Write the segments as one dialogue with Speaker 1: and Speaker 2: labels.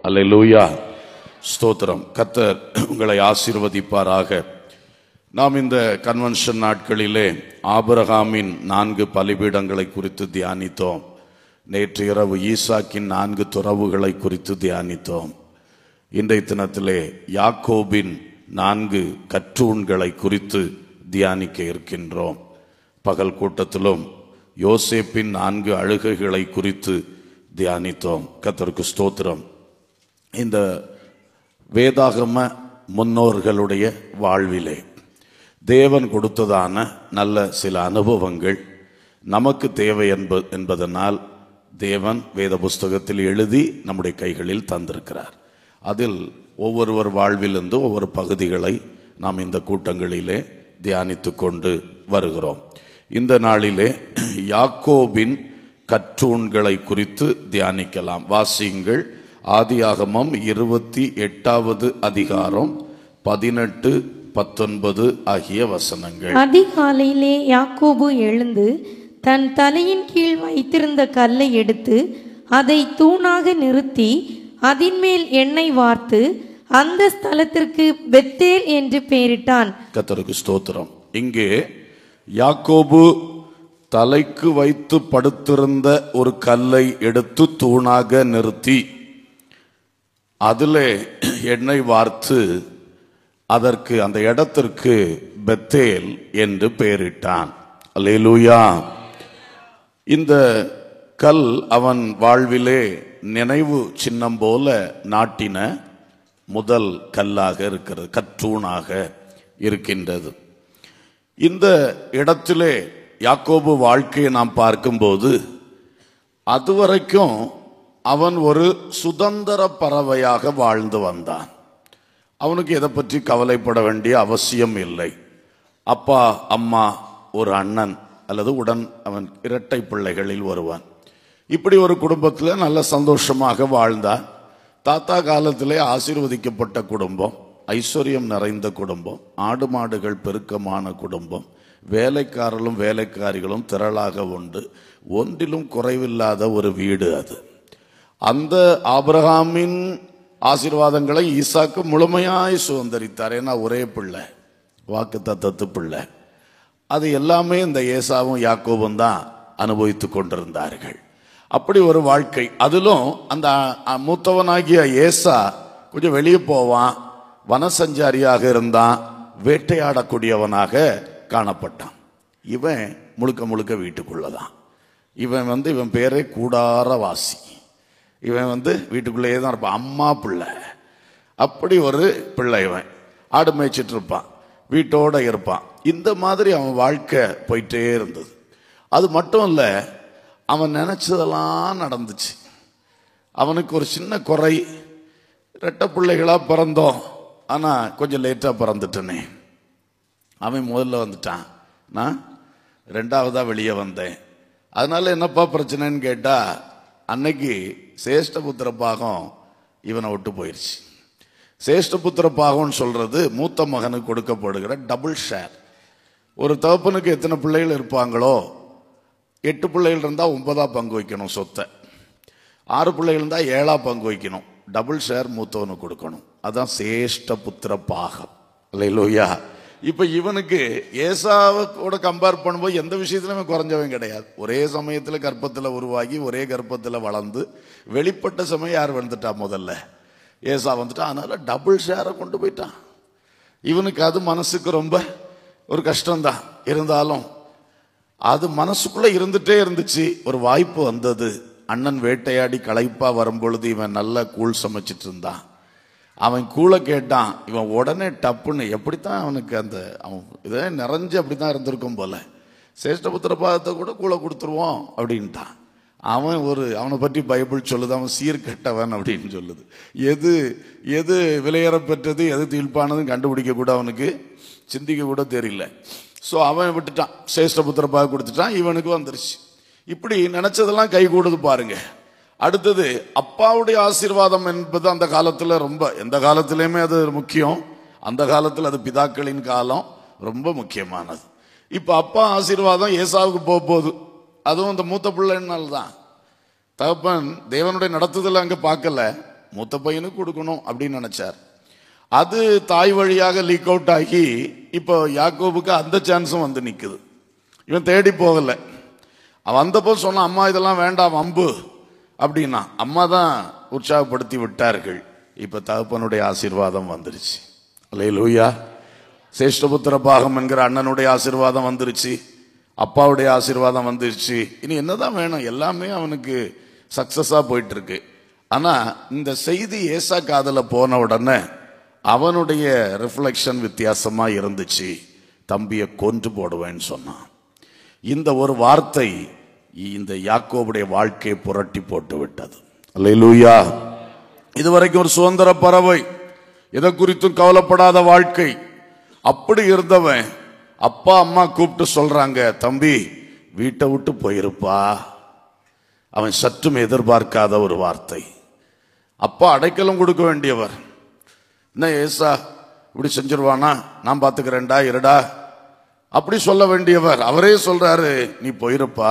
Speaker 1: அல்லேலூயா ஸ்தோத்திரம் கத்தர் உங்களை ஆசீர்வதிப்பாராக நாம் இந்த கன்வென்ஷன் நாட்களிலே ஆபிரகாமின் நான்கு பலிபீடங்களை குறித்து தியானித்தோம் நேற்று இரவு ஈசாக்கின் நான்கு துறவுகளை குறித்து தியானித்தோம் இன்றைய தினத்திலே யாக்கோபின் நான்கு கற்றூண்களை குறித்து தியானிக்க இருக்கின்றோம் பகல் கூட்டத்திலும் யோசேப்பின் நான்கு அழுகைகளை குறித்து தியானித்தோம் கத்தருக்கு ஸ்தோத்திரம் இந்த வேதாகம முன்னோர்களுடைய வாழ்விலே தேவன் கொடுத்ததான நல்ல சில அனுபவங்கள் நமக்கு தேவை என்ப என்பதனால் தேவன் வேத புஸ்தகத்தில் எழுதி நம்முடைய கைகளில் தந்திருக்கிறார் அதில் ஒவ்வொருவர் வாழ்விலிருந்து ஒவ்வொரு பகுதிகளை நாம் இந்த கூட்டங்களிலே தியானித்து கொண்டு வருகிறோம் இந்த நாளிலே யாக்கோபின் கற்றூண்களை குறித்து தியானிக்கலாம் வாசியுங்கள் ஆதியாகமம் இருபத்தி எட்டாவது அதிகாரம் பதினெட்டு பத்தொன்பது ஆகிய வசனங்கள்
Speaker 2: அதிகாலையிலே யாக்கோபு எழுந்து தன் தலையின் கீழ் வைத்திருந்த கல்லை எடுத்து அதை தூணாக நிறுத்தி அதின்மேல் எண்ணெய் வார்த்து அந்த ஸ்தலத்திற்கு பெத்தேல் என்று பெயரிட்டான்
Speaker 1: கத்தருக்கு ஸ்தோத்திரம் இங்கே யாக்கோபு தலைக்கு வைத்து படுத்திருந்த ஒரு கல்லை எடுத்து தூணாக நிறுத்தி அதிலே எண்ணெய் வார்த்து அதற்கு அந்த இடத்திற்கு பெத்தேல் என்று பெயரிட்டான் அல்லேலூயா இந்த கல் அவன் வாழ்விலே நினைவு சின்னம் போல நாட்டின முதல் கல்லாக இருக்கிறது கற்றூணாக இருக்கின்றது இந்த இடத்திலே யாக்கோபு வாழ்க்கையை நாம் பார்க்கும்போது அதுவரைக்கும் அவன் ஒரு சுதந்திர பறவையாக வாழ்ந்து வந்தான் அவனுக்கு எதை பற்றி கவலைப்பட வேண்டிய அவசியம் இல்லை அப்பா அம்மா ஒரு அண்ணன் அல்லது உடன் அவன் இரட்டை பிள்ளைகளில் வருவான் இப்படி ஒரு குடும்பத்தில் நல்ல சந்தோஷமாக வாழ்ந்தான் தாத்தா காலத்திலே ஆசீர்வதிக்கப்பட்ட குடும்பம் ஐஸ்வர்யம் நிறைந்த குடும்பம் ஆடு மாடுகள் பெருக்கமான குடும்பம் வேலைக்காரர்களும் வேலைக்காரிகளும் திரளாக உண்டு ஒன்றிலும் குறைவில்லாத ஒரு வீடு அது அந்த ஆபிரகாமின் ஆசீர்வாதங்களை ஈசாக்கு முழுமையாய் சுதந்திரித்தார் ஏன்னா ஒரே பிள்ளை வாக்கு தத்தத்து பிள்ளை அது எல்லாமே இந்த ஏசாவும் யாக்கோபும் தான் அனுபவித்து கொண்டிருந்தார்கள் அப்படி ஒரு வாழ்க்கை அதிலும் அந்த அ- மூத்தவனாகிய ஏசா கொஞ்சம் வெளியே போவான் வனசஞ்சாரியாக இருந்தான் வேட்டையாடக்கூடியவனாக காணப்பட்டான் இவன் முழுக்க முழுக்க வீட்டுக்குள்ளதான் இவன் வந்து இவன் பேரே கூடாரவாசி இவன் வந்து வீட்டுக்குள்ளேயே தான் இருப்பான் அம்மா பிள்ளை அப்படி ஒரு பிள்ளை இவன் ஆடு மேய்ச்சிட்டு இருப்பான் வீட்டோட இருப்பான் இந்த மாதிரி அவன் வாழ்க்கை போயிட்டே இருந்தது அது மட்டும் இல்லை அவன் நினைச்சதெல்லாம் நடந்துச்சு அவனுக்கு ஒரு சின்ன குறை ரெட்டை பிள்ளைகளாக பிறந்தோம் ஆனால் கொஞ்சம் லேட்டாக பிறந்துட்டனே அவன் முதல்ல வந்துட்டான் நான் ரெண்டாவதாக வெளியே வந்தேன் அதனால என்னப்பா பிரச்சனைன்னு கேட்டால் அன்னைக்கு சேஷ்டபுத்திர பாகம் இவனை விட்டு போயிடுச்சு சேஷ்டபுத்திர பாகம்னு சொல்றது மூத்த மகனுக்கு கொடுக்கப்படுகிற டபுள் ஷேர் ஒரு தகப்பனுக்கு எத்தனை பிள்ளைகள் இருப்பாங்களோ எட்டு பிள்ளைகள் இருந்தால் ஒன்பதா பங்கு வைக்கணும் சொத்தை ஆறு பிள்ளைகள் இருந்தால் ஏழா பங்கு வைக்கணும் டபுள் ஷேர் மூத்தவனுக்கு கொடுக்கணும் அதான் சேஷ்ட புத்திர பாகம் இல்லையிலோயா இப்போ இவனுக்கு ஏசாவோட கம்பேர் பண்ணும்போது எந்த விஷயத்துலையுமே குறைஞ்சவன் கிடையாது ஒரே சமயத்தில் கர்ப்பத்தில் உருவாகி ஒரே கர்ப்பத்தில் வளர்ந்து வெளிப்பட்ட சமயம் யார் வந்துட்டா முதல்ல ஏசா வந்துட்டா அதனால டபுள் ஷேரை கொண்டு போயிட்டான் இவனுக்கு அது மனசுக்கு ரொம்ப ஒரு கஷ்டம்தான் இருந்தாலும் அது மனசுக்குள்ள இருந்துட்டே இருந்துச்சு ஒரு வாய்ப்பு வந்தது அண்ணன் வேட்டையாடி களைப்பா வரும்பொழுது இவன் நல்லா கூழ் சமைச்சிட்டு இருந்தான் அவன் கூழை கேட்டான் இவன் உடனே டப்புன்னு எப்படித்தான் அவனுக்கு அந்த அவன் இதே நிறைஞ்சு அப்படித்தான் இருந்திருக்கும் போல சேஷ்டபுத்திர பாதத்தை கூட கூழை கொடுத்துருவோம் அப்படின்ட்டான் அவன் ஒரு அவனை பற்றி பைபிள் சொல்லுது அவன் சீர்கெட்டவன் அப்படின்னு சொல்லுது எது எது விலையேற பெற்றது எது தீழ்ப்பானதுன்னு கண்டுபிடிக்க கூட அவனுக்கு சிந்திக்க கூட தெரியல ஸோ அவன் விட்டுட்டான் சேஷ்டபுத்திர பாக கொடுத்துட்டான் இவனுக்கு வந்துருச்சு இப்படி நினைச்சதெல்லாம் கை கூடுது பாருங்க அடுத்தது அப்பாவுடைய ஆசீர்வாதம் என்பது அந்த காலத்துல ரொம்ப எந்த காலத்திலையுமே அது முக்கியம் அந்த காலத்தில் அது பிதாக்களின் காலம் ரொம்ப முக்கியமானது இப்போ அப்பா ஆசீர்வாதம் ஏசாவுக்கு போக போகுது அதுவும் அந்த மூத்த பிள்ளைனால தான் தகப்பன் தேவனுடைய நடத்துதல் அங்கே பார்க்கல மூத்த பையனுக்கு கொடுக்கணும் அப்படின்னு நினைச்சார் அது தாய் வழியாக லீக் அவுட் ஆகி இப்போ யாக்கோபுக்கு அந்த சான்ஸும் வந்து நிக்குது இவன் தேடி போகல அவன் வந்தப்போ சொன்னான் அம்மா இதெல்லாம் வேண்டாம் வம்பு அப்படின்னா அம்மா தான் உற்சாகப்படுத்தி விட்டார்கள் இப்ப தகப்பனுடைய ஆசீர்வாதம் வந்துருச்சு அல்லே லூயா சேஷ்டபுத்திர பாகம் என்கிற அண்ணனுடைய ஆசீர்வாதம் வந்துருச்சு அப்பாவுடைய ஆசீர்வாதம் வந்துருச்சு இனி என்னதான் வேணும் எல்லாமே அவனுக்கு சக்சஸா போயிட்டு இருக்கு ஆனா இந்த செய்தி ஏசா காதல போன உடனே அவனுடைய ரிஃப்ளெக்ஷன் வித்தியாசமா இருந்துச்சு தம்பியை கொன்று போடுவேன்னு சொன்னான் இந்த ஒரு வார்த்தை இந்த யாக்கோபுடைய வாழ்க்கையை புரட்டி போட்டு விட்டது அல்லேலூயா இதுவரைக்கும் ஒரு சுதந்திர பறவை எதை குறித்தும் கவலைப்படாத வாழ்க்கை அப்படி இருந்தவன் அப்பா அம்மா கூப்பிட்டு சொல்றாங்க தம்பி வீட்டை விட்டு போயிருப்பா அவன் சற்றும் எதிர்பார்க்காத ஒரு வார்த்தை அப்பா அடைக்கலம் கொடுக்க வேண்டியவர் என்ன ஏசா இப்படி செஞ்சிருவானா நான் பார்த்துக்கிறேன்டா இருடா அப்படி சொல்ல வேண்டியவர் அவரே சொல்றாரு நீ போயிருப்பா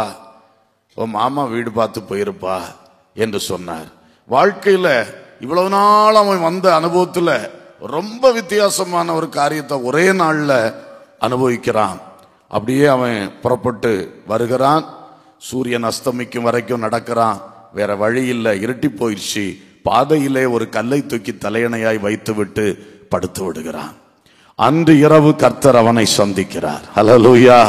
Speaker 1: உன் மாமா வீடு பார்த்து போயிருப்பா என்று சொன்னார் வாழ்க்கையில இவ்வளவு நாள் அவன் வந்த அனுபவத்துல ரொம்ப வித்தியாசமான ஒரு காரியத்தை ஒரே நாள்ல அனுபவிக்கிறான் அப்படியே அவன் புறப்பட்டு வருகிறான் சூரியன் அஸ்தமிக்கும் வரைக்கும் நடக்கிறான் வேற வழி இல்லை இருட்டி போயிடுச்சு பாதையிலே ஒரு கல்லை தூக்கி தலையணையாய் வைத்துவிட்டு படுத்து விடுகிறான் அன்று இரவு கர்த்தர் அவனை சந்திக்கிறார் ஹalleluya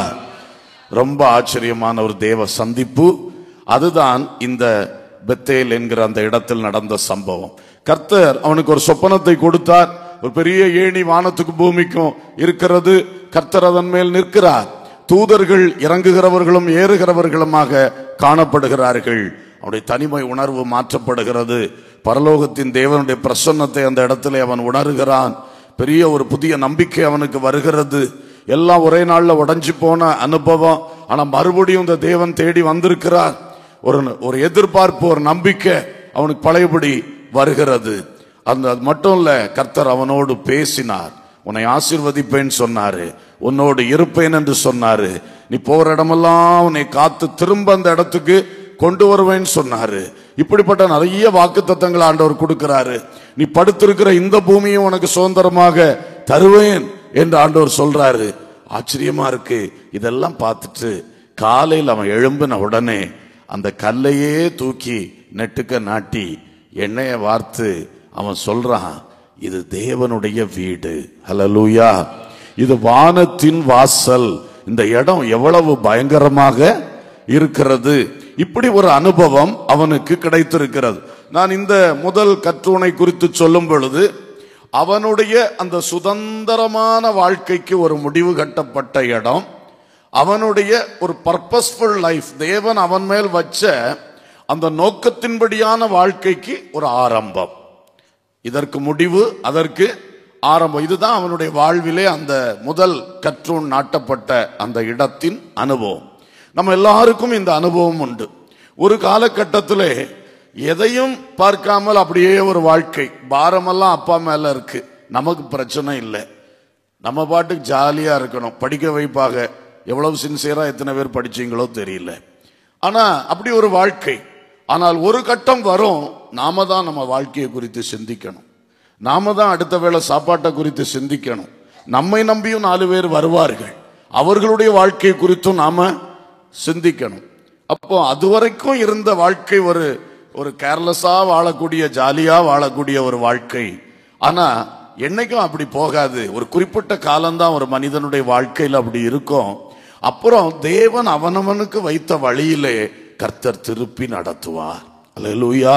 Speaker 1: ரொம்ப ஆச்சரியமான ஒரு தேவ சந்திப்பு அதுதான் இந்த பெத்தேல் என்கிற அந்த இடத்தில் நடந்த சம்பவம் கர்த்தர் அவனுக்கு ஒரு சொப்பனத்தை கொடுத்தார் ஒரு பெரிய ஏணி வானத்துக்கு பூமிக்கும் இருக்கிறது கர்த்தர் அதன் மேல் நிற்கிறார் தூதர்கள் இறங்குகிறவர்களும் ஏறுகிறவர்களுமாக காணப்படுகிறார்கள் அவனுடைய தனிமை உணர்வு மாற்றப்படுகிறது பரலோகத்தின் தேவனுடைய பிரசன்னத்தை அந்த இடத்துல அவன் உணர்கிறான் பெரிய ஒரு புதிய நம்பிக்கை அவனுக்கு வருகிறது எல்லாம் ஒரே நாள்ல உடைஞ்சு போன அனுபவம் ஆனா மறுபடியும் இந்த தேவன் தேடி வந்திருக்கிறார் ஒரு ஒரு எதிர்பார்ப்பு ஒரு நம்பிக்கை அவனுக்கு பழையபடி வருகிறது அந்த அது மட்டும் இல்ல கர்த்தர் அவனோடு பேசினார் உன்னை ஆசீர்வதிப்பேன்னு சொன்னாரு உன்னோடு இருப்பேன் என்று சொன்னாரு நீ போற இடமெல்லாம் உன்னை காத்து திரும்ப அந்த இடத்துக்கு கொண்டு வருவேன்னு சொன்னாரு இப்படிப்பட்ட நிறைய வாக்கு தத்தங்களை ஆண்டவர் கொடுக்கிறாரு நீ படுத்திருக்கிற இந்த பூமியை உனக்கு சுதந்திரமாக தருவேன் என்று ஆண்டவர் சொல்றாரு ஆச்சரியமா இருக்கு இதெல்லாம் பார்த்துட்டு காலையில் அவன் எழும்பின உடனே அந்த கல்லையே தூக்கி நெட்டுக்க நாட்டி எண்ணெயை வார்த்து அவன் சொல்றான் இது தேவனுடைய வீடு ஹalleluya இது வானத்தின் வாசல் இந்த இடம் எவ்வளவு பயங்கரமாக இருக்கிறது இப்படி ஒரு அனுபவம் அவனுக்கு கிடைத்திருக்கிறது நான் இந்த முதல் கற்றுணை குறித்து சொல்லும் பொழுது அவனுடைய அந்த சுதந்திரமான வாழ்க்கைக்கு ஒரு முடிவு கட்டப்பட்ட இடம் அவனுடைய ஒரு பர்பஸ்ஃபுல் லைஃப் தேவன் அவன் மேல் வச்ச அந்த நோக்கத்தின்படியான வாழ்க்கைக்கு ஒரு ஆரம்பம் இதற்கு முடிவு அதற்கு ஆரம்பம் இதுதான் அவனுடைய வாழ்விலே அந்த முதல் கற்றூன் நாட்டப்பட்ட அந்த இடத்தின் அனுபவம் நம்ம எல்லாருக்கும் இந்த அனுபவம் உண்டு ஒரு காலகட்டத்திலே எதையும் பார்க்காமல் அப்படியே ஒரு வாழ்க்கை பாரமெல்லாம் அப்பா மேல இருக்கு நமக்கு பிரச்சனை இல்லை நம்ம பாட்டுக்கு ஜாலியா இருக்கணும் படிக்க வைப்பாக எவ்வளவு சின்சியரா எத்தனை பேர் படிச்சீங்களோ தெரியல ஆனா அப்படி ஒரு வாழ்க்கை ஆனால் ஒரு கட்டம் வரும் நாம தான் நம்ம வாழ்க்கையை குறித்து சிந்திக்கணும் நாம தான் அடுத்த வேளை சாப்பாட்டை குறித்து சிந்திக்கணும் நம்மை நம்பியும் நாலு பேர் வருவார்கள் அவர்களுடைய வாழ்க்கை குறித்தும் நாம சிந்திக்கணும் அப்போ அதுவரைக்கும் இருந்த வாழ்க்கை ஒரு ஒரு கேர்லெஸ்ஸா வாழக்கூடிய ஜாலியா வாழக்கூடிய ஒரு வாழ்க்கை ஆனா என்னைக்கும் அப்படி போகாது ஒரு குறிப்பிட்ட காலம்தான் ஒரு மனிதனுடைய வாழ்க்கையில் அப்படி இருக்கும் அப்புறம் தேவன் அவனவனுக்கு வைத்த வழியிலே கர்த்தர் திருப்பி நடத்துவார் அல்லேலூயா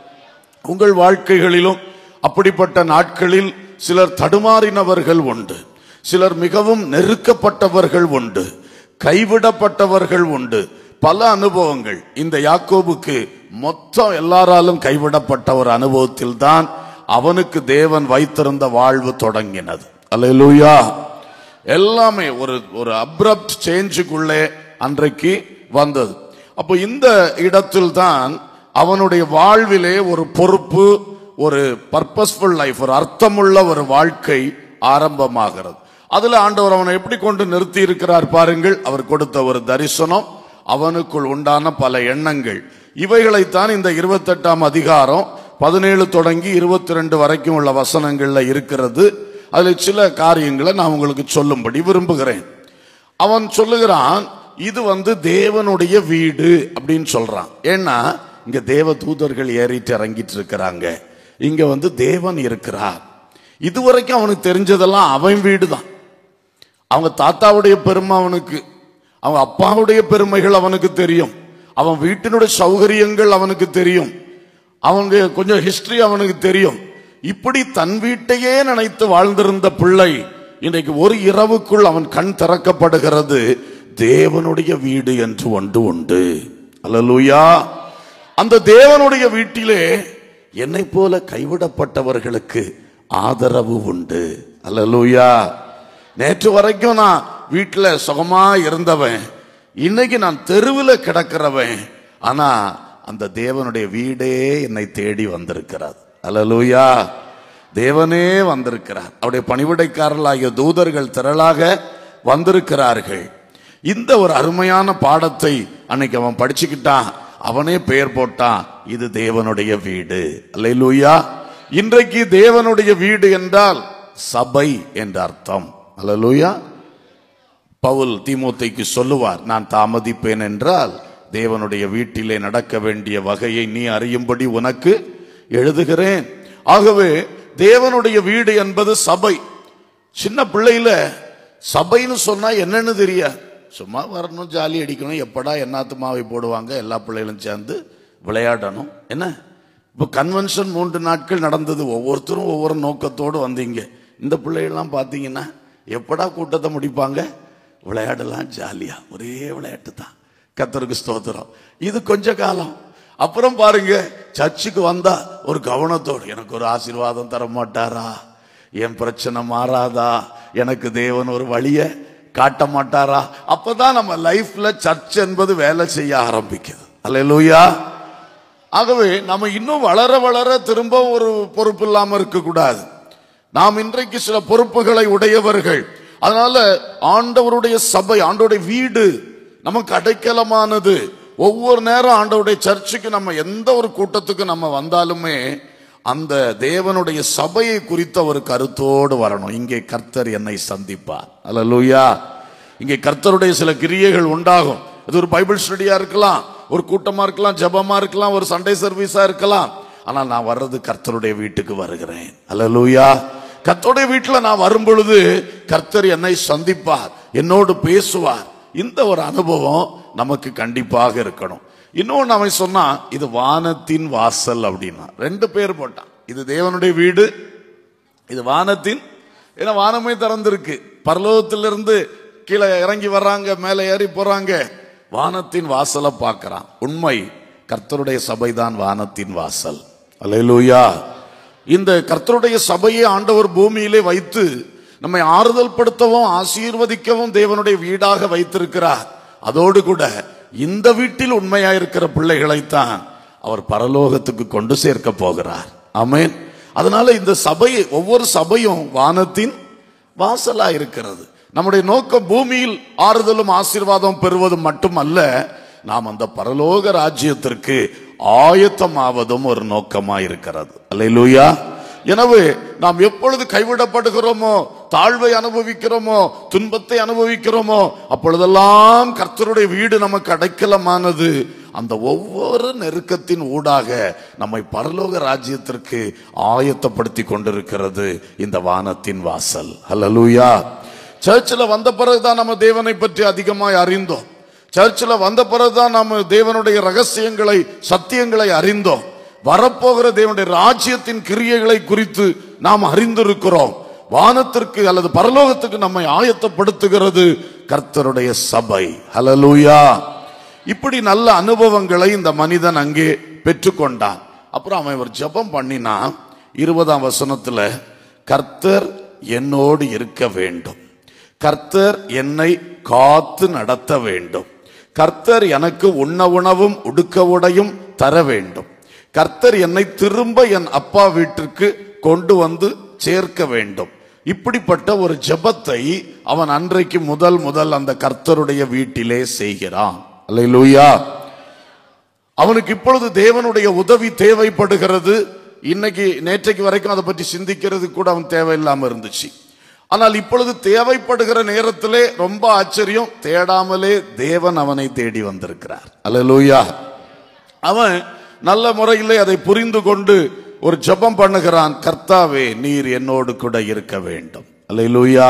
Speaker 1: உங்கள் வாழ்க்கைகளிலும் அப்படிப்பட்ட நாட்களில் சிலர் தடுமாறினவர்கள் உண்டு சிலர் மிகவும் நெருக்கப்பட்டவர்கள் உண்டு கைவிடப்பட்டவர்கள் உண்டு பல அனுபவங்கள் இந்த யாக்கோபுக்கு மொத்தம் எல்லாராலும் கைவிடப்பட்ட ஒரு அனுபவத்தில் தான் அவனுக்கு தேவன் வைத்திருந்த வாழ்வு தொடங்கினது அல்லேலூயா எல்லாமே ஒரு ஒரு அப்ரப்ட் சேஞ்சுக்குள்ளே அன்றைக்கு வந்தது அப்போ இந்த இடத்தில் தான் அவனுடைய வாழ்விலே ஒரு பொறுப்பு ஒரு பர்பஸ்ஃபுல் லைஃப் ஒரு அர்த்தமுள்ள ஒரு வாழ்க்கை ஆரம்பமாகிறது அதுல ஆண்டவர் அவனை எப்படி கொண்டு நிறுத்தி இருக்கிறார் பாருங்கள் அவர் கொடுத்த ஒரு தரிசனம் அவனுக்குள் உண்டான பல எண்ணங்கள் இவைகளைத்தான் இந்த இருபத்தெட்டாம் அதிகாரம் பதினேழு தொடங்கி இருபத்தி ரெண்டு வரைக்கும் உள்ள வசனங்கள்ல இருக்கிறது அதுல சில காரியங்களை நான் உங்களுக்கு சொல்லும்படி விரும்புகிறேன் அவன் சொல்லுகிறான் இது வந்து தேவனுடைய வீடு அப்படின்னு சொல்றான் ஏன்னா இங்க தேவ தூதர்கள் ஏறிட்டு இறங்கிட்டு இருக்கிறாங்க இங்க வந்து தேவன் இருக்கிறார் இதுவரைக்கும் அவனுக்கு தெரிஞ்சதெல்லாம் அவன் வீடு தான் அவங்க தாத்தாவுடைய பெருமை அவனுக்கு அவங்க அப்பாவுடைய பெருமைகள் அவனுக்கு தெரியும் அவன் வீட்டினுடைய சௌகரியங்கள் அவனுக்கு தெரியும் அவங்க கொஞ்சம் ஹிஸ்டரி அவனுக்கு தெரியும் இப்படி தன் வீட்டையே நினைத்து வாழ்ந்திருந்த பிள்ளை இன்றைக்கு ஒரு இரவுக்குள் அவன் கண் திறக்கப்படுகிறது தேவனுடைய வீடு என்று ஒன்று உண்டு அல்லேலூயா அந்த தேவனுடைய வீட்டிலே என்னை போல கைவிடப்பட்டவர்களுக்கு ஆதரவு உண்டு அல்லேலூயா நேற்று வரைக்கும் நான் வீட்டில் சுகமா இருந்தவன் இன்னைக்கு நான் தெருவில் கிடக்கிறவன் ஆனா அந்த தேவனுடைய வீடே என்னை தேடி வந்திருக்கிறது அல்லேலூயா தேவனே வந்திருக்கிறார் அவருடைய பணிவிடைக்காரர்களாகிய தூதர்கள் திரளாக வந்திருக்கிறார்கள் இந்த ஒரு அருமையான பாடத்தை அன்னைக்கு அவன் படிச்சுக்கிட்டான் அவனே பெயர் போட்டான் இது தேவனுடைய வீடு அல்லேலூயா இன்றைக்கு தேவனுடைய வீடு என்றால் சபை என்ற அர்த்தம் அல்லேலூயா பவுல் தீமோத்தேக்கு சொல்லுவார் நான் தாமதிப்பேன் என்றால் தேவனுடைய வீட்டிலே நடக்க வேண்டிய வகையை நீ அறியும்படி உனக்கு எழுதுகிறேன் ஆகவே தேவனுடைய வீடு என்பது சபை சின்ன பிள்ளையில சபைன்னு சொன்னா என்னன்னு தெரியாது சும்மா வரணும் ஜாலி அடிக்கணும் எப்படா என்னாத்து மாவை போடுவாங்க எல்லா பிள்ளைகளும் சேர்ந்து விளையாடணும் என்ன இப்போ கன்வென்ஷன் மூன்று நாட்கள் நடந்தது ஒவ்வொருத்தரும் ஒவ்வொரு நோக்கத்தோடு வந்தீங்க இந்த பிள்ளைகள்லாம் பார்த்தீங்கன்னா எப்படா கூட்டத்தை முடிப்பாங்க விளையாடலாம் ஜாலியா ஒரே விளையாட்டு தான் கத்தருக்கு ஸ்தோத்திரம் இது கொஞ்ச காலம் அப்புறம் பாருங்க சர்ச்சுக்கு வந்தா ஒரு கவனத்தோடு எனக்கு ஒரு ஆசீர்வாதம் தர மாட்டாரா என் பிரச்சனை மாறாதா எனக்கு தேவன் ஒரு வழிய காட்ட மாட்டாரா அப்பதான் நம்ம லைஃப்ல சர்ச் என்பது வேலை செய்ய ஆரம்பிக்குது அல்லேலூயா ஆகவே நம்ம இன்னும் வளர வளர திரும்ப ஒரு பொறுப்பு இல்லாம இருக்க கூடாது நாம் இன்றைக்கு சில பொறுப்புகளை உடையவர்கள் அதனால ஆண்டவருடைய சபை ஆண்டவருடைய வீடு நமக்கு அடைக்கலமானது ஒவ்வொரு நேரம் ஆண்டவருடைய சர்ச்சுக்கு நம்ம எந்த ஒரு கூட்டத்துக்கு நம்ம வந்தாலுமே அந்த தேவனுடைய சபையை குறித்த ஒரு கருத்தோடு வரணும் இங்கே கர்த்தர் என்னை சந்திப்பார் அல்லேலூயா இங்கே கர்த்தருடைய சில கிரியைகள் உண்டாகும் அது ஒரு பைபிள் ஸ்டடியா இருக்கலாம் ஒரு கூட்டமா இருக்கலாம் ஜெபமா இருக்கலாம் ஒரு சண்டே சர்வீஸா இருக்கலாம் ஆனால் நான் வர்றது கர்த்தருடைய வீட்டுக்கு வருகிறேன் அல்லேலூயா கர்த்தருடைய வீட்டுல நான் வரும் பொழுது கர்த்தர் என்னை சந்திப்பார் என்னோடு பேசுவார் இந்த ஒரு அனுபவம் நமக்கு கண்டிப்பாக இருக்கணும் இன்னொன்னு அவன் சொன்னா இது வானத்தின் வாசல் அப்படின்னா ரெண்டு பேர் போட்டான் இது தேவனுடைய வீடு இது வானத்தின் ஏன்னா வானமே திறந்திருக்கு பரலோகத்திலிருந்து கீழே இறங்கி வர்றாங்க மேலே ஏறி போறாங்க வானத்தின் வாசலை பார்க்கறான் உண்மை கர்த்தருடைய சபைதான் வானத்தின் வாசல் அல்லேலூயா இந்த கர்த்தருடைய சபையை ஆண்டவர் பூமியிலே வைத்து நம்மை ஆறுதல் படுத்தவும் ஆசீர்வதிக்கவும் தேவனுடைய வீடாக வைத்திருக்கிறார் அதோடு கூட இந்த வீட்டில் உண்மையாயிருக்கிற பிள்ளைகளைத்தான் அவர் பரலோகத்துக்கு கொண்டு சேர்க்க போகிறார் ஆமென் அதனால இந்த சபை ஒவ்வொரு சபையும் வானத்தின் வாசலா இருக்கிறது நம்முடைய நோக்கம் பூமியில் ஆறுதலும் ஆசீர்வாதம் பெறுவதும் மட்டுமல்ல நாம் அந்த பரலோக ராஜ்யத்திற்கு ஆயத்தமாவதும் ஒரு நோக்கமா இருக்கிறது அல்லேலூயா எனவே நாம் எப்பொழுது கைவிடப்படுகிறோமோ தாழ்வை அனுபவிக்கிறோமோ துன்பத்தை அனுபவிக்கிறோமோ அப்பொழுதெல்லாம் கர்த்தருடைய வீடு நமக்கு அடைக்கலமானது அந்த ஒவ்வொரு நெருக்கத்தின் ஊடாக நம்மை பரலோக ராஜ்யத்திற்கு ஆயத்தப்படுத்தி கொண்டிருக்கிறது இந்த வானத்தின் வாசல் ஹalleluya சர்ச்சில் வந்த பிறகுதான் நம்ம தேவனை பற்றி அதிகமாய் அறிந்தோம் சர்ச்சில் வந்த பிறகுதான் நம்ம தேவனுடைய ரகசியங்களை சத்தியங்களை அறிந்தோம் வரப்போகிற தேவனுடைய ராஜ்யத்தின் கிரியைகளை குறித்து நாம் அறிந்திருக்கிறோம் வானத்திற்கு அல்லது பரலோகத்துக்கு நம்மை ஆயத்தப்படுத்துகிறது கர்த்தருடைய சபை ஹalleluya இப்படி நல்ல அனுபவங்களை இந்த மனிதன் அங்கே பெற்றுக்கொண்டான் அப்புறம் அவன் ஒரு ஜெபம் பண்ணினா இருபதாம் வசனத்துல கர்த்தர் என்னோடு இருக்க வேண்டும் கர்த்தர் என்னை காத்து நடத்த வேண்டும் கர்த்தர் எனக்கு உண்ண உணவும் உடுக்க உடையும் தர வேண்டும் கர்த்தர் என்னை திரும்ப என் அப்பா வீட்டிற்கு கொண்டு வந்து சேர்க்க வேண்டும் இப்படிப்பட்ட ஒரு ஜெபத்தை அவன் அன்றைக்கு முதல் முதல் அந்த கர்த்தருடைய வீட்டிலே செய்கிறான் அல்லேலூயா அவனுக்கு இப்பொழுது தேவனுடைய உதவி தேவைப்படுகிறது இன்னைக்கு நேற்றைக்கு வரைக்கும் அதை பற்றி சிந்திக்கிறது கூட அவன் தேவையில்லாம இருந்துச்சு ஆனால் இப்பொழுது தேவைப்படுகிற நேரத்திலே ரொம்ப ஆச்சரியம் தேடாமலே தேவன் அவனை தேடி வந்திருக்கிறார் அல்லேலூயா அவன் நல்ல முறையிலே அதை புரிந்து கொண்டு ஒரு ஜெபம் பண்ணுகிறான் கர்த்தாவே நீர் என்னோடு கூட இருக்க வேண்டும் அல்லேலூயா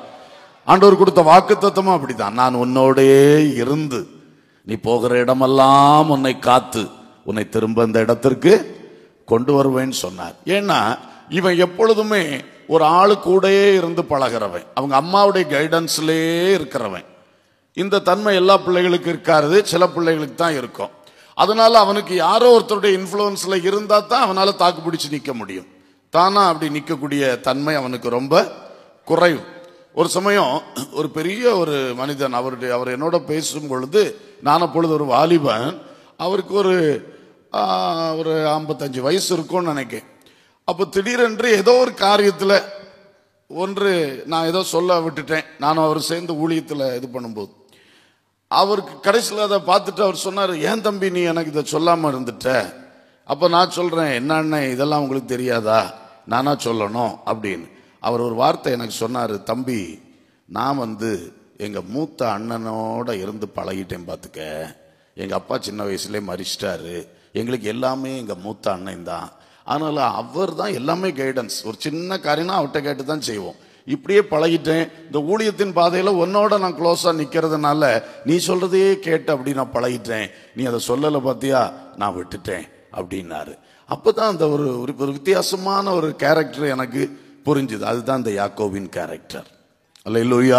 Speaker 1: ஆண்டவர் கொடுத்த வாக்குத்தத்தமும் அப்படிதான் நான் உன்னோடே இருந்து நீ போகிற இடமெல்லாம் உன்னை காத்து உன்னை திரும்ப இந்த இடத்திற்கு கொண்டு வருவேன்னு சொன்னார் ஏன்னா இவன் எப்பொழுதுமே ஒரு ஆளு கூடயே இருந்து பழகிறவன் அவங்க அம்மாவுடைய கைடன்ஸ்லயே இருக்கிறவன் இந்த தன்மை எல்லா பிள்ளைகளுக்கும் இருக்காது சில பிள்ளைகளுக்கு தான் இருக்கும் அதனால அவனுக்கு யாரோ ஒருத்தருடைய இன்ஃப்ளூயன்ஸ்ல இருந்தா தான் அவனால தாக்கு பிடிச்சு நிக்க முடியும் தானா அப்படி நிக்கக்கூடிய தன்மை அவனுக்கு ரொம்ப குறைவு ஒரு சமயம் ஒரு பெரிய ஒரு மனிதன் அவருடைய அவர் என்னோட பேசும் பொழுது நான் அப்பொழுது ஒரு வாலிபன் அவருக்கு ஒரு ஆ, ஒரு ஐம்பத்தஞ்சு வயசு இருக்கும்னு நினைக்கிறேன் அப்போ திடீரென்று ஏதோ ஒரு காரியத்துல ஒன்று நான் ஏதோ சொல்ல விட்டுட்டேன் நானும் அவர் சேர்ந்து ஊழியத்தில் இது பண்ணும்போது அவருக்கு கடைசியில் அதை பார்த்துட்டு அவர் சொன்னார் ஏன் தம்பி நீ எனக்கு இதை சொல்லாமல் இருந்துட்ட அப்போ நான் சொல்கிறேன் என்னண்ணே இதெல்லாம் உங்களுக்கு தெரியாதா நானா சொல்லணும் அப்படின்னு அவர் ஒரு வார்த்தை எனக்கு சொன்னார் தம்பி நான் வந்து எங்கள் மூத்த அண்ணனோட இருந்து பழகிட்டேன் பார்த்துக்க எங்கள் அப்பா சின்ன வயசுலேயே மறிச்சிட்டாரு எங்களுக்கு எல்லாமே எங்கள் மூத்த அண்ணன் தான் அதனால அவர் தான் எல்லாமே கைடன்ஸ் ஒரு சின்ன காரியம்னா அவர்கிட்ட கேட்டு தான் செய்வோம் இப்படியே பழகிட்டேன் இந்த ஊழியத்தின் பாதையில உன்னோட நான் க்ளோஸா நிக்கிறதுனால நீ சொல்றதையே கேட்டு அப்படி நான் பழகிட்டேன் நீ அதை சொல்லல பாத்தியா நான் விட்டுட்டேன் அப்படின்னாரு அப்பதான் அந்த ஒரு ஒரு- ஒரு வித்தியாசமான ஒரு கேரக்டர் எனக்கு புரிஞ்சுது அதுதான் இந்த யாக்கோவின் கேரக்டர் அல்ல இல்லையா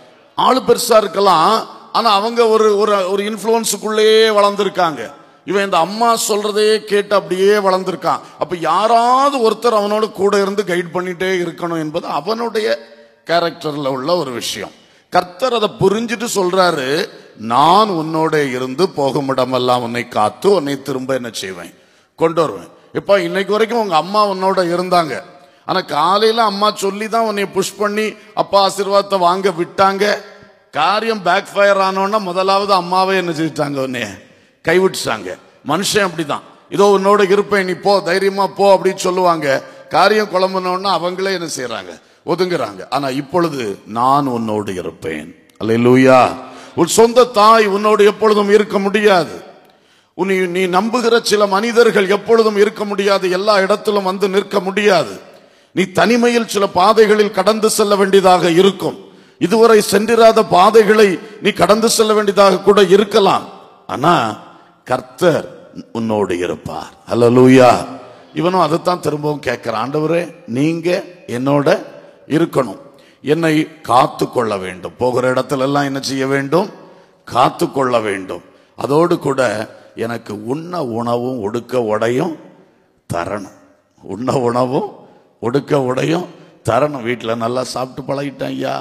Speaker 1: ஆளு பெருசா இருக்கலாம் ஆனா அவங்க ஒரு ஒரு ஒரு இன்ஃப்ளூயன்ஸுக்குள்ளேயே வளர்ந்துருக்காங்க இவன் இந்த அம்மா சொல்றதே கேட்டு அப்படியே வளர்ந்துருக்கான் அப்ப யாராவது ஒருத்தர் அவனோட கூட இருந்து கைட் பண்ணிட்டே இருக்கணும் என்பது அவனுடைய கேரக்டர்ல உள்ள ஒரு விஷயம் கர்த்தர் அதை புரிஞ்சுட்டு சொல்றாரு நான் உன்னோட இருந்து போகும் இடமெல்லாம் உன்னை காத்து உன்னை திரும்ப என்ன செய்வேன் கொண்டு வருவேன் இப்ப இன்னைக்கு வரைக்கும் உங்க அம்மா உன்னோட இருந்தாங்க ஆனா காலையில அம்மா சொல்லி தான் உன்னை புஷ் பண்ணி அப்பா ஆசீர்வாதத்தை வாங்க விட்டாங்க காரியம் பேக் ஃபயர் ஆனோன்னா முதலாவது அம்மாவே என்ன செஞ்சுட்டாங்க உன்னைய கைவிட்டுட்டாங்க மனுஷன் அப்படிதான் இதோ உன்னோட இருப்பேன் நீ போ தைரியமா போ அப்படின்னு சொல்லுவாங்க காரியம் குழம்புனோன்னா அவங்களே என்ன செய்றாங்க ஒதுங்குறாங்க ஆனா இப்பொழுது நான் உன்னோடு இருப்பேன் அல்லேலூயா உன் சொந்த தாய் உன்னோடு எப்பொழுதும் இருக்க முடியாது உன்னை நீ நம்புகிற சில மனிதர்கள் எப்பொழுதும் இருக்க முடியாது எல்லா இடத்திலும் வந்து நிற்க முடியாது நீ தனிமையில் சில பாதைகளில் கடந்து செல்ல வேண்டியதாக இருக்கும் இதுவரை சென்றிராத பாதைகளை நீ கடந்து செல்ல வேண்டியதாக கூட இருக்கலாம் ஆனா கர்த்தர் உன்னோடு இருப்பார் அல்லேலூயா இவனும் அதைத்தான் திரும்பவும் கேட்கிறான் ஆண்டவரே நீங்க என்னோட இருக்கணும் என்னை காத்து கொள்ள வேண்டும் போகிற இடத்துல எல்லாம் என்ன செய்ய வேண்டும் காத்து கொள்ள வேண்டும் அதோடு கூட எனக்கு உண்ண உணவும் ஒடுக்க உடையும் தரணும் உண்ண உணவும் ஒடுக்க உடையும் தரணும் வீட்டில் நல்லா சாப்பிட்டு பழகிட்டேன் ஐயா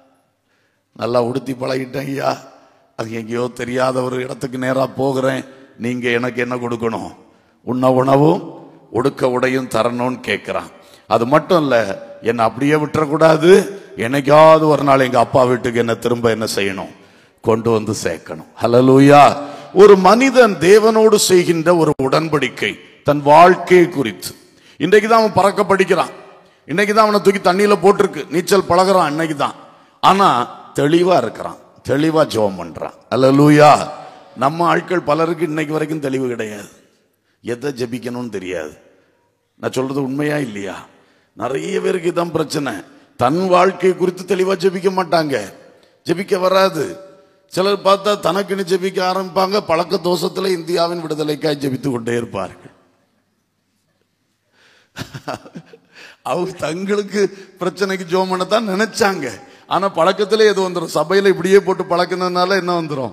Speaker 1: நல்லா உடுத்தி பழகிட்டேன் ஐயா அது எங்கேயோ தெரியாத ஒரு இடத்துக்கு நேராக போகிறேன் நீங்க எனக்கு என்ன கொடுக்கணும் உண்ண உணவும் உடுக்க உடையும் தரணும்னு கேட்கிறான் அது மட்டும் இல்ல என்னை அப்படியே விட்டுறக்கூடாது என்னைக்காவது ஒரு நாள் எங்க அப்பா வீட்டுக்கு என்ன திரும்ப என்ன செய்யணும் கொண்டு வந்து சேர்க்கணும் ஹலலூயா ஒரு மனிதன் தேவனோடு செய்கின்ற ஒரு உடன்படிக்கை தன் வாழ்க்கை குறித்து இன்றைக்கு தான் அவன் பறக்க படிக்கிறான் இன்னைக்கு தான் அவனை தூக்கி தண்ணியில போட்டிருக்கு நீச்சல் பழகுறான் இன்னைக்கு தான் ஆனா தெளிவா இருக்கிறான் தெளிவா ஜெபம் பண்றான் அல்லேலூயா நம்ம ஆட்கள் பலருக்கு இன்னைக்கு வரைக்கும் தெளிவு கிடையாது எதை ஜெபிக்கணும்னு தெரியாது நான் சொல்றது உண்மையா இல்லையா நிறைய பேருக்கு இதான் பிரச்சனை தன் வாழ்க்கை குறித்து தெளிவா ஜெபிக்க மாட்டாங்க ஜெபிக்க வராது சிலர் பார்த்தா தனக்குன்னு ஜெபிக்க ஆரம்பிப்பாங்க பழக்க தோஷத்துல இந்தியாவின் விடுதலைக்காய் ஜெபித்து கொண்டே இருப்பார்கள் அவங்க தங்களுக்கு பிரச்சனைக்கு ஜோம் பண்ணத்தான் நினைச்சாங்க ஆனா பழக்கத்திலே எது வந்துடும் சபையில இப்படியே போட்டு பழக்கினதுனால என்ன வந்துடும்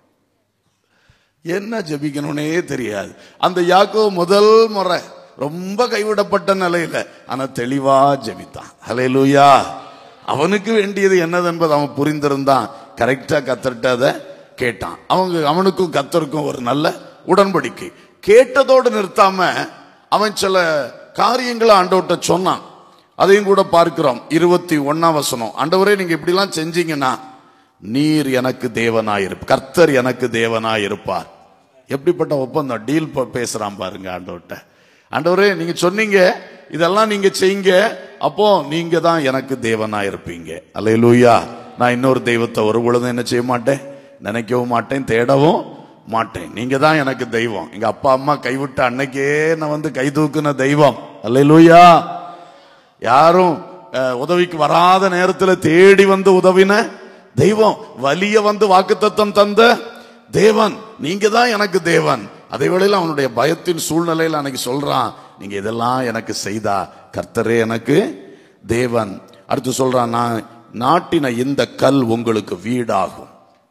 Speaker 1: என்ன ஜெபிக்கணும்னே தெரியாது அந்த யாக்கோ முதல் முறை ரொம்ப கைவிடப்பட்ட நிலையில ஆனா தெளிவா ஜெபித்தான் ஹalleluya அவனுக்கு வேண்டியது என்னது என்பது அவன் புரிந்திருந்தான் கரெக்டா கத்தர்ட்ட அதை கேட்டான் அவங்க அவனுக்கும் கத்தருக்கும் ஒரு நல்ல உடன்படிக்கை கேட்டதோடு நிறுத்தாம அவன் சில காரியங்களை ஆண்டவர்கிட்ட சொன்னான் அதையும் கூட பார்க்கிறோம் இருபத்தி ஒன்னாம் வசனம் ஆண்டவரே நீங்க இப்படிலாம் செஞ்சீங்கன்னா நீர் எனக்கு தேவனாயிருப்பு கர்த்தர் எனக்கு தேவனாயிருப்பார் எப்படிப்பட்ட ஒப்பந்தம் டீல் பேசுறான் பாருங்க ஆண்டவர்கிட்ட ஆண்டவரே நீங்க சொன்னீங்க இதெல்லாம் நீங்க செய்யுங்க அப்போ நீங்க தான் எனக்கு தேவனா இருப்பீங்க அல்லேலூயா நான் இன்னொரு தெய்வத்தை ஒரு பொழுதும் என்ன செய்ய மாட்டேன் நினைக்கவும் மாட்டேன் தேடவும் மாட்டேன் நீங்க தான் எனக்கு தெய்வம் எங்க அப்பா அம்மா கைவிட்ட அன்னைக்கே நான் வந்து கை தூக்குன தெய்வம் அல்லேலூயா யாரும் அஹ், உதவிக்கு வராத நேரத்துல தேடி வந்து உதவின தெய்வம் வலிய வந்து வாக்குத்தத்தம் தந்த தேவன் நீங்க தான் எனக்கு தேவன் அதே வேளையில் அவனுடைய பயத்தின் சூழ்நிலையில் அன்னைக்கு சொல்றான் நீங்க இதெல்லாம் எனக்கு செய்தா கர்த்தரே எனக்கு தேவன் அடுத்து சொல்றான் நான் நாட்டின இந்த கல் உங்களுக்கு வீடாகும்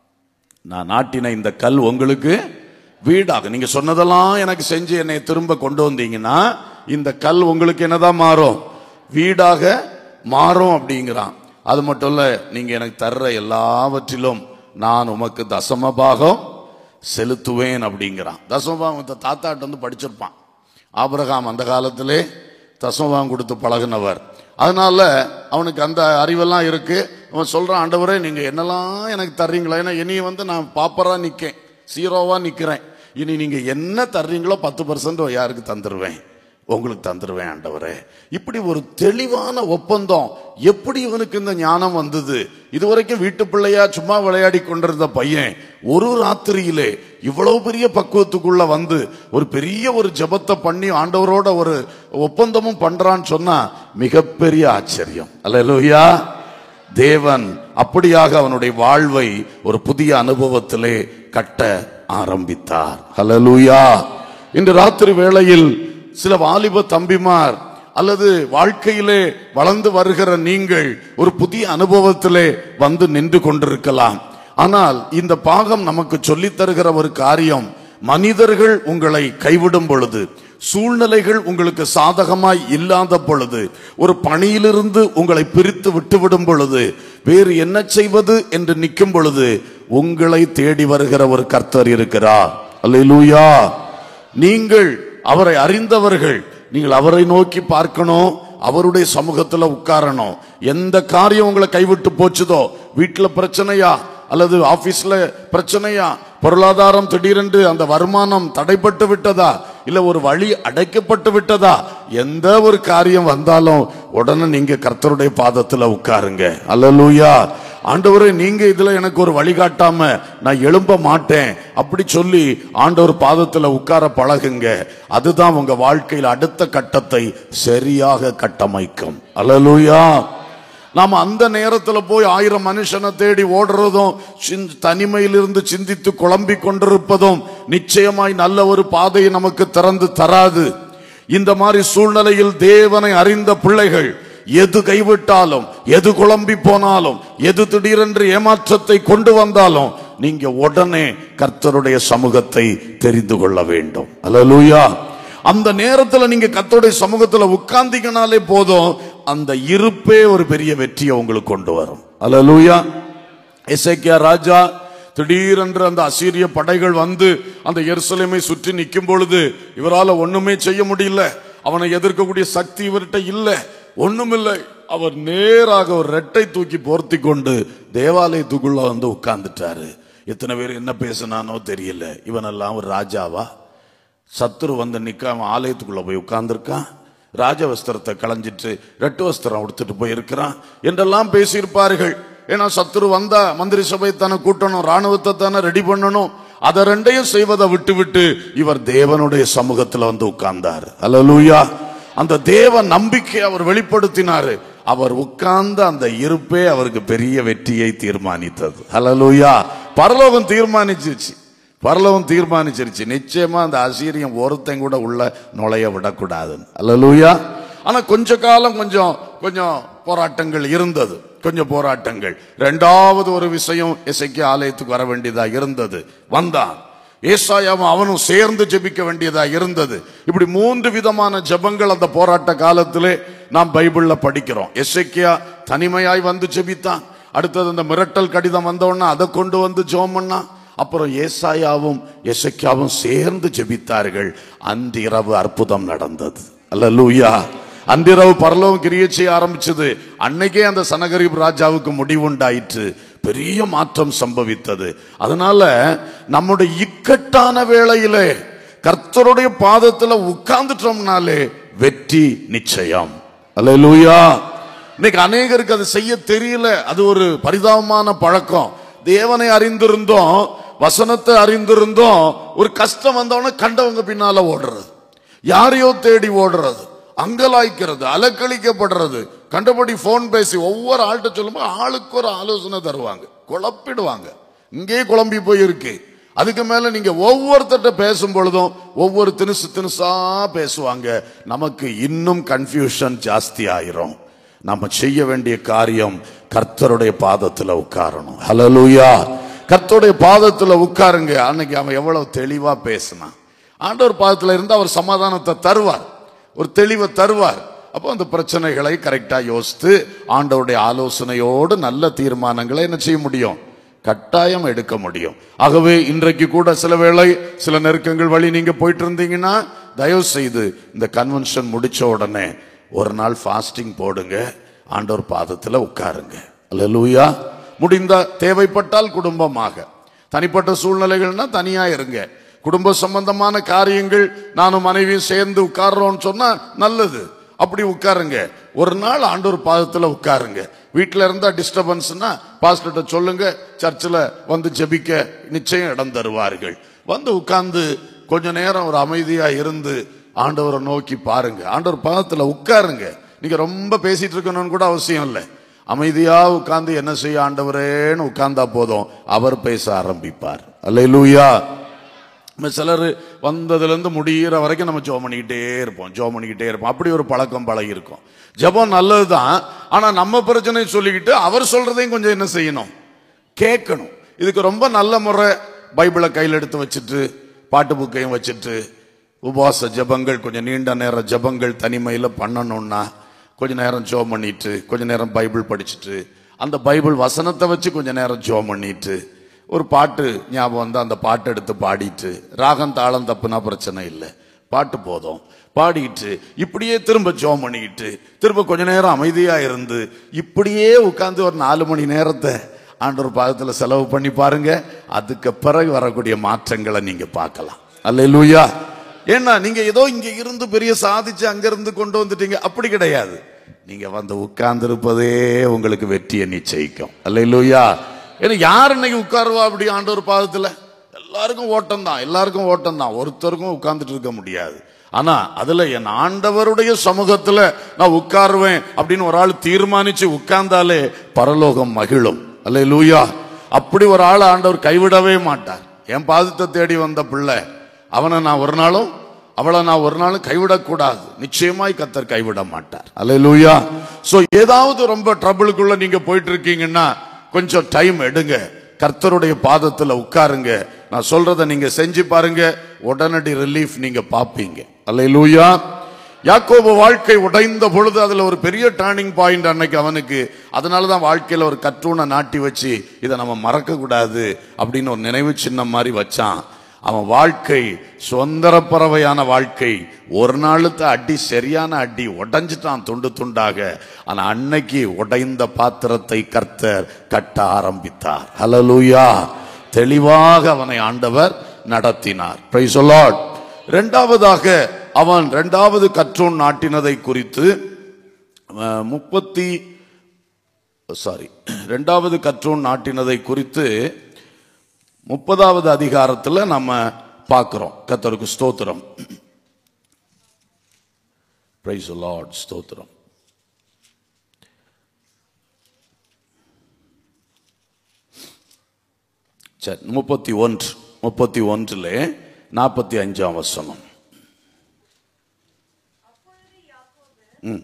Speaker 1: நான் நாட்டின இந்த கல் உங்களுக்கு வீடாகும் நீங்க சொன்னதெல்லாம் எனக்கு செஞ்சு என்னை திரும்ப கொண்டு வந்தீங்கன்னா இந்த கல் உங்களுக்கு என்னதான் மாறும் வீடாக மாறும் அப்படிங்கிறான் அது மட்டும் இல்ல நீங்க எனக்கு தர்ற எல்லாவற்றிலும் நான் உமக்கு தசம பாகம் செலுத்துவேன் அப்படிங்கிறான் தசமபாகம் தாத்தாட்ட வந்து படிச்சிருப்பான் ஆபிரகாம் அந்த காலத்திலே தசமபாகம் கொடுத்து பழகுனவர் அதனால அவனுக்கு அந்த அறிவெல்லாம் இருக்கு அவன் சொல்றான் ஆண்டவரே நீங்க என்னெல்லாம் எனக்கு தர்றீங்களா ஏன்னா இனி வந்து நான் பாப்பரா நிக்கேன் சீரோவா நிக்கிறேன் இனி நீங்க என்ன தர்றீங்களோ பத்து பர்சன்ட் யாருக்கு தந்துருவேன் உங்களுக்கு தந்துருவேன் ஆண்டவரே இப்படி ஒரு தெளிவான ஒப்பந்தம் எப்படி இவனுக்கு இந்த ஞானம் வந்தது இதுவரைக்கும் வீட்டு பிள்ளையா சும்மா விளையாடி கொண்டிருந்த பையன் ஒரு ராத்திரியிலே இவ்வளவு பெரிய பக்குவத்துக்குள்ள வந்து ஒரு பெரிய ஒரு ஜெபத்தை பண்ணி ஆண்டவரோட ஒரு ஒப்பந்தமும் பண்றான்னு சொன்னா மிகப்பெரிய ஆச்சரியம் அல்லேலூயா தேவன் அப்படியாக அவனுடைய வாழ்வை ஒரு புதிய அனுபவத்திலே கட்ட ஆரம்பித்தார் ஹalleluya இன்று ராத்திரி வேளையில் சில வாலிப தம்பிமார் அல்லது வாழ்க்கையிலே வளர்ந்து வருகிற நீங்கள் ஒரு புதிய அனுபவத்திலே வந்து நின்று கொண்டிருக்கலாம் ஆனால் இந்த பாகம் நமக்கு சொல்லித் தருகிற ஒரு காரியம் மனிதர்கள் உங்களை கைவிடும் பொழுது சூழ்நிலைகள் உங்களுக்கு சாதகமாய் இல்லாத பொழுது ஒரு பணியிலிருந்து உங்களை பிரித்து விட்டுவிடும் பொழுது வேறு என்ன செய்வது என்று நிற்கும் பொழுது உங்களை தேடி வருகிற ஒரு கர்த்தர் இருக்கிறார் அல்லேலூயா நீங்கள் அவரை அறிந்தவர்கள் நீங்கள் அவரை நோக்கி பார்க்கணும் அவருடைய சமூகத்துல உட்காரணும் எந்த காரியம் உங்களை கைவிட்டு போச்சுதோ வீட்டுல பிரச்சனையா அல்லது ஆபீஸ்ல பிரச்சனையா பொருளாதாரம் திடீரென்று அந்த வருமானம் தடைப்பட்டு விட்டதா இல்ல ஒரு வழி அடைக்கப்பட்டு விட்டதா எந்த ஒரு காரியம் வந்தாலும் உடனே நீங்க கர்த்தருடைய பாதத்துல உட்காருங்க அல்லேலூயா ஆண்டவரே நீங்க இதுல எனக்கு ஒரு வழிகாட்டாம நான் எழும்ப மாட்டேன் அப்படி சொல்லி ஆண்டவர் பாதத்துல உட்கார பழகுங்க அதுதான் உங்க வாழ்க்கையில் அடுத்த கட்டத்தை சரியாக கட்டமைக்கும் அல்லேலூயா நாம அந்த நேரத்துல போய் ஆயிரம் மனுஷனை தேடி ஓடுறதும் சிந்- தனிமையிலிருந்து சிந்தித்து குழம்பிக் கொண்டிருப்பதும் நிச்சயமாய் நல்ல ஒரு பாதையை நமக்கு திறந்து தராது இந்த மாதிரி சூழ்நிலையில் தேவனை அறிந்த பிள்ளைகள் எது கைவிட்டாலும் எது குழம்பி போனாலும் எது திடீரென்று ஏமாற்றத்தை கொண்டு வந்தாலும் நீங்க உடனே கர்த்தருடைய சமூகத்தை தெரிந்து கொள்ள வேண்டும் அல்லேலூயா அந்த நேரத்துல நீங்க கர்த்தருடைய சமூகத்துல உட்கார்ந்தீங்கனாலே போதும் அந்த இருப்பே ஒரு பெரிய வெற்றியை உங்களுக்கு கொண்டு வரும் அல்லேலூயா எசேக்கியா ராஜா திடீரென்று அந்த அசீரிய படைகள் வந்து அந்த எருசலேமை சுற்றி நிற்கும் பொழுது இவரால ஒண்ணுமே செய்ய முடியல அவனை எதிர்க்கக்கூடிய சக்தி இவர்கிட்ட இல்ல ஒண்ணுமில்லை அவர் நேராக ஒரு ரெட்டை தூக்கி போர்த்தி கொண்டு தேவாலயத்துக்குள்ள வந்து உட்கார்ந்துட்டாரு எத்தனை பேர் என்ன பேசினானோ தெரியல இவனெல்லாம் ஒரு ராஜாவா சத்துரு வந்து நிக்காம ஆலயத்துக்குள்ள போய் உட்கார்ந்திருக்கான் ராஜ வஸ்திரத்தை களைஞ்சிட்டு ரெட்டு வஸ்திரம் உடுத்துட்டு போயிருக்கிறான் என்றெல்லாம் பேசியிருப்பார்கள் ஏன்னா சத்துரு வந்தா மந்திரி சபை தானே கூட்டணும் ராணுவத்தை தானே ரெடி பண்ணணும் அதை ரெண்டையும் செய்வதை விட்டு விட்டு இவர் தேவனுடைய சமூகத்துல வந்து உட்கார்ந்தார் அல்லேலூயா அந்த தேவ நம்பிக்கை அவர் வெளிப்படுத்தினாரு அவர் உட்கார்ந்த அந்த இருப்பே அவருக்கு பெரிய வெற்றியை தீர்மானித்தது அல்லேலூயா பரலோகம் தீர்மானிச்சிருச்சு பரலவம் தீர்மானிச்சிருச்சு நிச்சயமா அந்த அசீரியம் ஒருத்தன் கூட உள்ள நுழைய விடக்கூடாதுன்னு அல்லேலூயா ஆனா கொஞ்ச காலம் கொஞ்சம் கொஞ்சம் போராட்டங்கள் இருந்தது கொஞ்சம் போராட்டங்கள் ரெண்டாவது ஒரு விஷயம் இசைக்கு ஆலயத்துக்கு வர வேண்டியதா இருந்தது வந்தான் ஏசாயாவும் அவனும் சேர்ந்து ஜெபிக்க வேண்டியதா இருந்தது இப்படி மூன்று விதமான ஜெபங்கள் அந்த போராட்ட காலத்திலே நாம் பைபிள்ல படிக்கிறோம் எசேக்கியா தனிமையாய் வந்து ஜெபித்தான் அடுத்தது அந்த மிரட்டல் கடிதம் வந்தோடனே அதை கொண்டு வந்து ஜெபம் பண்ணான் அப்புறம் ஏசாயாவும் எசக்கியாவும் சேர்ந்து ஜெபித்தார்கள் அன்றிரவு அற்புதம் நடந்தது அல்லேலூயா அன்றிரவு பரலோகம் கிரியை செய்ய ஆரம்பிச்சது அன்னைக்கே அந்த சனகரிப் ராஜாவுக்கு முடிவுண்டாயிற்று பெரிய மாற்றம் சம்பவித்தது அதனால நம்முடைய இக்கட்டான வேளையிலே கர்த்தருடைய பாதத்துல உட்கார்ந்துட்டோம்னாலே வெற்றி நிச்சயம் அல்லேலூயா இன்னைக்கு அநேகருக்கு அது செய்ய தெரியல அது ஒரு பரிதாபமான பழக்கம் தேவனை அறிந்திருந்தோம் வசனத்தை அறிந்திருந்தோம் ஒரு கஷ்டம் வந்தவன கண்டவங்க பின்னால ஓடுறது யாரையோ தேடி ஓடுறது அங்கலாய்க்கிறது அலக்களிக்கப்படுறது கண்டபடி போன் பேசி ஒவ்வொரு ஆள்கிட்ட சொல்லும்போது ஆளுக்கு ஒரு ஆலோசனை தருவாங்க குழப்பிடுவாங்க இங்கே குழம்பி போயிருக்கு அதுக்கு மேல நீங்க ஒவ்வொருத்தட்ட பேசும் பொழுதும் ஒவ்வொரு தினுசு தினுசா பேசுவாங்க நமக்கு இன்னும் கன்ஃபியூஷன் ஜாஸ்தி ஆயிரும் நம்ம செய்ய வேண்டிய காரியம் கர்த்தருடைய பாதத்துல உட்காரணும் ஹalleluya கர்த்தருடைய பாதத்துல உட்காருங்க அன்னைக்கு அவன் எவ்வளவு தெளிவா பேசினான் ஆண்டவர் பாதத்துல இருந்து அவர் சமாதானத்தை தருவார் ஒரு தெளிவை தருவார் அப்போ அந்த பிரச்சனைகளை கரெக்டா யோசித்து ஆண்டவருடைய ஆலோசனையோடு நல்ல தீர்மானங்களை என்ன செய்ய முடியும் கட்டாயம் எடுக்க முடியும் ஆகவே இன்றைக்கு கூட சில வேளை சில நெருக்கங்கள் வழி நீங்க போயிட்டு இருந்தீங்கன்னா தயவு செய்து இந்த கன்வென்ஷன் முடிச்ச உடனே ஒரு நாள் ஃபாஸ்டிங் போடுங்க ஆண்டவர் பாதத்துல உட்காருங்க அல்லேலூயா முடிந்தா தேவைப்பட்டால் குடும்பமாக தனிப்பட்ட சூழ்நிலைகள்னா தனியா இருங்க குடும்ப சம்பந்தமான காரியங்கள் நானும் மனைவியும் சேர்ந்து உட்கார்றோம்னு சொன்னா நல்லது அப்படி உட்காருங்க ஒரு நாள் ஆண்டவர் பாதத்துல உட்காருங்க வீட்டில் இருந்தா டிஸ்டர்பன்ஸ்னா பாஸ்டர்கிட்ட சொல்லுங்க சர்ச்சில் வந்து ஜெபிக்க நிச்சயம் இடம் தருவார்கள் வந்து உட்கார்ந்து கொஞ்ச நேரம் ஒரு அமைதியா இருந்து ஆண்டவரை நோக்கி பாருங்க ஆண்டவர் பாதத்துல உட்காருங்க நீங்க ரொம்ப பேசிட்டு இருக்கணும்னு கூட அவசியம் இல்லை அமைதியா உட்கார்ந்து என்ன செய்ய ஆண்டவரேன்னு உட்கார்ந்தா போதும் அவர் பேச ஆரம்பிப்பார் அல்லேலூயா நம்ம சிலர் வந்ததுலேருந்து முடியிற வரைக்கும் நம்ம ஜோம் பண்ணிக்கிட்டே இருப்போம் ஜோம் பண்ணிக்கிட்டே இருப்போம் அப்படி ஒரு பழக்கம் பழகி இருக்கும் ஜெபம் நல்லது தான் ஆனால் நம்ம பிரச்சனை சொல்லிக்கிட்டு அவர் சொல்றதையும் கொஞ்சம் என்ன செய்யணும் கேட்கணும் இதுக்கு ரொம்ப நல்ல முறை பைபிளை கையில் எடுத்து வச்சுட்டு பாட்டு புக்கையும் வச்சுட்டு உபவாச ஜெபங்கள் கொஞ்சம் நீண்ட நேர ஜெபங்கள் தனிமையில் பண்ணணும்னா கொஞ்ச நேரம் ஜோம் பண்ணிட்டு கொஞ்ச நேரம் பைபிள் படிச்சுட்டு அந்த பைபிள் வசனத்தை வச்சு கொஞ்ச நேரம் ஜோம் பண்ணிட்டு ஒரு பாட்டு ஞாபகம் வந்து அந்த பாட்டு எடுத்து பாடிட்டு ராகம் தாளம் தப்புனா பிரச்சனை இல்லை பாட்டு போதும் பாடிட்டு இப்படியே திரும்ப ஜோம் பண்ணிக்கிட்டு திரும்ப கொஞ்ச நேரம் அமைதியா இருந்து இப்படியே உட்கார்ந்து ஒரு நாலு மணி நேரத்தை ஆண்டவர் பாதத்துல செலவு பண்ணி பாருங்க அதுக்கு பிறகு வரக்கூடிய மாற்றங்களை நீங்க பார்க்கலாம் அல்லேலூயா ஏன்னா நீங்க ஏதோ இங்க இருந்து பெரிய சாதிச்சு அங்க இருந்து கொண்டு வந்துட்டீங்க அப்படி கிடையாது நீங்க வந்து உட்கார்ந்து இருப்பதே உங்களுக்கு வெற்றியை நிச்சயிக்கும் அல்லேலூயா ஏன்னா யார் இன்னைக்கு உட்காருவா அப்படி ஆண்டவர் பாதத்துல எல்லாருக்கும் ஓட்டம் தான் எல்லாருக்கும் ஓட்டம் தான் ஒருத்தருக்கும் உட்கார்ந்துட்டு இருக்க முடியாது ஆனா அதுல என் ஆண்டவருடைய சமூகத்துல நான் உட்காருவேன் அப்படின்னு ஒரு ஆள் தீர்மானிச்சு உட்கார்ந்தாலே பரலோகம் மகிழும் அல்ல லூயா அப்படி ஒரு ஆள் ஆண்டவர் கைவிடவே மாட்டார் என் பாதத்தை தேடி வந்த பிள்ளை அவனை நான் ஒரு நாளும் அவளை நான் ஒரு நாளும் கைவிடக்கூடாது நிச்சயமாய் கத்தர் கைவிட மாட்டார் அல்ல லூயா சோ ஏதாவது ரொம்ப ட்ரபிளுக்குள்ள நீங்க போயிட்டு இருக்கீங்கன்னா கொஞ்சம் டைம் எடுங்க கர்த்தருடைய பாதத்துல உட்காருங்க நான் சொல்றதை நீங்க செஞ்சு பாருங்க உடனடி ரிலீஃப் நீங்க பாப்பீங்க அல்லேலூயா யாக்கோபு வாழ்க்கை உடைந்த பொழுது அதுல ஒரு பெரிய டேர்னிங் பாயிண்ட் அன்னைக்கு அவனுக்கு அதனால தான் வாழ்க்கையில ஒரு கற்றூனை நாட்டி வச்சு இதை நம்ம மறக்க கூடாது அப்படின்னு ஒரு நினைவு சின்னம் மாதிரி வச்சான் அவன் வாழ்க்கை சுதந்திர பறவையான வாழ்க்கை ஒரு நாளுத்த அடி சரியான அடி உடைஞ்சிட்டான் துண்டு துண்டாக ஆனா அன்னைக்கு உடைந்த பாத்திரத்தை கர்த்தர் கட்ட ஆரம்பித்தார் ஹலலூயா தெளிவாக அவனை ஆண்டவர் நடத்தினார் Praise the Lord. இரண்டாவதாக அவன் இரண்டாவது கற்றோன் நாட்டினதை குறித்து அஹ், முப்பத்தி சாரி இரண்டாவது கற்றோன் நாட்டினதை குறித்து முப்பதாவது அதிகாரத்துல நம்ம பார்க்கிறோம் கத்தருக்கு ஸ்தோத்திரம் Praise the Lord ஸ்தோத்திரம் சரி முப்பத்தி ஒன்று முப்பத்தி ஒன்றிலே நாற்பத்தி அஞ்சாம் வசனம் ம்.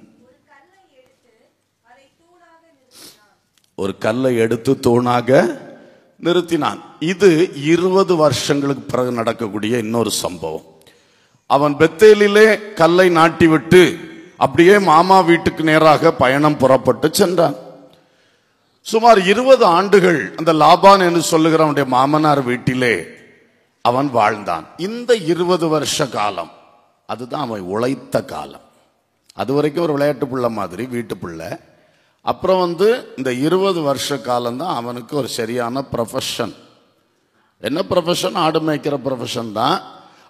Speaker 1: ஒரு கல்லை எடுத்து தூணாக நிறுத்தினான் இது இருபது வருஷங்களுக்கு பிறகு நடக்கக்கூடிய இன்னொரு சம்பவம் அவன் பெத்தேலிலே கல்லை நாட்டி விட்டு அப்படியே மாமா வீட்டுக்கு நேராக பயணம் புறப்பட்டு சென்றான் சுமார் இருபது ஆண்டுகள் அந்த லாபான் என்று சொல்லுகிற அவனுடைய மாமனார் வீட்டிலே அவன் வாழ்ந்தான் இந்த இருபது வருஷ காலம் அதுதான் அவன் உழைத்த காலம் அது வரைக்கும் ஒரு விளையாட்டு பிள்ளை மாதிரி வீட்டு பிள்ளை அப்புறம் வந்து இந்த இருபது வருஷ காலம் தான் அவனுக்கு ஒரு சரியான ப்ரொஃபஷன் என்ன ப்ரொஃபஷன் ஆடு மேய்க்கிற ப்ரொஃபஷன் தான்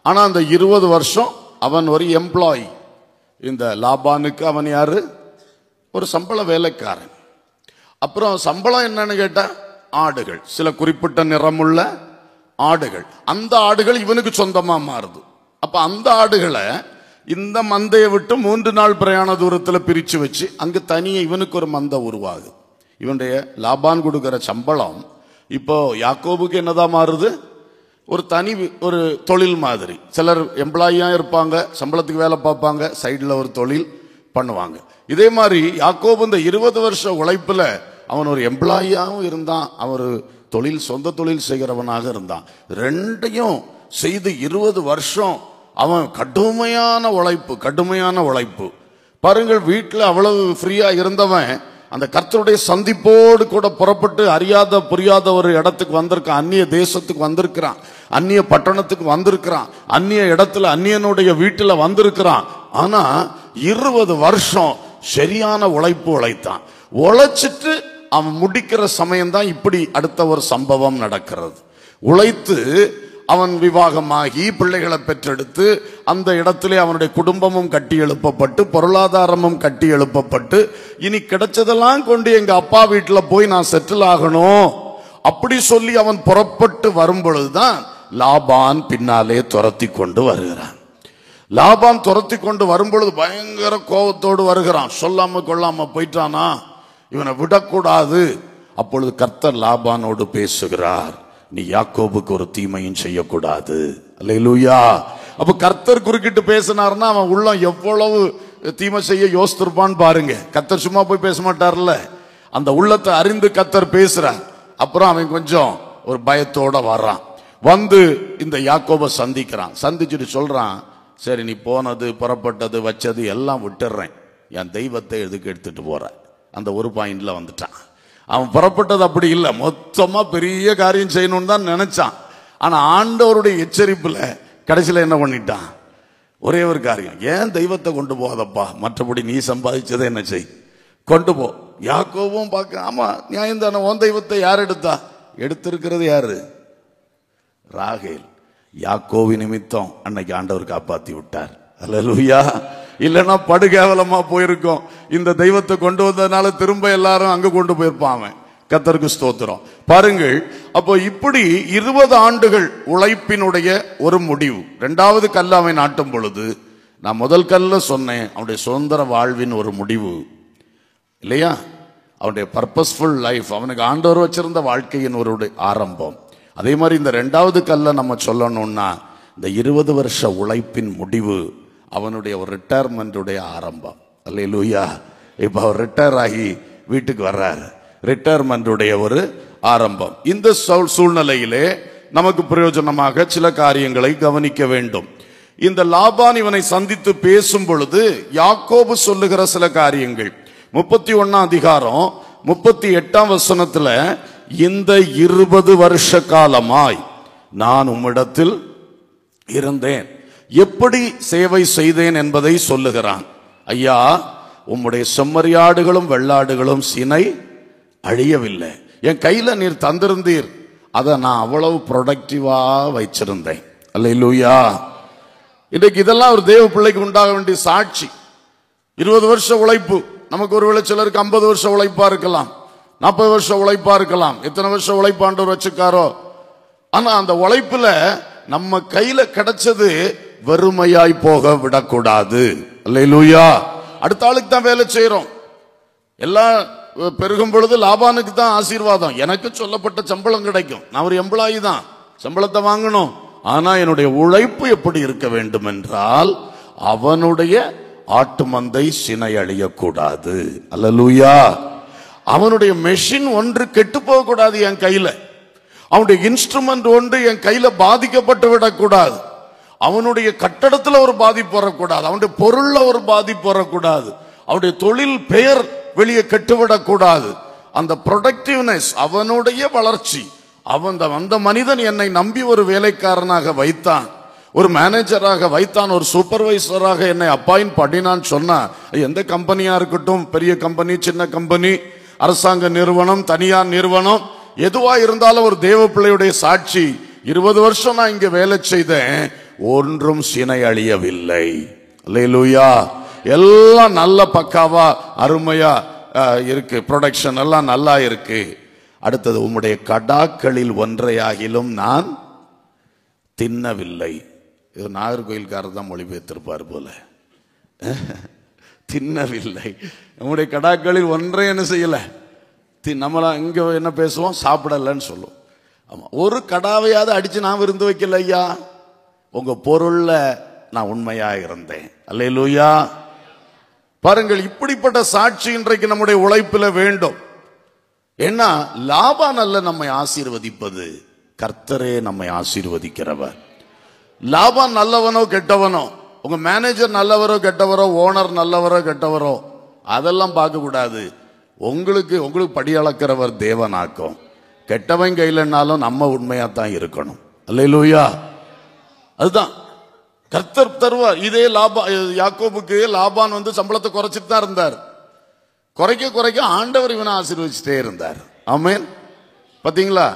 Speaker 1: ஆனா அந்த இருபது வருஷம் அவன் ஒரு எம்ப்ளாயி இந்த லாபானுக்கு அவன் யாரு ஒரு சம்பள வேலைக்காரன் அப்புறம் சம்பளம் என்னன்னு கேட்டா ஆடுகள் சில குறிப்பிட்ட நிறமுள்ள ஆடுகள் அந்த ஆடுகள் இவனுக்கு சொந்தமா மாறுது அப்ப அந்த ஆடுகளை இந்த மந்தையை விட்டு மூன்று நாள் பிரயாண தூரத்துல பிரிச்சு வச்சு அங்க தனியே இவனுக்கு ஒரு மந்தை உருவாகுது இவனுடைய லாபான் கொடுக்கிற சம்பளம் இப்போ யாக்கோபுக்கு என்னதான் மாறுது ஒரு தனி வி- ஒரு தொழில் மாதிரி சிலர் எம்ப்ளாயியா இருப்பாங்க சம்பளத்துக்கு வேலை பார்ப்பாங்க சைடில் ஒரு தொழில் பண்ணுவாங்க இதே மாதிரி யாக்கோபு இந்த இருபது வருஷ உழைப்புல அவன் ஒரு எம்ப்ளாயியாகவும் இருந்தான் அவன் ஒரு தொழில் சொந்த தொழில் செய்கிறவனாக இருந்தான் ரெண்டையும் செய்து இருபது வருஷம் அவன் கடுமையான உழைப்பு கடுமையான உழைப்பு பாருங்கள் வீட்டில் அவ்வளவு ஃப்ரீயா இருந்தவன் அந்த கர்த்தருடைய சந்திப்போடு கூட புறப்பட்டு அறியாத புரியாத ஒரு இடத்துக்கு வந்திருக்கான் அந்நிய தேசத்துக்கு வந்திருக்கிறான் அந்நிய பட்டணத்துக்கு வந்திருக்கிறான் அந்நிய இடத்துல அந்நியனுடைய வீட்டுல வந்திருக்கிறான் ஆனா இருபது வருஷம் சரியான உழைப்பு உழைத்தான் உழைச்சிட்டு அவன் முடிக்கிற சமயம்தான் இப்படி அடுத்த ஒரு சம்பவம் நடக்கிறது உழைத்து அவன் விவாகமாகி பிள்ளைகளை பெற்றெடுத்து அந்த இடத்திலே அவனுடைய குடும்பமும் கட்டி எழுப்பப்பட்டு பொருளாதாரமும் கட்டி எழுப்பப்பட்டு இனி கிடைச்சதெல்லாம் கொண்டு எங்க அப்பா வீட்டுல போய் நான் செட்டில் ஆகணும் அப்படி சொல்லி அவன் புறப்பட்டு வரும் பொழுதுதான் லாபான் பின்னாலே துரத்தி கொண்டு வருகிறான் லாபான் துரத்தி கொண்டு வரும்பொழுது பயங்கர கோபத்தோடு வருகிறான் சொல்லாம கொள்ளாம போயிட்டானா இவனை விடக்கூடாது அப்பொழுது கர்த்தர் லாபானோடு பேசுகிறார் நீ யாக்கோபுக்கு ஒரு தீமையும் செய்யக்கூடாது அல்லேலூயா அப்ப கர்த்தர் குறுக்கிட்டு பேசினார்னா அவன் உள்ளம் எவ்வளவு தீமை செய்ய யோசித்திருப்பான்னு பாருங்க கர்த்தர் சும்மா போய் பேச மாட்டார்ல அந்த உள்ளத்தை அறிந்து கர்த்தர் பேசுறார் அப்புறம் அவன் கொஞ்சம் ஒரு பயத்தோட வர்றான் வந்து இந்த யாக்கோபை சந்திக்கிறான் சந்திச்சுட்டு சொல்றான் சரி நீ போனது புறப்பட்டது வச்சது எல்லாம் விட்டுடுறேன் என் தெய்வத்தை எதுக்கு எடுத்துட்டு போறேன் அந்த ஒரு பாயிண்ட்ல வந்துட்டான் அவன் புறப்பட்டது அப்படி இல்லை மொத்தமா பெரிய காரியம் செய்யணும்னு தான் நினைச்சான் ஆனா ஆண்டவருடைய எச்சரிப்புல கடைசியில என்ன பண்ணிட்டான் ஒரே ஒரு காரியம் ஏன் தெய்வத்தை கொண்டு போகாதப்பா மற்றபடி நீ சம்பாதிச்சதை என்ன செய் கொண்டு போ யாக்கோவும் பார்க்க ஆமா நியாயம் தானே உன் தெய்வத்தை யார் எடுத்தா எடுத்திருக்கிறது யாரு ராகேல் யாக்கோவி நிமித்தம் அன்னைக்கு ஆண்டவர் காப்பாத்தி விட்டார் அல்லேலூயா இல்லைன்னா படுகேவலமா போயிருக்கோம் இந்த தெய்வத்தை கொண்டு வந்ததுனால திரும்ப எல்லாரும் அங்க கொண்டு போயிருப்பான் அவன் கத்தருக்கு ஸ்தோத்திரம் பாருங்கள் அப்போ இப்படி இருபது ஆண்டுகள் உழைப்பினுடைய ஒரு முடிவு ரெண்டாவது கல்ல அவன் நாட்டும் பொழுது நான் முதல் கல்ல சொன்னேன் அவனுடைய சுதந்திர வாழ்வின் ஒரு முடிவு இல்லையா அவனுடைய பர்பஸ்ஃபுல் லைஃப் அவனுக்கு ஆண்டவர் வச்சிருந்த வாழ்க்கையின் ஒரு ஆரம்பம் அதே மாதிரி இந்த ரெண்டாவது கல்ல நம்ம சொல்லணும்னா இந்த இருபது வருஷ உழைப்பின் முடிவு அவனுடைய ஒரு ரிட்டையர்மெண்ட்டுடைய ஆரம்பம் அல்லேலூயா இப்போ அவர் ரிட்டையர் ஆகி வீட்டுக்கு வர்றாரு ரிட்டையர்மெண்ட்டுடைய ஒரு ஆரம்பம் இந்த சூழ்- சூழ்நிலையிலே நமக்கு பிரயோஜனமாக சில காரியங்களை கவனிக்க வேண்டும் இந்த லாபான் இவனை சந்தித்து பேசும் பொழுது யாக்கோபு சொல்லுகிற சில காரியங்கள் முப்பத்தி ஒன்னாம் அதிகாரம் முப்பத்தி எட்டாம் வசனத்துல இந்த இருபது வருஷ காலமாய் நான் உம்மிடத்தில் இருந்தேன் எப்படி சேவை செய்தேன் என்பதை சொல்லுகிறான் ஐயா உம்முடைய செம்மறியாடுகளும் வெள்ளாடுகளும் சினை அழியவில்லை என் கையில நீர் தந்திருந்தீர் அதை நான் அவ்வளவு ப்ரொடக்டிவா வச்சிருந்தேன் அல்லேலூயா இன்றைக்கு இதெல்லாம் ஒரு தேவ பிள்ளைக்கு உண்டாக வேண்டிய சாட்சி இருபது வருஷ உழைப்பு நமக்கு ஒருவேளை சிலருக்கு ஐம்பது வருஷம் உழைப்பா இருக்கலாம் நாற்பது வருஷம் உழைப்பா இருக்கலாம் எத்தனை வருஷம் உழைப்பாண்டவர் வச்சுக்காரோ ஆனா அந்த உழைப்புல நம்ம கையில கிடைச்சது வெறுமையாய் போக விடக்கூடாது அல்லேலூயா அடுத்த ஆளுக்கு தான் வேலை செய்யறோம் எல்லாம் பெருகும் பொழுது லாபானுக்கு தான் ஆசீர்வாதம் எனக்கு சொல்லப்பட்ட சம்பளம் கிடைக்கும் நான் ஒரு எம்ப்ளாயி தான் சம்பளத்தை வாங்கணும் ஆனா என்னுடைய உழைப்பு எப்படி இருக்க வேண்டும் என்றால் அவனுடைய ஆட்டு மந்தை சினை அழியக்கூடாது அல்லலூயா அவனுடைய மெஷின் ஒன்று கெட்டு போகக்கூடாது என் கையில அவனுடைய இன்ஸ்ட்ருமெண்ட் ஒன்று என் கையில பாதிக்கப்பட்டு விடக்கூடாது அவனுடைய கட்டடத்துல ஒரு பாதிப்பு வரக்கூடாது அவனுடைய பொருள்ல ஒரு பாதிப்பு வரக்கூடாது அவனுடைய தொழில் பெயர் வெளியே கெட்டுவிடக்கூடாது அந்த ப்ரொடக்டிவ்னஸ் அவனுடைய வளர்ச்சி அவன் அந்த மனிதன் என்னை நம்பி ஒரு வேலைக்காரனாக வைத்தான் ஒரு மேனேஜராக வைத்தான் ஒரு சூப்பர்வைசராக என்னை அப்பாயின் பண்ணினான்னு சொன்னா எந்த கம்பெனியா இருக்கட்டும் பெரிய கம்பெனி சின்ன கம்பெனி அரசாங்க நிறுவனம் தனியார் நிறுவனம் எதுவா இருந்தாலும் ஒரு தேவ பிள்ளையுடைய சாட்சி இருபது வருஷம் நான் இங்க வேலை செய்தேன் ஒன்றும் சினை அழியவில்லை அல்லேலூயா எல்லாம் நல்ல பக்காவா அருமையா அஹ், இருக்கு ப்ரொடக்ஷன் எல்லாம் நல்லா இருக்கு அடுத்தது உம்முடைய கடாக்களில் ஒன்றையாகிலும் நான் தின்னவில்லை இது நாகர்கோயில்காரர் தான் மொழிபெயர்த்திருப்பார் போல தின்னவில்லை நம்முடைய கடாக்களில் ஒன்றை என்ன செய்யல தி- நம்மள இங்க என்ன பேசுவோம் சாப்பிடலன்னு சொல்லுவோம் ஆமா ஒரு கடாவையாவது அடிச்சு நான் விருந்து வைக்கல ஐயா உங்க பொருள்ல நான் உண்மையா இருந்தேன் அல்லேலூயா பாருங்கள் இப்படிப்பட்ட சாட்சி இன்றைக்கு நம்முடைய உழைப்பில் வேண்டும் ஏன்னா லாபான் அல்ல நம்மை ஆசீர்வதிப்பது கர்த்தரே நம்மை ஆசீர்வதிக்கிறவர் லாபான் நல்லவனோ கெட்டவனோ உங்க மேனேஜர் நல்லவரோ கெட்டவரோ ஓனர் நல்லவரோ கெட்டவரோ அதெல்லாம் பார்க்க கூடாது உங்களுக்கு உங்களுக்கு படி அளக்கிறவர் தேவனாக்கும் கெட்டவன் கையிலனாலும் நம்ம உண்மையா தான் இருக்கணும் அல்லேலூயா அதுதான் கர்த்தர் தருவார் இதே லாபா யாக்கோபுக்கு லாபான் வந்து சம்பளத்தை குறைச்சிட்டு தான் இருந்தார் குறைக்க குறைக்க ஆண்டவர் இவனை ஆசீர்வதிச்சுட்டே இருந்தார் ஆமென் பாத்தீங்களா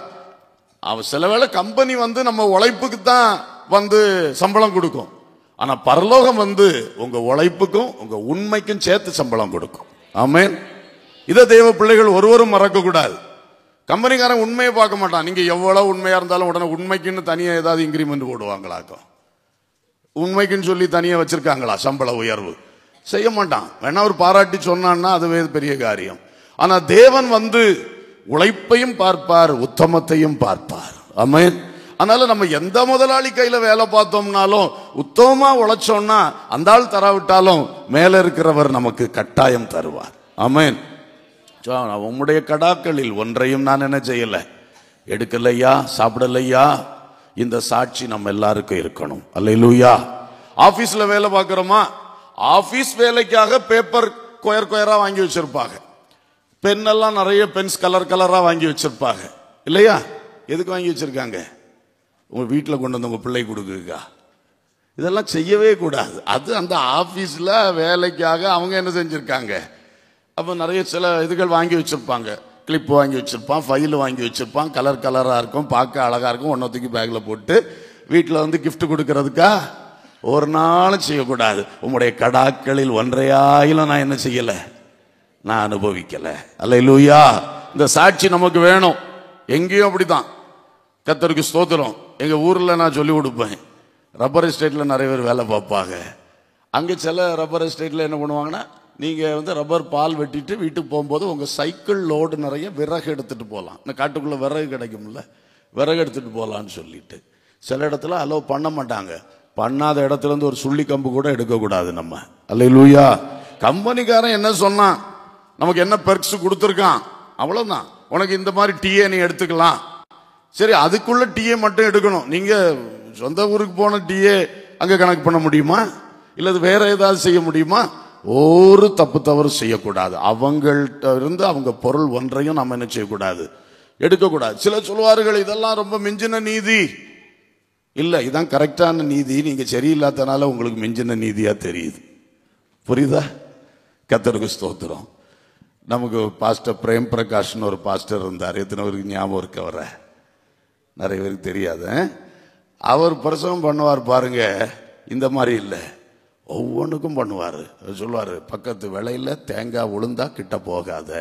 Speaker 1: அவ சில வேளை கம்பெனி வந்து நம்ம உழைப்புக்கு தான் வந்து சம்பளம் கொடுக்கும் ஆனா பரலோகம் வந்து உங்க உழைப்புக்கும் உங்க உண்மைக்கும் சேர்த்து சம்பளம் கொடுக்கும் ஆமென் இதை தேவ பிள்ளைகள் ஒருவரும் மறக்க கூடாது கம்பெனிக்காரன் உண்மையை பார்க்க மாட்டான் நீங்க எவ்வளவு உண்மையா இருந்தாலும் உடனே உண்மைக்குன்னு தனியா ஏதாவது இன்கிரிமெண்ட் போடுவாங்களாக்கும் உண்மைக்குன்னு சொல்லி தனியா வச்சிருக்காங்களா சம்பள உயர்வு செய்ய மாட்டான் வேணா ஒரு பாராட்டி சொன்னான்னா அதுவே பெரிய காரியம் ஆனா தேவன் வந்து உழைப்பையும் பார்ப்பார் உத்தமத்தையும் பார்ப்பார் ஆமென் அதனால நம்ம எந்த முதலாளி கையில வேலை பார்த்தோம்னாலும் உத்தமமா உழைச்சோம்னா அந்த ஆள் தராவிட்டாலும் மேல இருக்கிறவர் நமக்கு கட்டாயம் தருவார் ஆமென் சோ, உம்முடைய கடாக்களில் ஒன்றையும் நான் என்ன செய்யல எடுக்கலையா சாப்பிடலையா இந்த சாட்சி நம்ம எல்லாருக்கும் இருக்கணும் அல்லேலூயா ஆபீஸ்ல வேலை பார்க்கிறோமா ஆபீஸ் வேலைக்காக பேப்பர் கொயர் கொயரா வாங்கி வச்சிருப்பாங்க பென் எல்லாம் நிறைய பென்ஸ் கலர் கலரா வாங்கி வச்சிருப்பாங்க இல்லையா எதுக்கு வாங்கி வச்சிருக்காங்க உங்க வீட்டில் கொண்டு வந்து உங்க பிள்ளை கொடுக்குக்கா இதெல்லாம் செய்யவே கூடாது அது அந்த ஆபீஸ்ல வேலைக்காக அவங்க என்ன செஞ்சிருக்காங்க அப்போ நிறைய சில இதுகள் வாங்கி வச்சிருப்பாங்க கிளிப் வாங்கி வச்சிருப்பான் ஃபைல் வாங்கி வச்சிருப்பான் கலர் கலரா இருக்கும் பார்க்க அழகா இருக்கும் ஒன்னத்துக்கு பேக்ல போட்டு வீட்டில் வந்து gift கொடுக்கறதுக்கா ஒரு நாளும் செய்யக்கூடாது உம்முடைய கடாக்களில் ஒன்றையாயிலும் நான் என்ன செய்யல நான் அனுபவிக்கல அல்லேலூயா இந்த சாட்சி நமக்கு வேணும் எங்கேயும் அப்படிதான் கத்தருக்கு ஸ்தோத்திரம் எங்க ஊர்ல நான் சொல்லி கொடுப்பேன் ரப்பர் எஸ்டேட்ல நிறைய பேர் வேலை பார்ப்பாங்க அங்க சில ரப்பர் எஸ்டேட்ல என்ன பண்ணுவாங்கன்னா நீங்க வந்து ரப்பர் பால் வெட்டிட்டு வீட்டுக்கு போகும்போது உங்க சைக்கிள் லோடு நிறைய விறகு எடுத்துட்டு போகலாம் இந்த காட்டுக்குள்ள விறகு கிடைக்கும்ல விறகு எடுத்துட்டு போகலான்னு சொல்லிட்டு சில இடத்துல அலோவ் பண்ண மாட்டாங்க பண்ணாத இடத்துல இருந்து ஒரு சுள்ளி கம்பு கூட எடுக்கக்கூடாது நம்ம அல்ல கம்பெனிக்காரன் என்ன சொன்னான் நமக்கு என்ன பெர்க்ஸ் கொடுத்துருக்கான் அவ்வளவுதான் உனக்கு இந்த மாதிரி டீயை நீ எடுத்துக்கலாம் சரி அதுக்குள்ள டீயை மட்டும் எடுக்கணும் நீங்க சொந்த ஊருக்கு போன டீயே அங்க கணக்கு பண்ண முடியுமா இல்ல அது வேற ஏதாவது செய்ய முடியுமா ஒரு தப்பு தவறு செய்யக்கூடாது அவங்கள்ட்ட இருந்து அவங்க பொருள் ஒன்றையும் நம்ம என்ன செய்யக்கூடாது எடுக்கக்கூடாது சிலர் சொல்லுவார்கள் இதெல்லாம் ரொம்ப மிஞ்சின நீதி இல்ல இதான் கரெக்டான நீதி நீங்க சரியில்லாதனால உங்களுக்கு மிஞ்சின நீதியா தெரியுது புரியுதா கத்தருக்கு ஸ்தோத்திரம் நமக்கு பாஸ்டர் பிரேம் பிரகாஷ்னு ஒரு பாஸ்டர் இருந்தார் எத்தனை பேருக்கு ஞாபகம் இருக்க வர நிறைய பேருக்கு தெரியாது அவர் பிரசவம் பண்ணுவார் பாருங்க இந்த மாதிரி இல்லை ஒவ்வொன்றுக்கும் பண்ணுவார் சொல்லுவார் பக்கத்து விலையில தேங்காய் உளுந்தா கிட்ட போகாத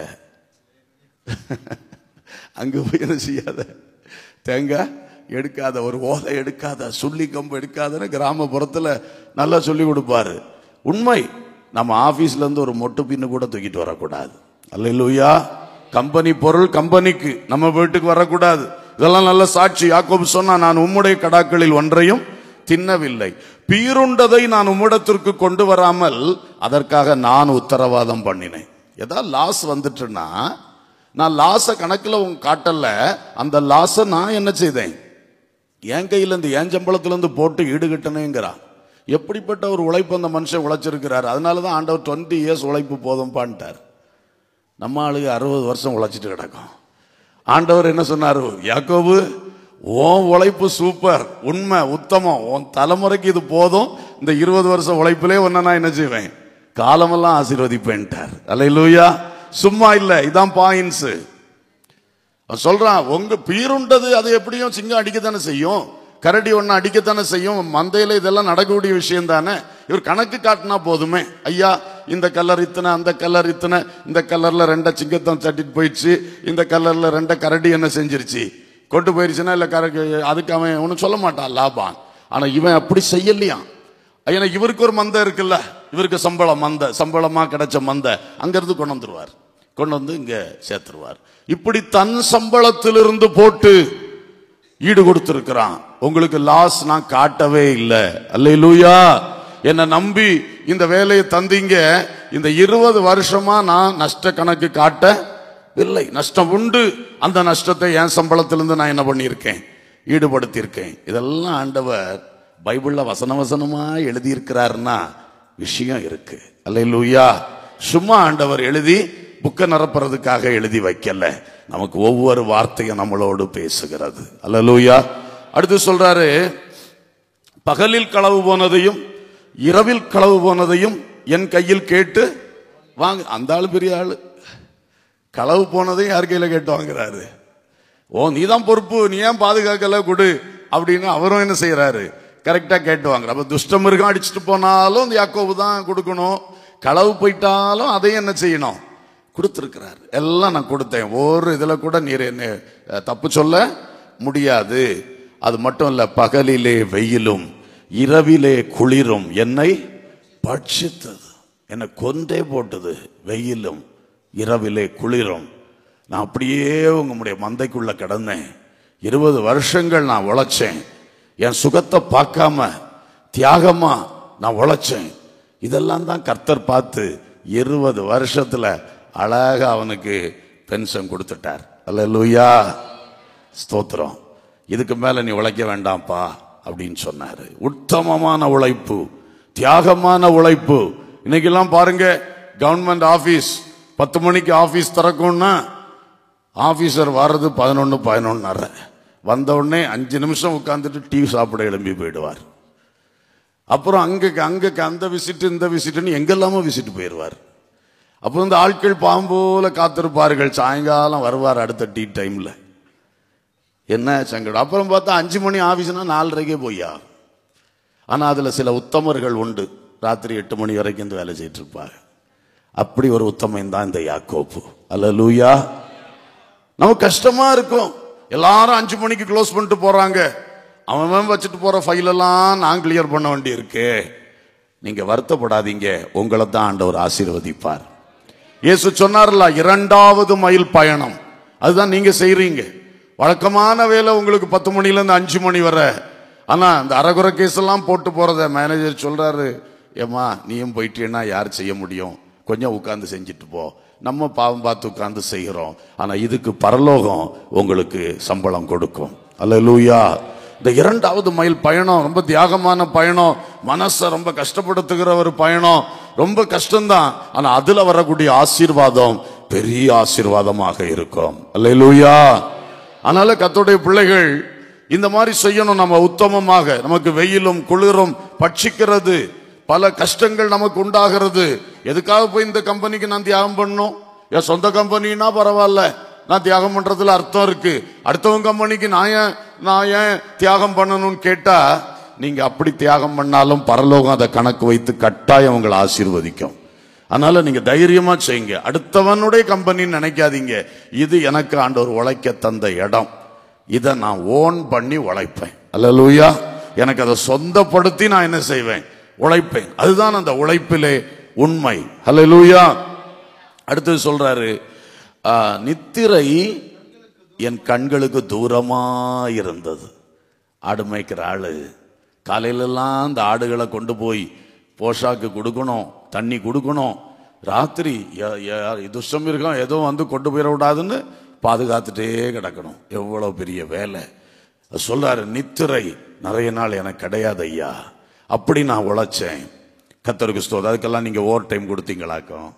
Speaker 1: அங்க போய் என்ன செய்யாத தேங்காய் எடுக்காத ஒரு ஓலை எடுக்காத சுள்ளி கம்பு எடுக்காதன்னு கிராமப்புறத்துல நல்லா சொல்லி கொடுப்பாரு உண்மை நம்ம ஆபீஸ்ல இருந்து ஒரு மொட்டு பின்னு கூட தூக்கிட்டு வரக்கூடாது அல்லையா கம்பெனி பொருள் கம்பெனிக்கு நம்ம வீட்டுக்கு வரக்கூடாது இதெல்லாம் நல்ல சாட்சி யாக்கோபு சொன்னா நான் உம்முடைய கடாக்களில் ஒன்றையும் தின்னவில்லை பீருண்டதை நான் உம்மிடத்திற்கு கொண்டு வராமல் அதற்காக நான் உத்தரவாதம் பண்ணினேன் ஏதாவது லாஸ் வந்துட்டுன்னா நான் லாஸ கணக்குல உங்க காட்டல அந்த லாஸ நான் என்ன செய்தேன் என் கையில இருந்து என் சம்பளத்துல இருந்து போட்டு ஈடுகட்டணுங்கிறான் எப்படிப்பட்ட ஒரு உழைப்பு அந்த மனுஷன் உழைச்சிருக்கிறார் அதனாலதான் ஆண்டவர் டுவெண்ட்டி இயர்ஸ் உழைப்பு போதும்பான்ட்டார் நம்ம ஆளுங்க அறுபது வருஷம் உழைச்சிட்டு கிடக்கும் ஆண்டவர் என்ன சொன்னாரு யாக்கோபு உன் உழைப்பு சூப்பர் உண்மை உத்தமம் உன் தலைமுறைக்கு இது போதும் இந்த இருபது வருஷம் உழைப்பிலே ஒன்ன நான் என்ன செய்வேன் காலமெல்லாம் ஆசீர்வதிப்பேன்ட்டார் அல்லையிலூயா சும்மா இல்ல இதான் பாயிண்ட்ஸ் சொல்றான் உங்க பீருண்டது அது எப்படியும் சிங்கம் அடிக்கத்தானே செய்யும் கரடி ஒன்று அடிக்கத்தானே செய்யும் மந்தையில இதெல்லாம் நடக்கக்கூடிய விஷயம் தானே இவர் கணக்கு காட்டினா போதுமே ஐயா இந்த கலர் இத்தனை அந்த கலர் இத்தனை இந்த கலர்ல ரெண்ட சிங்கத்தம் தட்டிட்டு போயிடுச்சு இந்த கலர்ல ரெண்ட கரடி என்ன செஞ்சிருச்சு கொண்டு போயிருச்சுன்னா இல்ல கரடி அதுக்கு அவன் ஒன்றும் சொல்ல மாட்டான் லாபான் ஆனா இவன் அப்படி செய்யலையாம் ஏன்னா இவருக்கு ஒரு மந்தை இருக்குல்ல இவருக்கு சம்பளம் மந்தை சம்பளமா கிடைச்ச மந்தை அங்கிருந்து கொண்டு வந்துருவார் கொண்டு வந்து இங்க சேர்த்துருவார் இப்படி தன் சம்பளத்திலிருந்து போட்டு ஈடு கொடுத்திருக்கிறான் உங்களுக்கு லாஸ் நான் காட்டவே இல்லை அல்லேலூயா என்னை நம்பி இந்த வேலையை தந்தீங்க இந்த இருபது வருஷமா நான் நஷ்ட கணக்கு காட்டவில்லை நஷ்டம் உண்டு அந்த நஷ்டத்தை என் சம்பளத்திலிருந்து நான் என்ன பண்ணியிருக்கேன் ஈடுபடுத்தியிருக்கேன் இதெல்லாம் ஆண்டவர் பைபிள்ல வசன வசனமா எழுதியிருக்கிறாருன்னா விஷயம் இருக்கு அல்லேலூயா சும்மா ஆண்டவர் எழுதி புக்கை நிரப்புறதுக்காக எழுதி வைக்கல நமக்கு ஒவ்வொரு வார்த்தையும் நம்மளோடு பேசுகிறது அல்லேலூயா அடுத்து சொல்றாரு பகலில் களவு போனதையும் இரவில் களவு போனதையும் என் கையில் கேட்டு வாங்க அந்த ஆளு பெரிய ஆளு களவு போனதையும் யார் கையில கேட்டு வாங்குறாரு ஓ நீ தான் பொறுப்பு நீ ஏன் பாதுகாக்கல கொடு அப்படின்னு அவரும் என்ன செய்யறாரு கரெக்டா கேட்டு வாங்குற அப்ப துஷ்டம் மிருகம் அடிச்சுட்டு போனாலும் இந்த யாக்கோபு தான் கொடுக்கணும் களவு போயிட்டாலும் அதையும் என்ன செய்யணும் கொடுத்துருக்கிறார் எல்லாம் நான் கொடுத்தேன் ஒரு இதுல கூட நீர் என்ன அஹ், தப்பு சொல்ல முடியாது அது மட்டும் இல்ல பகலிலே வெயிலும் இரவிலே குளிரும் என்னை பட்சித்தது என்னை கொண்டே போட்டது வெயிலும் இரவிலே குளிரும் நான் அப்படியே உங்களுடைய மந்தைக்குள்ள கிடந்தேன் இருபது வருஷங்கள் நான் உழைச்சேன் என் சுகத்தை பார்க்காம தியாகமா நான் உழைச்சேன் இதெல்லாம் தான் கர்த்தர் பார்த்து இருபது வருஷத்துல அழகா அவனுக்கு பென்ஷன் கொடுத்துட்டார் அல்லேலூயா ஸ்தோத்திரம் இதுக்கு மேல நீ உழைக்க வேண்டாம்ப்பா அப்படின்னு சொன்னாரு உத்தமமான உழைப்பு தியாகமான உழைப்பு இன்னைக்கெல்லாம் பாருங்க கவர்மெண்ட் ஆபீஸ் பத்து மணிக்கு ஆபீஸ் திறக்கும்னா ஆபீசர் வர்றது பதினொன்று பதினொன்னரை வந்த உடனே அஞ்சு நிமிஷம் உட்காந்துட்டு டீ சாப்பிட எழும்பி போயிடுவார் அப்புறம் அங்க அங்க அந்த விசிட் இந்த விசிட்னு எங்கெல்லாமோ விசிட் போயிடுவார் அப்போ இந்த ஆட்கள் பாம்போல காத்திருப்பார்கள் சாயங்காலம் வருவார் அடுத்த டீ டைம்ல என்ன சங்கடம் அப்புறம் பார்த்தா அஞ்சு மணி ஆபீஸ்னா நாலரைக்கே போய்யா ஆனா அதுல சில உத்தமர்கள் உண்டு ராத்திரி எட்டு மணி வரைக்கும் இந்த வேலை செய்யிட்டு இருப்பாங்க அப்படி ஒரு உத்தமன் தான் இந்த யாக்கோப்பு அல்ல நமக்கு கஷ்டமா இருக்கும் எல்லாரும் அஞ்சு மணிக்கு க்ளோஸ் பண்ணிட்டு போறாங்க அவன் அவன் வச்சுட்டு போற ஃபைல் எல்லாம் நான் கிளியர் பண்ண வேண்டி இருக்கு நீங்க வருத்தப்படாதீங்க உங்களை தான் ஆண்டவர் ஆசீர்வதிப்பார் இயேசு சொன்னார்ல இரண்டாவது மைல் பயணம் அதுதான் நீங்க செய்றீங்க வழக்கமான வேலை உங்களுக்கு பத்து மணில இருந்து அஞ்சு மணி வரை ஆனா இந்த அறகுறை கேஸ் எல்லாம் போட்டு போறத மேனேஜர் சொல்றாரு ஏமா நீயும் போயிட்டீன்னா யார் செய்ய முடியும் கொஞ்சம் உட்கார்ந்து செஞ்சுட்டு போ நம்ம பாவம் பார்த்து உட்கார்ந்து செய்கிறோம் ஆனா இதுக்கு பரலோகம் உங்களுக்கு சம்பளம் கொடுக்கும் அல்லேலூயா இந்த இரண்டாவது மைல் பயணம் ரொம்ப தியாகமான பயணம் மனசை ரொம்ப கஷ்டப்படுத்துகிற ஒரு பயணம் ரொம்ப கஷ்டம்தான் ஆனா அதுல வரக்கூடிய ஆசீர்வாதம் பெரிய ஆசீர்வாதமாக இருக்கும் அல்லேலூயா அதனால கத்தோடைய பிள்ளைகள் இந்த மாதிரி செய்யணும் நம்ம உத்தமமாக நமக்கு வெயிலும் குளிரும் பட்சிக்கிறது பல கஷ்டங்கள் நமக்கு உண்டாகிறது எதுக்காக போய் இந்த கம்பெனிக்கு நான் தியாகம் பண்ணணும் என் சொந்த கம்பெனினா பரவாயில்ல நான் தியாகம் பண்றதுல அர்த்தம் இருக்கு அடுத்தவங்க கம்பெனிக்கு நான் ஏன் நான் ஏன் தியாகம் பண்ணணும்னு கேட்டா நீங்க அப்படி தியாகம் பண்ணாலும் பரலோகம் அதை கணக்கு வைத்து கட்டாயம் உங்களை ஆசீர்வதிக்கும் அதனால நீங்க தைரியமா செய்யுங்க அடுத்தவனுடைய கம்பெனின்னு நினைக்காதீங்க இது எனக்கு ஆண்டவர் உழைக்க தந்த இடம் இதை நான் ஓன் பண்ணி உழைப்பேன் அல்லலூயா எனக்கு அதை சொந்தப்படுத்தி நான் என்ன செய்வேன் உழைப்பேன் அதுதான் அந்த உழைப்பிலே உண்மை அல்லலூயா அடுத்தது சொல்றாரு ஆ, நித்திரை என் கண்களுக்கு தூரமா இருந்தது ஆடு மேய்க்கிற ஆளு காலையிலெல்லாம் அந்த ஆடுகளை கொண்டு போய் போஷாக்கு கொடுக்கணும் தண்ணி கொடுக்கணும் ராத்திரி ய- ய- துஷ்டம் இருக்கும் எதுவும் வந்து கொண்டு போயிட விடாதுன்னு பாதுகாத்துட்டே கிடக்கணும் எவ்வளவு பெரிய வேலை சொல்றாரு நித்திரை நிறைய நாள் எனக்கு கிடையாது ஐயா அப்படி நான் உழைச்சேன் கத்தருக்கு ஸ்தோத் அதுக்கெல்லாம் நீங்க ஓவர் டைம் கொடுத்தீங்களாக்கும்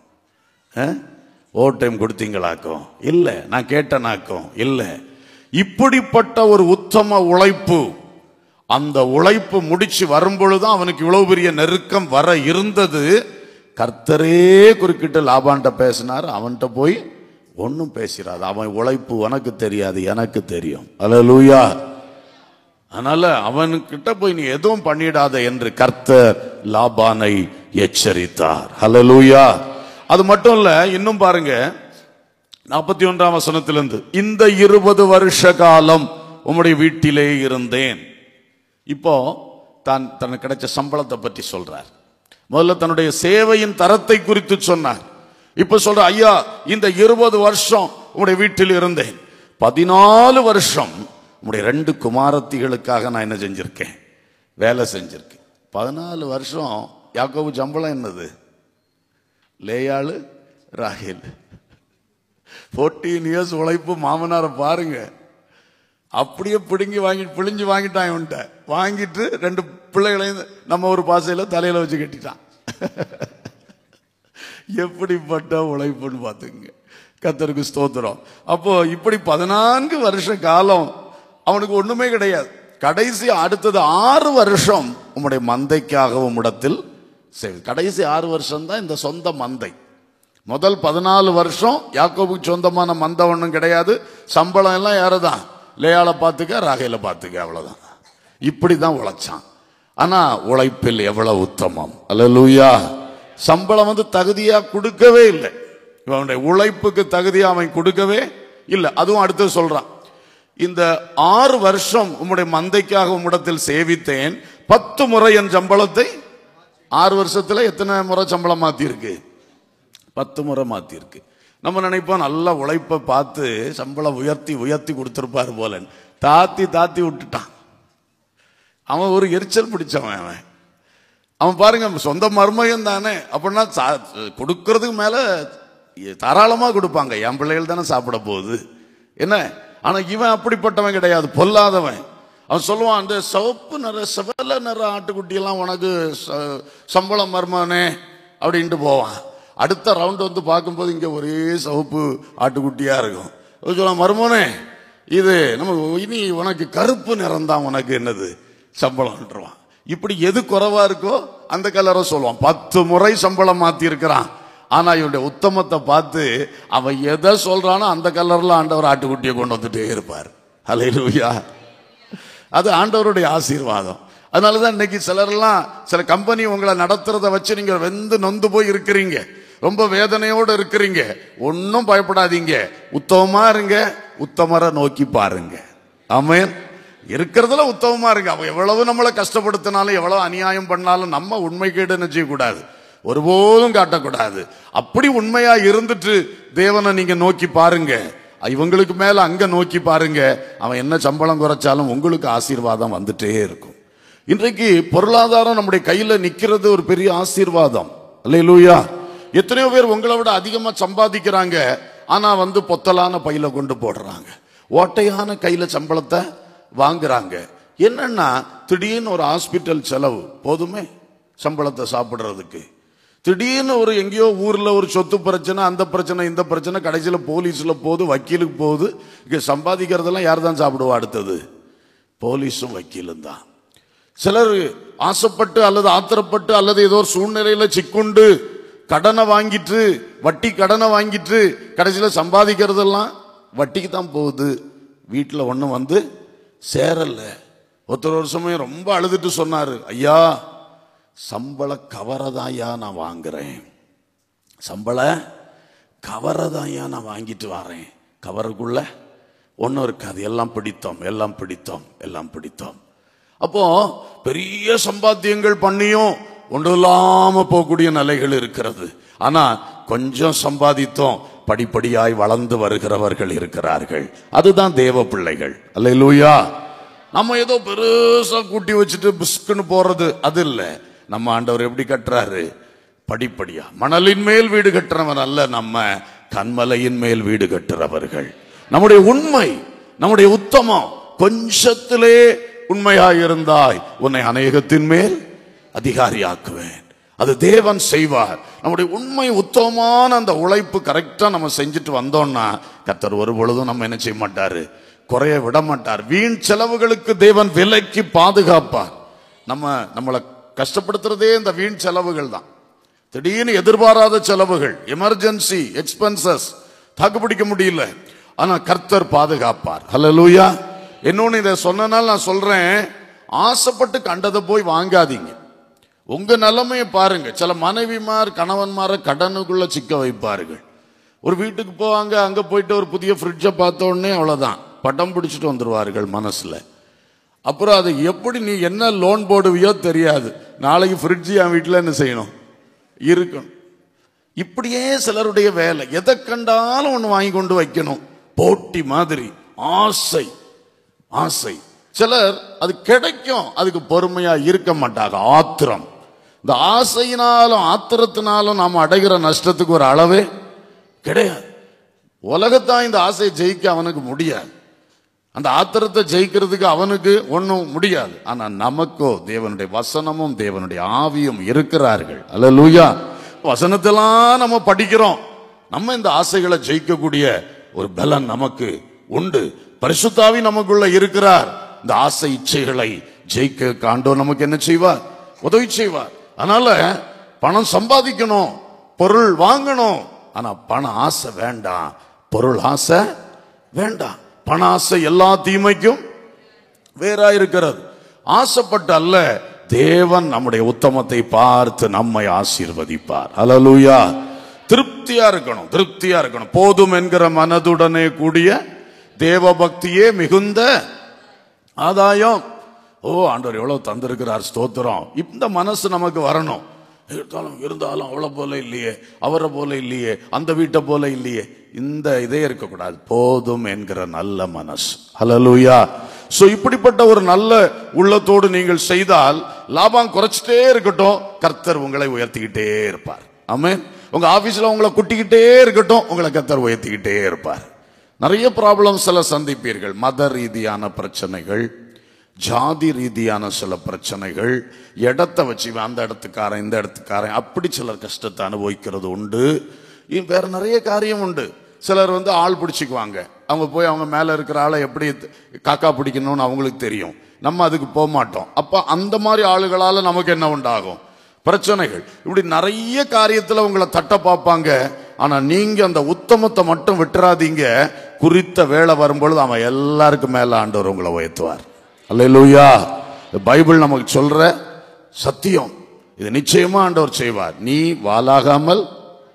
Speaker 1: ஓவர் டைம் கொடுத்தீங்களாக்கும் இல்ல நான் கேட்டனாக்கும் இல்ல இப்படிப்பட்ட ஒரு உத்தம உழைப்பு அந்த உழைப்பு முடிச்சு வரும்பொழுதுதான் அவனுக்கு இவ்வளவு பெரிய நெருக்கம் வர இருந்தது கர்த்தரே குறுக்கிட்டு லாபான்ட்ட பேசினார் அவன்கிட்ட போய் ஒன்றும் பேசிடாது அவன் உழைப்பு உனக்கு தெரியாது எனக்கு தெரியும் அல்லேலூயா அதனால அவன்கிட்ட போய் நீ எதுவும் பண்ணிடாத என்று கர்த்தர் லாபானை எச்சரித்தார் ஹalleluya அது மட்டும் இல்ல இன்னும் பாருங்க நாற்பத்தி ஒன்றாம் வசனத்திலிருந்து இந்த இருபது வருஷ காலம் உம்முடைய வீட்டிலே இருந்தேன் இப்போ தான் தனக்கு கிடைச்ச சம்பளத்தை பற்றி சொல்றார் முதல்ல தன்னுடைய சேவையின் தரத்தை குறித்து சொன்னார் இப்ப சொல்ற ஐயா இந்த இருபது வருஷம் உங்களுடைய வீட்டில் இருந்தேன் பதினாலு வருஷம் உங்களுடைய ரெண்டு குமாரத்திகளுக்காக நான் என்ன செஞ்சிருக்கேன் வேலை செஞ்சிருக்கேன் பதினாலு வருஷம் யாக்கோபு சம்பளம் என்னது லேயாளு ராகேல் ஃபோர்டீன் இயர்ஸ் உழைப்பு மாமனாரை பாருங்க அப்படியே பிடுங்கி வாங்கி பிழிஞ்சு வாங்கிட்டான் இவன்ட்ட வாங்கிட்டு ரெண்டு பிள்ளைகளையும் நம்ம ஒரு பாசையில தலையில வச்சு கட்டிட்டான் எப்படிப்பட்ட உழைப்புன்னு பார்த்துங்க கத்தருக்கு ஸ்தோத்திரம் அப்போ இப்படி பதினான்கு வருஷ காலம் அவனுக்கு ஒண்ணுமே கிடையாது கடைசி அடுத்தது ஆறு வருஷம் உம்முடைய மந்தைக்காக உம்மிடத்தில் சேவை கடைசி ஆறு வருஷம் தான் இந்த சொந்த மந்தை முதல் பதினாலு வருஷம் யாக்கோபுக்கு சொந்தமான மந்தை ஒன்றும் கிடையாது சம்பளம் எல்லாம் யாருதான் லேயால பார்த்துக்க ராகையில பார்த்துக்க அவ்வளவுதான் இப்படி தான் உழைச்சான் ஆனா உழைப்பில் எவ்வளவு உத்தமம் அல்லேலூயா சம்பளம் வந்து தகுதியா கொடுக்கவே இல்லை இவனுடைய உழைப்புக்கு தகுதியா அவன் கொடுக்கவே இல்லை அதுவும் அடுத்து சொல்றான் இந்த ஆறு வருஷம் உம்முடைய மந்தைக்காக உம்மிடத்தில் சேவித்தேன் பத்து முறை என் சம்பளத்தை ஆறு வருஷத்துல எத்தனை முறை சம்பளம் மாத்திருக்கு பத்து முறை மாத்திருக்கு நம்ம நினைப்போம் நல்ல உழைப்பை பார்த்து சம்பளம் உயர்த்தி உயர்த்தி கொடுத்துருப்பாரு போல தாத்தி தாத்தி விட்டுட்டான் அவன் ஒரு எரிச்சல் பிடிச்சவன் அவன் அவன் பாருங்க சொந்த மருமகன் தானே அப்படின்னா சா- கொடுக்கறதுக்கு மேல தாராளமா கொடுப்பாங்க என் பிள்ளைகள் தானே சாப்பிட போகுது என்ன ஆனா இவன் அப்படிப்பட்டவன் கிடையாது பொல்லாதவன் அவன் சொல்லுவான் அந்த சிவப்பு நிற செவல நிற ஆட்டுக்குட்டி எல்லாம் உனக்கு ச- சம்பளம் மருமகனே அப்படின்ட்டு போவான் அடுத்த ரவுண்ட் வந்து பார்க்கும்போது இங்க ஒரே சிவப்பு ஆட்டுக்குட்டியா இருக்கும் அவன் சொல்லுவான் மருமகனே இது நம்ம இனி உனக்கு கருப்பு நிறம் தான் உனக்கு என்னது சம்பளம்ன்றவான் இப்படி எது குறைவா இருக்கோ அந்த கலரை சொல்லுவான் பத்து முறை சம்பளம் மாத்தி இருக்கிறான் ஆனா இவனுடைய உத்தமத்தை பார்த்து அவன் எதை சொல்றானோ அந்த கலர்ல ஆண்டவர் ஆட்டுக்குட்டியை கொண்டு வந்துட்டே இருப்பார் ஹalleluya அது ஆண்டவருடைய ஆசீர்வாதம் அதனாலதான் இன்னைக்கு சிலரெல்லாம் சில கம்பெனி உங்களை நடத்துறத வச்சு நீங்க வெந்து நொந்து போய் இருக்கிறீங்க ரொம்ப வேதனையோடு இருக்கிறீங்க ஒன்றும் பயப்படாதீங்க உத்தமமா இருங்க உத்தமரை நோக்கி பாருங்க ஆமென் இருக்கிறதுல உத்தமமா இருங்க அவன் எவ்வளவு நம்மளை கஷ்டப்படுத்தினாலும் எவ்வளவு அநியாயம் பண்ணாலும் நம்ம உண்மை கேடு என்ன செய்யக்கூடாது ஒருபோதும் காட்டக்கூடாது அப்படி உண்மையா இருந்துட்டு தேவனை நீங்க நோக்கி பாருங்க இவங்களுக்கு மேல அங்க நோக்கி பாருங்க அவன் என்ன சம்பளம் குறைச்சாலும் உங்களுக்கு ஆசீர்வாதம் வந்துட்டே இருக்கும் இன்றைக்கு பொருளாதாரம் நம்முடைய கையில நிக்கிறது ஒரு பெரிய ஆசீர்வாதம் அல்லேலூயா எத்தனையோ பேர் உங்களை விட அதிகமா சம்பாதிக்கிறாங்க ஆனா வந்து பொத்தலான பையில கொண்டு போடுறாங்க ஓட்டையான கையில சம்பளத்தை வாங்குறாங்க என்னன்னா திடீர்னு ஒரு ஹாஸ்பிட்டல் செலவு போதுமே சம்பளத்தை சாப்பிடுறதுக்கு திடீர்னு ஒரு எங்கேயோ ஊர்ல ஒரு சொத்து பிரச்சனை அந்த பிரச்சனை இந்த பிரச்சனை கடைசியில போலீஸ்ல போகுது வக்கீலுக்கு போகுது இங்க சம்பாதிக்கிறதெல்லாம் யார் தான் சாப்பிடுவா அடுத்தது போலீஸும் வக்கீலும் தான் சிலர் ஆசைப்பட்டு அல்லது ஆத்திரப்பட்டு அல்லது ஏதோ ஒரு சூழ்நிலையில சிக்குண்டு கடனை வாங்கிட்டு வட்டி கடனை வாங்கிட்டு கடைசியில சம்பாதிக்கிறதெல்லாம் வட்டிக்கு தான் போகுது வீட்டில் ஒன்றும் வந்து சேரல ஒருத்தர் ஒரு சமயம் ரொம்ப அழுதுட்டு சொன்னாரு ஐயா சம்பள கவரை தான் ஐயா நான் வாங்குறேன் சம்பள கவரை தான் ஐயா நான் வாங்கிட்டு வரேன் கவருக்குள்ள ஒன்றும் இருக்காது எல்லாம் பிடித்தோம் எல்லாம் பிடித்தோம் எல்லாம் பிடித்தோம் அப்போ பெரிய சம்பாத்தியங்கள் பண்ணியும் ஒன்றும் இல்லாம போகக்கூடிய நிலைகள் இருக்கிறது ஆனா கொஞ்சம் சம்பாதித்தோம் படிப்படியாய் வளர்ந்து வருகிறவர்கள் இருக்கிறார்கள் அதுதான் தேவ பிள்ளைகள் அல்லேலூயா நம்ம ஏதோ பெருசா கூட்டி வச்சுட்டு பிஸ்குன்னு போறது அது இல்ல நம்ம ஆண்டவர் எப்படி கட்டுறாரு படிப்படியா மணலின் மேல் வீடு கட்டுறவன் அல்ல நம்ம கண்மலையின் மேல் வீடு கட்டுறவர்கள் நம்முடைய உண்மை நம்முடைய உத்தமம் கொஞ்சத்திலே உண்மையாய் இருந்தாய் உன்னை அநேகத்தின் மேல் அதிகாரியாக்குவேன் அது தேவன் செய்வார் நம்முடைய உண்மை உத்தமமான அந்த உழைப்பு கரெக்டா நம்ம செஞ்சுட்டு வந்தோம்னா கர்த்தர் ஒரு பொழுதும் நம்ம என்ன செய்ய மாட்டாரு குறைய விட மாட்டார் வீண் செலவுகளுக்கு தேவன் விலைக்கு பாதுகாப்பார் நம்ம நம்மளை கஷ்டப்படுத்துறதே இந்த வீண் செலவுகள் தான் திடீர்னு எதிர்பாராத செலவுகள் எமர்ஜென்சி எக்ஸ்பென்சஸ் தாக்குப்பிடிக்க முடியல ஆனா கர்த்தர் பாதுகாப்பார் ஹalleluya இன்னொன்னு இதை சொன்னனால நான் சொல்றேன் ஆசைப்பட்டு கண்டதை போய் வாங்காதீங்க உங்க நிலைமையை பாருங்க சில மனைவிமார் கணவன்மார கடனுக்குள்ள சிக்க வைப்பார்கள் ஒரு வீட்டுக்கு போவாங்க அங்க போயிட்டு ஒரு புதிய ஃப்ரிட்ஜை பார்த்த உடனே அவ்வளவுதான் பட்டம் பிடிச்சிட்டு வந்துருவார்கள் மனசுல அப்புறம் அது எப்படி நீ என்ன லோன் போடுவியோ தெரியாது நாளைக்கு ஃப்ரிட்ஜ் என் வீட்டில் என்ன செய்யணும் இருக்கணும் இப்படியே சிலருடைய வேலை எதை கண்டாலும் ஒன்று வாங்கி கொண்டு வைக்கணும் போட்டி மாதிரி ஆசை ஆசை சிலர் அது கிடைக்கும் அதுக்கு பொறுமையா இருக்க மாட்டாங்க ஆத்திரம் இந்த ஆசையினாலும் ஆத்திரத்தினாலும் நாம் அடைகிற நஷ்டத்துக்கு ஒரு அளவே கிடையாது உலகத்தான் இந்த ஆசையை ஜெயிக்க அவனுக்கு முடியாது அந்த ஆத்திரத்தை ஜெயிக்கிறதுக்கு அவனுக்கு ஒன்றும் முடியாது ஆனா நமக்கோ தேவனுடைய வசனமும் தேவனுடைய ஆவியும் இருக்கிறார்கள் அல்லேலூயா வசனத்தெல்லாம் நம்ம படிக்கிறோம் நம்ம இந்த ஆசைகளை ஜெயிக்கக்கூடிய ஒரு பலன் நமக்கு உண்டு பரிசுத்தாவி நமக்குள்ள இருக்கிறார் இந்த ஆசை இச்சைகளை ஜெயிக்க காண்டோ நமக்கு என்ன செய்வார் உதவி செய்வார் அதனால பணம் சம்பாதிக்கணும் பொருள் வாங்கணும் ஆனா பண ஆசை வேண்டாம் பொருள் ஆசை வேண்டாம் பண ஆசை எல்லா தீமைக்கும் வேறா இருக்கிறது ஆசைப்பட்ட அல்ல தேவன் நம்முடைய உத்தமத்தை பார்த்து நம்மை ஆசீர்வதிப்பார் ஹalleluya திருப்தியா இருக்கணும் திருப்தியா இருக்கணும் போதும் என்கிற மனதுடனே கூடிய தேவ பக்தியே மிகுந்த ஆதாயம் ஓ ஆண்டவர் எவ்வளவு தந்திருக்கிறார் ஸ்தோத்திரம் இந்த மனசு நமக்கு வரணும் இருந்தாலும் இருந்தாலும் அவளை போல இல்லையே அவரை போல இல்லையே அந்த வீட்டை போல இல்லையே இந்த இதே இருக்கக்கூடாது போதும் என்கிற நல்ல மனசு ஹalleluya சோ இப்படிப்பட்ட ஒரு நல்ல உள்ளத்தோடு நீங்கள் செய்தால் லாபம் குறைச்சிட்டே இருக்கட்டும் கர்த்தர் உங்களை உயர்த்திக்கிட்டே இருப்பார் ஆமென் உங்க ஆபீஸ்ல உங்களை குட்டிக்கிட்டே இருக்கட்டும் உங்களை கர்த்தர் உயர்த்திக்கிட்டே இருப்பார் நிறைய ப்ராப்ளம்ஸ் எல்லாம் சந்திப்பீர்கள் மத ரீதியான பிரச்சனைகள் ஜாதி ரீதியான சில பிரச்சனைகள் இடத்தை வச்சு இவன் அந்த இடத்துக்காரன் இந்த இடத்துக்காரன் அப்படி சிலர் கஷ்டத்தை அனுபவிக்கிறது உண்டு இ- வேற நிறைய காரியம் உண்டு சிலர் வந்து ஆள் பிடிச்சிக்குவாங்க அவங்க போய் அவங்க மேல இருக்கிற ஆளை எப்படி காக்கா பிடிக்கணும்னு அவங்களுக்கு தெரியும் நம்ம அதுக்கு போக மாட்டோம் அப்ப அந்த மாதிரி ஆளுகளால நமக்கு என்ன உண்டாகும் பிரச்சனைகள் இப்படி நிறைய காரியத்துல உங்களை தட்ட பார்ப்பாங்க ஆனா நீங்க அந்த உத்தமத்தை மட்டும் விட்டுறாதீங்க குறித்த வேலை வரும்பொழுது அவன் எல்லாருக்கும் மேல ஆண்டவர் உங்களை உயர்த்துவார் அல்லேலூயா பைபிள் நமக்கு சொல்ற சத்தியம் இது நிச்சயமா ஆண்டவர் செய்வார் நீ வாலாகாமல்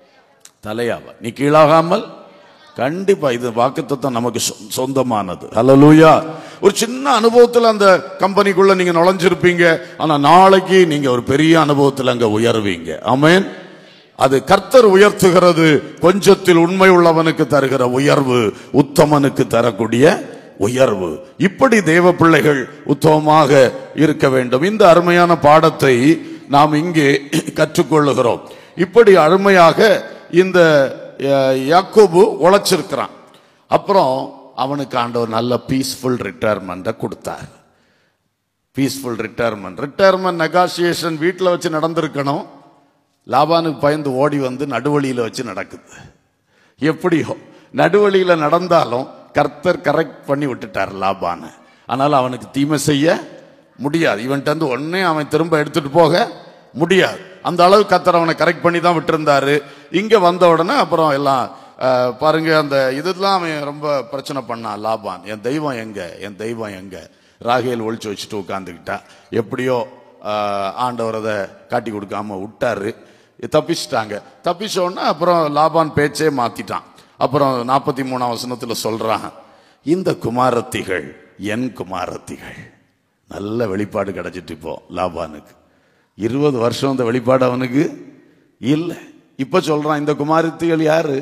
Speaker 1: தலையாவ நீ கீழாகாமல் கண்டிப்பா இது வாக்குத்தத்தம் நமக்கு சொ- சொந்தமானது ஹalleluya ஒரு சின்ன அனுபவத்துல அந்த கம்பெனிக்குள்ள நீங்க நுழைஞ்சிருப்பீங்க ஆனா நாளைக்கு நீங்க ஒரு பெரிய அனுபவத்துல அங்க உயர்வீங்க ஆமென் அது கர்த்தர் உயர்த்துகிறது கொஞ்சத்தில் உண்மை உள்ளவனுக்கு தருகிற உயர்வு உத்தமனுக்கு தரக்கூடிய உயர்வு இப்படி தேவ பிள்ளைகள் உத்தமமாக இருக்க வேண்டும் இந்த அருமையான பாடத்தை நாம் இங்கே கற்றுக்கொள்ளுகிறோம் இப்படி அருமையாக இந்த அஹ், யாக்கோபு உழைச்சிருக்கிறான் அப்புறம் அவனுக்கு ஆண்டவர் நல்ல பீஸ்ஃபுல் ரிட்டையர்மெண்ட்டை கொடுத்தார் பீஸ்ஃபுல் ரிட்டையர்மெண்ட் ரிட்டையர்மெண்ட் நெகாசியேஷன் வீட்டில் வச்சு நடந்திருக்கணும் லாபானுக்கு பயந்து ஓடி வந்து நடுவழியில் வச்சு நடக்குது எப்படியோ நடுவழியில் நடந்தாலும் கர்த்தர் கரெக்ட் பண்ணி விட்டுட்டார் லாபானை ஆனால் அவனுக்கு தீமை செய்ய முடியாது இவன்ட்ட இருந்து ஒன்னே அவன் திரும்ப எடுத்துட்டு போக முடியாது அந்த அளவு கர்த்தர் அவனை கரெக்ட் பண்ணி தான் விட்டுருந்தாரு இங்க வந்த உடனே அப்புறம் எல்லாம் அஹ், பாருங்க அந்த இதெல்லாம் அவன் ரொம்ப பிரச்சனை பண்ணான் லாபான் என் தெய்வம் எங்க என் தெய்வம் எங்க ராகேல் ஒழிச்சு வச்சுட்டு உட்காந்துக்கிட்டா எப்படியோ ஆஹ், ஆண்டவர் அதை காட்டி கொடுக்காம விட்டாரு தப்பிச்சிட்டாங்க தப்பிச்ச உடனே அப்புறம் லாபான் பேச்சே மாத்திட்டான் அப்புறம் நாற்பத்தி மூணாம் வசனத்துல சொல்றான் இந்த குமாரத்திகள் என் குமாரத்திகள் நல்ல வெளிப்பாடு கிடைச்சிட்டு இப்போ லாபானுக்கு இருபது வருஷம் இந்த வெளிப்பாடு அவனுக்கு இல்லை இப்ப சொல்றான் இந்த குமாரத்திகள் யாரு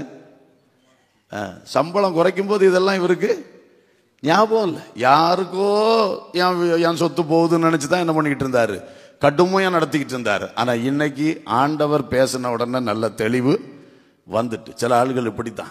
Speaker 1: அஹ், சம்பளம் குறைக்கும் போது இதெல்லாம் இவருக்கு ஞாபகம் இல்லை யாருக்கோ என் வி- என் சொத்து போகுதுன்னு நினைச்சு தான் என்ன பண்ணிக்கிட்டு இருந்தாரு கடுமையா நடத்திக்கிட்டு இருந்தாரு ஆனா இன்னைக்கு ஆண்டவர் பேசின உடனே நல்ல தெளிவு வந்துட்டு சில ஆளுகள் இப்படித்தான்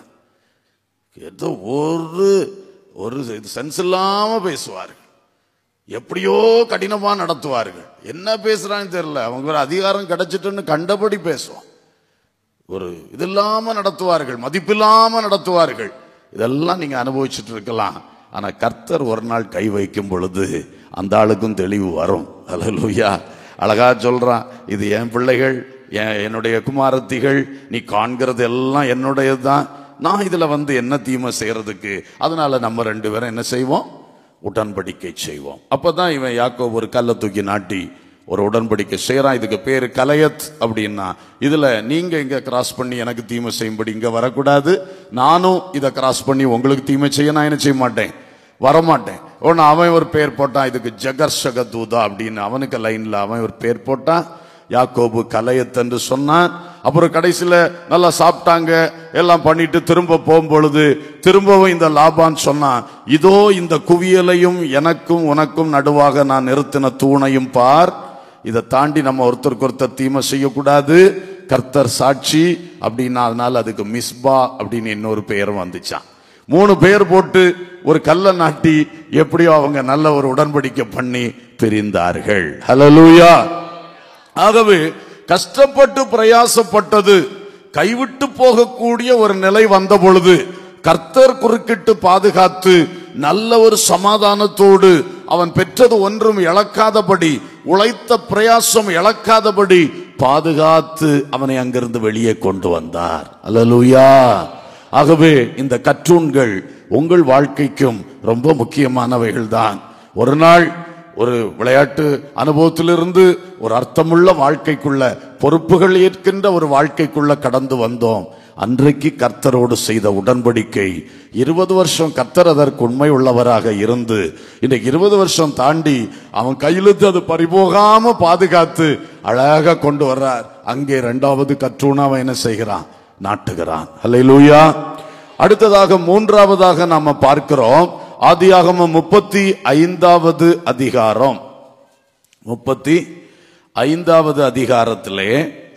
Speaker 1: ஏதோ ஒரு ஒரு சென்ஸ் இல்லாம பேசுவார்கள் எப்படியோ கடினமா நடத்துவார்கள் என்ன பேசுறான்னு தெரியல அவங்க ஒரு அதிகாரம் கிடைச்சிட்டுன்னு கண்டபடி பேசுவான் ஒரு இது இல்லாம நடத்துவார்கள் மதிப்பில்லாம நடத்துவார்கள் இதெல்லாம் நீங்க அனுபவிச்சுட்டு இருக்கலாம் ஆனா கர்த்தர் ஒரு நாள் கை வைக்கும் பொழுது அந்த ஆளுக்கும் தெளிவு வரும் அல்லேலூயா அழகா சொல்றான் இது என் பிள்ளைகள் என் என்னுடைய குமாரத்திகள் நீ காண்கிறது எல்லாம் என்னுடையதுதான் நான் இதுல வந்து என்ன தீமை செய்யறதுக்கு அதனால நம்ம ரெண்டு பேரும் என்ன செய்வோம் உடன்படிக்கை செய்வோம் அப்பதான் இவன் யாக்கோபு ஒரு கல்லை தூக்கி நாட்டி ஒரு உடன்படிக்கை செய்யறான் இதுக்கு பேரு கலையத் அப்படின்னா இதுல நீங்க இங்க கிராஸ் பண்ணி எனக்கு தீமை செய்யும்படி இங்க வரக்கூடாது நானும் இதை கிராஸ் பண்ணி உங்களுக்கு தீமை செய்ய நான் என்ன செய்ய மாட்டேன் வரமாட்டேன் ஒன்று அவன் ஒரு பேர் போட்டான் இதுக்கு ஜகர்ஷக தூதா அப்படின்னு அவனுக்கு லைன்ல அவன் ஒரு பேர் போட்டான் யாக்கோபு கலையத் என்று சொன்னான் அப்புறம் கடைசியில நல்லா சாப்பிட்டாங்க எல்லாம் பண்ணிட்டு திரும்ப போகும்பொழுது திரும்பவும் இந்த லாபான் சொன்னான் இதோ இந்த குவியலையும் எனக்கும் உனக்கும் நடுவாக நான் நிறுத்தின தூணையும் பார் இதை தாண்டி நம்ம ஒருத்தருக்கு ஒருத்தர் தீமை செய்யக்கூடாது கர்த்தர் சாட்சி அப்படின்னா அதனால அதுக்கு மிஸ்பா அப்படின்னு இன்னொரு பெயரும் வந்துச்சான் மூணு பேர் போட்டு ஒரு கல்லை நாட்டி எப்படியோ அவங்க நல்ல ஒரு உடன்படிக்கை பண்ணி பிரிந்தார்கள் ஹalleluya ஆகவே கஷ்டப்பட்டு பிரயாசப்பட்டது கைவிட்டு போகக்கூடிய ஒரு நிலை வந்த பொழுது கர்த்தர் குறுக்கிட்டு பாதுகாத்து நல்ல ஒரு சமாதானத்தோடு அவன் பெற்றது ஒன்றும் இழக்காதபடி உழைத்த பிரயாசம் இழக்காதபடி பாதுகாத்து அவனை அங்கிருந்து வெளியே கொண்டு வந்தார் அல்லேலூயா ஆகவே இந்த கற்றூன்கள் உங்கள் வாழ்க்கைக்கும் ரொம்ப முக்கியமானவைகள் தான் ஒரு நாள் ஒரு விளையாட்டு அனுபவத்திலிருந்து ஒரு அர்த்தமுள்ள வாழ்க்கைக்குள்ள பொறுப்புகள் ஏற்கின்ற ஒரு வாழ்க்கைக்குள்ள கடந்து வந்தோம் அன்றைக்கு கர்த்தரோடு செய்த உடன்படிக்கை இருபது வருஷம் கர்த்தர் அதற்கு உண்மை உள்ளவராக இருந்து இன்னைக்கு இருபது வருஷம் தாண்டி அவன் கையிலிருந்து அது பறிபோகாம பாதுகாத்து அழகா கொண்டு வர்றார் அங்கே இரண்டாவது கற்றூன அவன் என்ன செய்கிறான் நாட்டுகிறான் அல்லேலூயா அடுத்ததாக மூன்றாவதாக நாம பார்க்கிறோம் ஆதியாகமம் முப்பத்தி ஐந்தாவது அதிகாரம் முப்பத்தி ஐந்தாவது அதிகாரத்திலே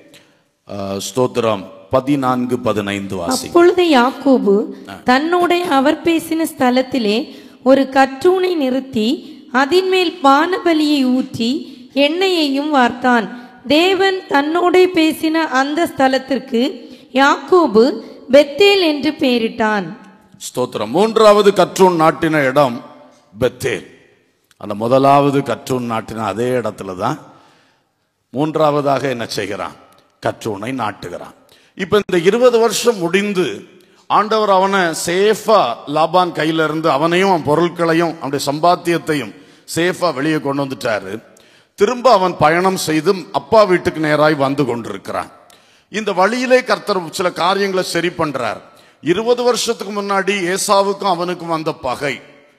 Speaker 1: அஹ், ஸ்தோத்திரம் பதினான்கு பதினைந்து வாசி
Speaker 2: அப்பொழுது யாக்கோபு தன்னோட அவர் பேசின ஸ்தலத்திலே ஒரு கற்றூனை நிறுத்தி அதின்மேல் பானபலியை ஊற்றி எண்ணெயையும் வார்த்தான் தேவன் தன்னோட பேசின அந்த ஸ்தலத்திற்கு யாக்கோபு பெத்தேல் என்று பெயரிட்டான்
Speaker 1: ஸ்தோத்திரம் மூன்றாவது கற்றூன் நாட்டின இடம் பெத்தேல் அந்த முதலாவது கற்றூன் நாட்டின அதே இடத்துல தான் மூன்றாவதாக என்ன செய்கிறான் கற்றூனை நாட்டுகிறான் இப்ப இந்த இருபது வருஷம் முடிந்து ஆண்டவர் அவனை சேஃபா லாபான் கையில இருந்து அவனையும் அவன் பொருட்களையும் அவனுடைய சம்பாத்தியத்தையும் சேஃபா வெளியே கொண்டு வந்துட்டாரு திரும்ப அவன் பயணம் செய்து அப்பா வீட்டுக்கு நேராய் வந்து கொண்டிருக்கிறான் இந்த வழியிலே கர்த்தர் சில காரியங்களை சரி பண்றார் இருபது வருஷத்துக்கு முன்னாடி ஏசாவுக்கும் அவனுக்கும் வந்த பகை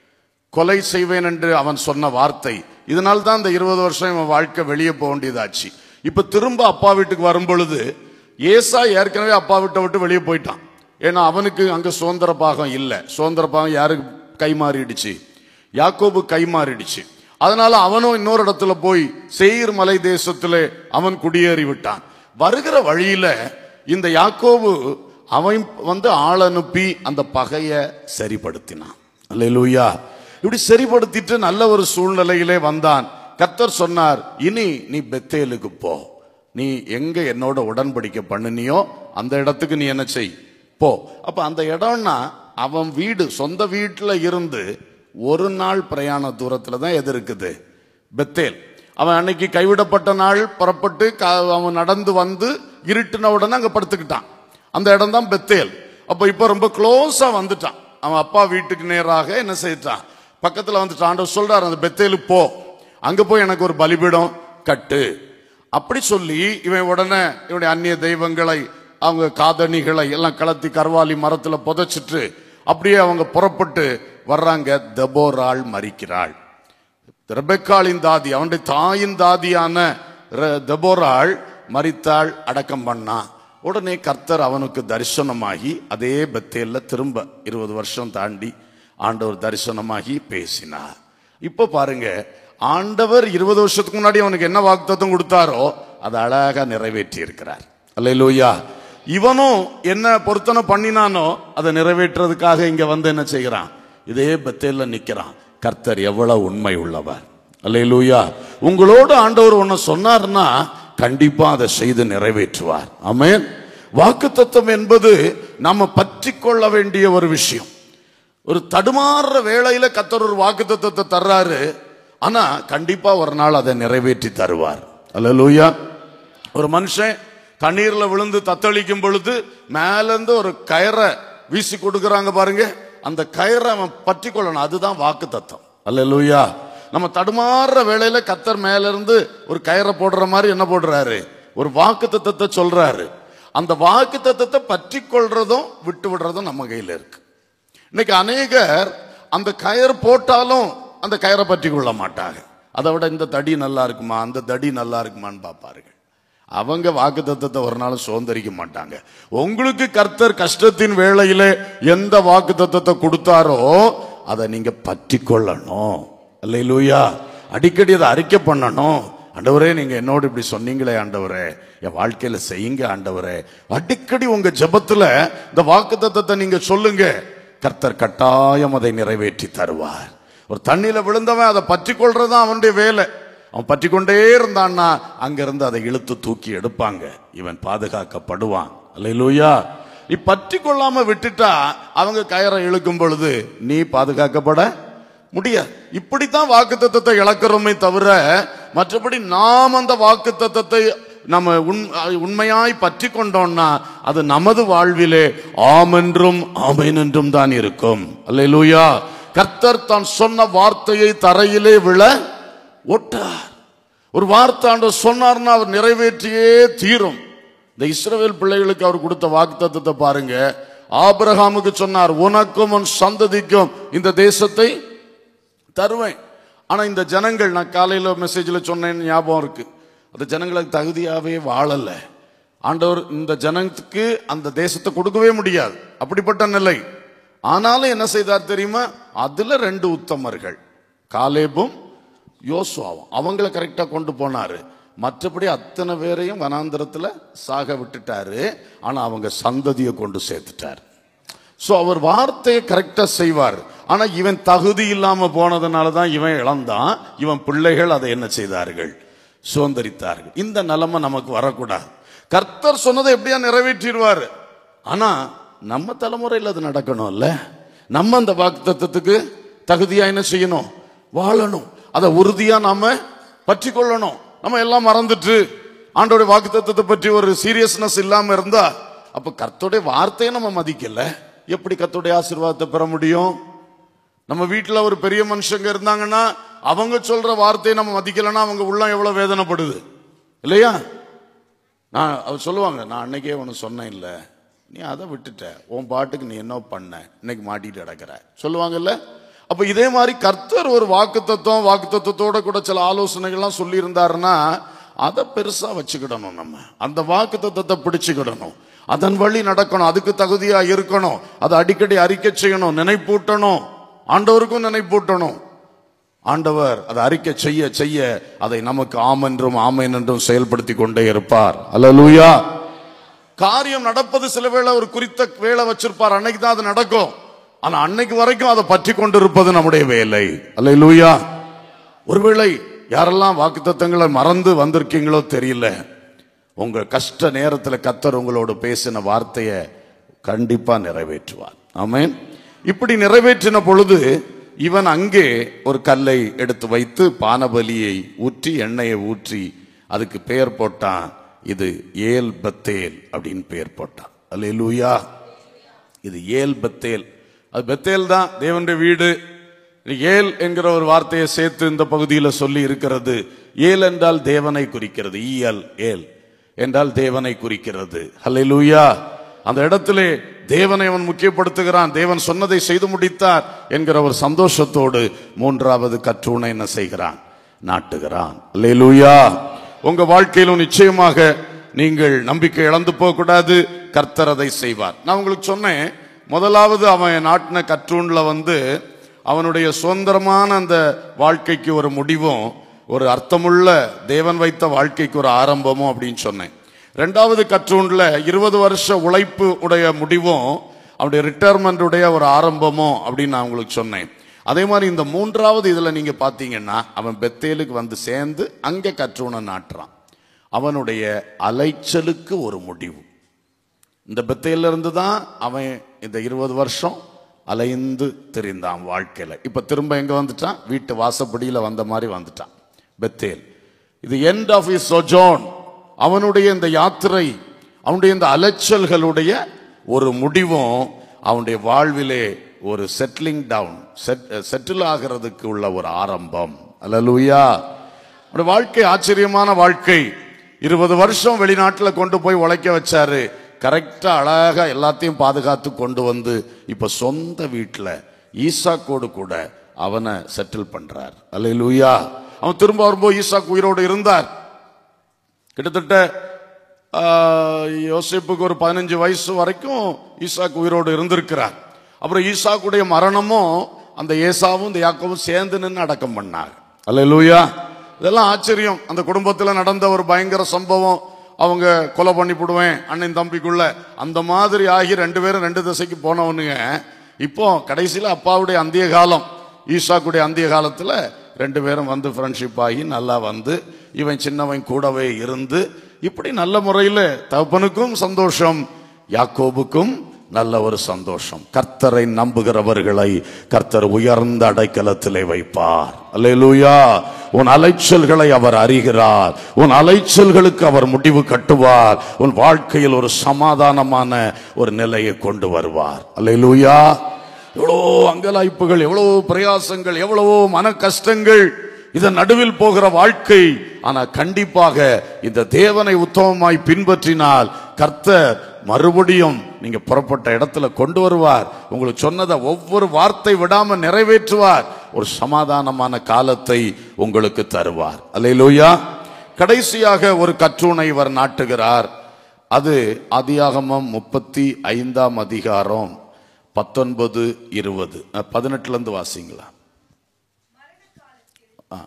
Speaker 1: கொலை செய்வேன் என்று அவன் சொன்ன வார்த்தை இதனால தான் இந்த இருபது வருஷம் இவன் வாழ்க்கை வெளியே போக வேண்டியதாச்சு இப்ப திரும்ப அப்பா வீட்டுக்கு வரும் பொழுது ஏசா ஏற்கனவே அப்பா வீட்டை விட்டு வெளியே போயிட்டான் ஏன்னா அவனுக்கு அங்க சுதந்திர பாகம் இல்லை சுதந்திர பாகம் யாருக்கு கை மாறிடுச்சு யாக்கோபு கை மாறிடுச்சு அதனால அவனும் இன்னொரு இடத்துல போய் சேயீர் மலை தேசத்திலே அவன் குடியேறி விட்டான் வருகிற வழியில இந்த யாக்கோபு அவன் வந்து ஆள் அனுப்பி அந்த பகையை சரிப்படுத்தினான் அல்லேலூயா இப்படி சரிப்படுத்திட்டு நல்ல ஒரு சூழ்நிலையிலே வந்தான் கர்த்தர் சொன்னார் இனி நீ பெத்தேலுக்கு போ நீ எங்க என்னோட உடன்படிக்கை பண்ணினியோ அந்த இடத்துக்கு நீ என்ன செய் போ அப்ப அந்த இடம்னா அவன் வீடு சொந்த வீட்டுல இருந்து ஒரு நாள் பிரயாண தூரத்துல தான் எது இருக்குது பெத்தேல் அவன் அன்னைக்கு கைவிடப்பட்ட நாள் புறப்பட்டு க- அவன் நடந்து வந்து இருட்டின உடனே அங்க படுத்துக்கிட்டான் அந்த இடம் தான் பெத்தேல் அப்ப இப்ப ரொம்ப க்ளோஸா வந்துட்டான் அவன் அப்பா வீட்டுக்கு நேராக என்ன செய்தான் பக்கத்துல வந்துட்டான் ஆண்டவர் சொல்றாரு அந்த பெத்தேலுக்கு போ அங்க போய் எனக்கு ஒரு பலிபீடம் கட்டு அப்படி சொல்லி இவன் உடனே இவனுடைய அந்நிய தெய்வங்களை அவங்க காதணிகளை எல்லாம் கலத்தி கருவாலி மரத்துல புதைச்சிட்டு அப்படியே அவங்க புறப்பட்டு வர்றாங்க தெபோராள் மறிக்கிறாள் ரெபெக்காளின் தாதி அவனுடைய தாயின் தாதியான ரெ- தெபோராள் மரித்தாள் அடக்கம் பண்ணான் உடனே கர்த்தர் அவனுக்கு தரிசனமாகி அதே பெத்தேல்ல திரும்ப இருபது வருஷம் தாண்டி ஆண்டவர் தரிசனமாகி பேசினார் இப்ப பாருங்க ஆண்டவர் இருபது வருஷத்துக்கு முன்னாடி அவனுக்கு என்ன வாக்குத்தத்தம் கொடுத்தாரோ அதை அழகா நிறைவேற்றி இருக்கிறார் அல்லேலூயா இவனும் என்ன பொருத்தனை பண்ணினானோ அதை நிறைவேற்றுறதுக்காக இங்க வந்து என்ன செய்கிறான் இதே பெத்தேல்ல நிக்கிறான் கர்த்தர் எவ்வளவு உண்மை உள்ளவர் அல்லேலூயா உங்களோடு ஆண்டவர் ஒன்னு சொன்னார்னா கண்டிப்பா அதை செய்து நிறைவேற்றுவார் ஆமென் வாக்குத்தத்தம் என்பது நாம பற்றி கொள்ள வேண்டிய ஒரு விஷயம் ஒரு தடுமாறுற வேளையில கத்தர் ஒரு வாக்குத்தத்தத்தை தர்றாரு ஆனா கண்டிப்பா ஒரு நாள் அதை நிறைவேற்றி தருவார் அல்லேலூயா ஒரு மனுஷன் தண்ணீர்ல விழுந்து தத்தளிக்கும் பொழுது மேல இருந்து ஒரு கயரை வீசி கொடுக்கறாங்க பாருங்க அந்த கயரை அவன் பற்றி கொள்ளணும் அதுதான் வாக்கு தத்தம் அல்லேலூயா நம்ம தடுமாறுற வேளையில கத்தர் மேல இருந்து ஒரு கயிறை போடுற மாதிரி என்ன போடுறாரு ஒரு வாக்கு தத்தத்தை சொல்றாரு அந்த வாக்கு தத்தத்தை பற்றி கொள்றதும் விட்டு விடுறதும் நம்ம கையில இருக்கு இன்னைக்கு அநேகர் அந்த கயிறு போட்டாலும் அந்த கயிறை பற்றி கொள்ள மாட்டாங்க அதை விட இந்த தடி நல்லா இருக்குமா அந்த தடி நல்லா இருக்குமான்னு பார்ப்பார்கள் அவங்க வாக்கு தத்தத்தை ஒரு நாள் சுதந்திரிக்க மாட்டாங்க உங்களுக்கு கர்த்தர் கஷ்டத்தின் வேளையிலே எந்த வாக்கு தத்தத்தை கொடுத்தாரோ அதை நீங்க பற்றி கொள்ளணும் அல்லையிலூயா அடிக்கடி அதை அறிக்கை பண்ணணும் ஆண்டவரே நீங்க என்னோடு இப்படி சொன்னீங்களே ஆண்டவரே என் வாழ்க்கையில செய்யுங்க ஆண்டவரே அடிக்கடி உங்க ஜெபத்துல இந்த வாக்கு தத்தத்தை நீங்க சொல்லுங்க கர்த்தர் கட்டாயம் அதை நிறைவேற்றி தருவார் ஒரு தண்ணியில விழுந்தவன் அதை பற்றி கொள்றதுதான் அவனுடைய வேலை அவன் பற்றி கொண்டே இருந்தான்னா அங்கிருந்து அதை இழுத்து தூக்கி எடுப்பாங்க இவன் பாதுகாக்கப்படுவான் அல்லையிலூயா நீ பற்றி கொள்ளாம விட்டுட்டா அவங்க கயரை இழுக்கும் பொழுது நீ பாதுகாக்கப்பட முடியாது இப்படித்தான் வாக்கு தத்தத்தை இழக்கிறோமே தவிர மற்றபடி நாம் அந்த வாக்கு தத்தத்தை நம்ம உண் உண்மையாய் பற்றி கொண்டோம்னா அது நமது வாழ்விலே ஆமென்றும் ஆமென் என்றும் தான் இருக்கும் அல்லேலூயா கர்த்தர் தான் சொன்ன வார்த்தையை தரையிலே விழ ஒட்டார் ஒரு வார்த்தை ஆண்டவர் சொன்னார்னா அவர் நிறைவேற்றியே தீரும் இந்த இஸ்ரவேல் பிள்ளைகளுக்கு அவர் கொடுத்த வாக்குத்தத்தத்தை பாருங்க ஆபிரகாமுக்கு சொன்னார் உனக்கும் உன் சந்ததிக்கும் இந்த தேசத்தை தருவேன் ஆனா இந்த ஜனங்கள் நான் காலையில மெசேஜ்ல சொன்னேன்னு ஞாபகம் இருக்கு அந்த ஜனங்களுக்கு தகுதியாவே வாழல ஆண்டவர் இந்த ஜனத்துக்கு அந்த தேசத்தை கொடுக்கவே முடியாது அப்படிப்பட்ட நிலை ஆனாலும் என்ன செய்தார் தெரியுமா அதுல ரெண்டு உத்தமர்கள் காலேபும் யோசுவாவும் அவங்கள கரெக்டா கொண்டு போனாரு மற்றபடி அத்தனை பேரையும் வனாந்திரத்துல சாக விட்டுட்டாரு ஆனா அவங்க சந்ததியை கொண்டு சேர்த்துட்டார் சோ அவர் வார்த்தையை கரெக்டா செய்வார் ஆனா இவன் தகுதி இல்லாம போனதுனால தான் இவன் இழந்தான் இவன் பிள்ளைகள் அதை என்ன செய்தார்கள் சுதந்திரித்தார்கள் இந்த நிலைமை நமக்கு வரக்கூடாது கர்த்தர் சொன்னதை எப்படியா நிறைவேற்றிடுவார் ஆனா நம்ம தலைமுறையில் அது நடக்கணும்ல நம்ம அந்த வாக்கு தத்துவத்துக்கு தகுதியா என்ன செய்யணும் வாழணும் அதை உறுதியா நாம பற்றி கொள்ளணும் நம்ம எல்லாம் மறந்துட்டு ஆண்டோட வாக்கு தத்துவத்தை பற்றி ஒரு சீரியஸ்னஸ் இல்லாம இருந்தா அப்ப கர்த்தருடைய வார்த்தையை நம்ம மதிக்கல எப்படி கர்த்தருடைய ஆசீர்வாதத்தை பெற முடியும் நம்ம வீட்டில் ஒரு பெரிய மனுஷங்க இருந்தாங்கன்னா அவங்க சொல்ற வார்த்தையை நம்ம மதிக்கலைன்னா அவங்க உள்ளம் எவ்வளவு வேதனைப்படுது இல்லையா நான் அவர் சொல்லுவாங்க நான் அன்னைக்கே ஒன்று சொன்னேன் இல்லை நீ அதை விட்டுட்ட உன் பாட்டுக்கு நீ என்ன பண்ண இன்னைக்கு மாட்டிட்டு கிடக்கிற சொல்லுவாங்கல்ல அப்ப இதே மாதிரி கர்த்தர் ஒரு வாக்கு தத்துவம் வாக்கு தத்துவத்தோட கூட சில ஆலோசனைகள்லாம் சொல்லி இருந்தாருன்னா அதை பெருசா வச்சுக்கிடணும் நம்ம அந்த வாக்கு தத்துவத்தை பிடிச்சுக்கிடணும் அதன் வழி நடக்கணும் அதுக்கு தகுதியா இருக்கணும் அதை அடிக்கடி அறிக்கை செய்யணும் நினைப்பூட்டணும் ஆண்டவருக்கும் நினைப்பூட்டணும் ஆண்டவர் அதை அறிக்கை செய்ய செய்ய அதை நமக்கு ஆமென்றும் ஆமென் என்றும் செயல்படுத்தி கொண்டே இருப்பார் அல்லேலூயா காரியம் நடப்பது சில வேளை ஒரு குறித்த வேலை வச்சிருப்பார் அன்னைக்கு தான் அது நடக்கும் ஆனா அன்னைக்கு வரைக்கும் அதை பற்றி கொண்டிருப்பது நம்முடைய வேலை அல்லேலூயா ஒருவேளை யாரெல்லாம் வாக்குத்தத்தங்களை மறந்து வந்திருக்கீங்களோ தெரியல உங்க கஷ்ட நேரத்துல கத்தர் உங்களோட பேசின வார்த்தையை கண்டிப்பா நிறைவேற்றுவார் ஆமென் இப்படி நிறைவேற்றின பொழுது இவன் அங்கே ஒரு கல்லை எடுத்து வைத்து பானபலியை ஊற்றி எண்ணெயை ஊற்றி அதுக்கு பெயர் போட்டான் இது ஏல் பத்தேல் அப்படின்னு பெயர் போட்டான் அல்லேலூயா இது ஏல் பத்தேல் அது பெத்தேல் தான் தேவனுடைய வீடு ஏல் என்கிற ஒரு வார்த்தையை சேர்த்து இந்த பகுதியில் சொல்லி இருக்கிறது ஏல் என்றால் தேவனை குறிக்கிறது ஈயல் ஏல் என்றால் தேவனை குறிக்கிறது ஹalleluya அந்த இடத்திலே தேவனை அவன் முக்கியப்படுத்துகிறான் தேவன் சொன்னதை செய்து முடித்தார் என்கிற ஒரு சந்தோஷத்தோடு மூன்றாவது கற்றூனை என்ன செய்கிறான் நாட்டுகிறான் அல்லேலூயா உங்க வாழ்க்கையிலும் நிச்சயமாக நீங்கள் நம்பிக்கை இழந்து போக கூடாது கர்த்தர் அதை செய்வார் நான் உங்களுக்கு சொன்னேன் முதலாவது அவன் நாட்டின கற்றூன்ல வந்து அவனுடைய சுதந்திரமான அந்த வாழ்க்கைக்கு ஒரு முடிவும் ஒரு அர்த்தமுள்ள தேவன் வைத்த வாழ்க்கைக்கு ஒரு ஆரம்பமும் அப்படின்னு சொன்னேன் ரெண்டாவது கற்றூன்ல இருபது வருஷ உழைப்பு உடைய முடிவும் அவனுடைய ரிட்டையர்மெண்ட் உடைய ஒரு ஆரம்பமும் அப்படின்னு நான் உங்களுக்கு சொன்னேன் அதே மாதிரி இந்த மூன்றாவது இதுல நீங்க பாத்தீங்கன்னா அவன் பெத்தேலுக்கு வந்து சேர்ந்து அங்க கற்றூனை நாட்டுறான் அவனுடைய அலைச்சலுக்கு ஒரு முடிவு இந்த பெத்தையில இருந்து தான் அவன் இந்த இருபது வருஷம் அலைந்து திரிந்தான் வாழ்க்கையில இப்ப திரும்ப எங்க வந்துட்டான் வீட்டு வாசப்படியில வந்த மாதிரி வந்துட்டான் பெத்தேல் இது எண்ட் ஆஃப் இஸ் சொஜோன் அவனுடைய இந்த யாத்திரை அவனுடைய இந்த அலைச்சல்களுடைய ஒரு முடிவும் அவனுடைய வாழ்விலே ஒரு செட்டிலிங் டவுன் செட்டில் ஆகிறதுக்கு உள்ள ஒரு ஆரம்பம் அல்லேலூயா அவருடைய வாழ்க்கை ஆச்சரியமான வாழ்க்கை இருபது வருஷம் வெளிநாட்டுல கொண்டு போய் உழைக்க வச்சாரு கரெக்டா அழகா எல்லாத்தையும் பாதுகாத்து கொண்டு வந்து இப்ப சொந்த வீட்டுல ஈசாக்கோடு கூட அவனை செட்டில் பண்றார் அல்லேலூயா அவன் திரும்ப வரும்போது ஈசாக்கு உயிரோடு இருந்தார் கிட்டத்தட்ட ஆஹ், யோசேப்புக்கு ஒரு பதினஞ்சு வயசு வரைக்கும் ஈசாக்கு உயிரோடு இருந்திருக்கிறார் அப்புறம் ஈசாக்குடைய மரணமும் அந்த ஏசாவும் இந்த யாக்கோவும் சேர்ந்து நின்று அடக்கம் பண்ணாங்க அல்லேலூயா இதெல்லாம் ஆச்சரியம் அந்த குடும்பத்தில் நடந்த ஒரு பயங்கர சம்பவம் அவங்க கொலை பண்ணி போடுவேன் அண்ணன் தம்பிக்குள்ள அந்த மாதிரி ஆகி ரெண்டு பேரும் ரெண்டு திசைக்கு போனவனுங்க இப்போ கடைசியில் அப்பாவுடைய அந்திய காலம் ஈசாக்குடைய அந்திய காலத்துல ரெண்டு பேரும் வந்து ஃப்ரெண்ட்ஷிப் ஆகி நல்லா வந்து இவன் சின்னவன் கூடவே இருந்து இப்படி நல்ல முறையில் தகப்பனுக்கும் சந்தோஷம் யாக்கோபுக்கும் நல்ல ஒரு சந்தோஷம் கர்த்தரை நம்புகிறவர்களை கர்த்தர் உயர்ந்த அடைக்கலத்திலே வைப்பார் அல்லேலூயா உன் அலைச்சல்களை அவர் அறிகிறார் உன் அலைச்சல்களுக்கு அவர் முடிவு கட்டுவார் உன் வாழ்க்கையில் ஒரு சமாதானமான ஒரு நிலையை கொண்டு வருவார் அல்லேலூயா எவ்வளோ அங்கலாய்ப்புகள் எவ்வளவோ பிரயாசங்கள் எவ்வளவோ மன கஷ்டங்கள் இதன் நடுவில் போகிற வாழ்க்கை ஆனா கண்டிப்பாக இந்த தேவனை உத்தமமாய் பின்பற்றினால் கர்த்தர் மறுபடியும் நீங்க புறப்பட்ட இடத்துல கொண்டு வருவார் உங்களுக்கு சொன்னதை ஒவ்வொரு வார்த்தை விடாம நிறைவேற்றுவார் ஒரு சமாதானமான காலத்தை உங்களுக்கு தருவார் அல்லேலூயா கடைசியாக ஒரு கற்றுணை இவர் நாட்டுகிறார் அது ஆதியாகமம் முப்பத்தி ஐந்தாம் அதிகாரம் பத்தொன்பது இருபது பதினெட்டுல இருந்து வாசிங்களா ஆ.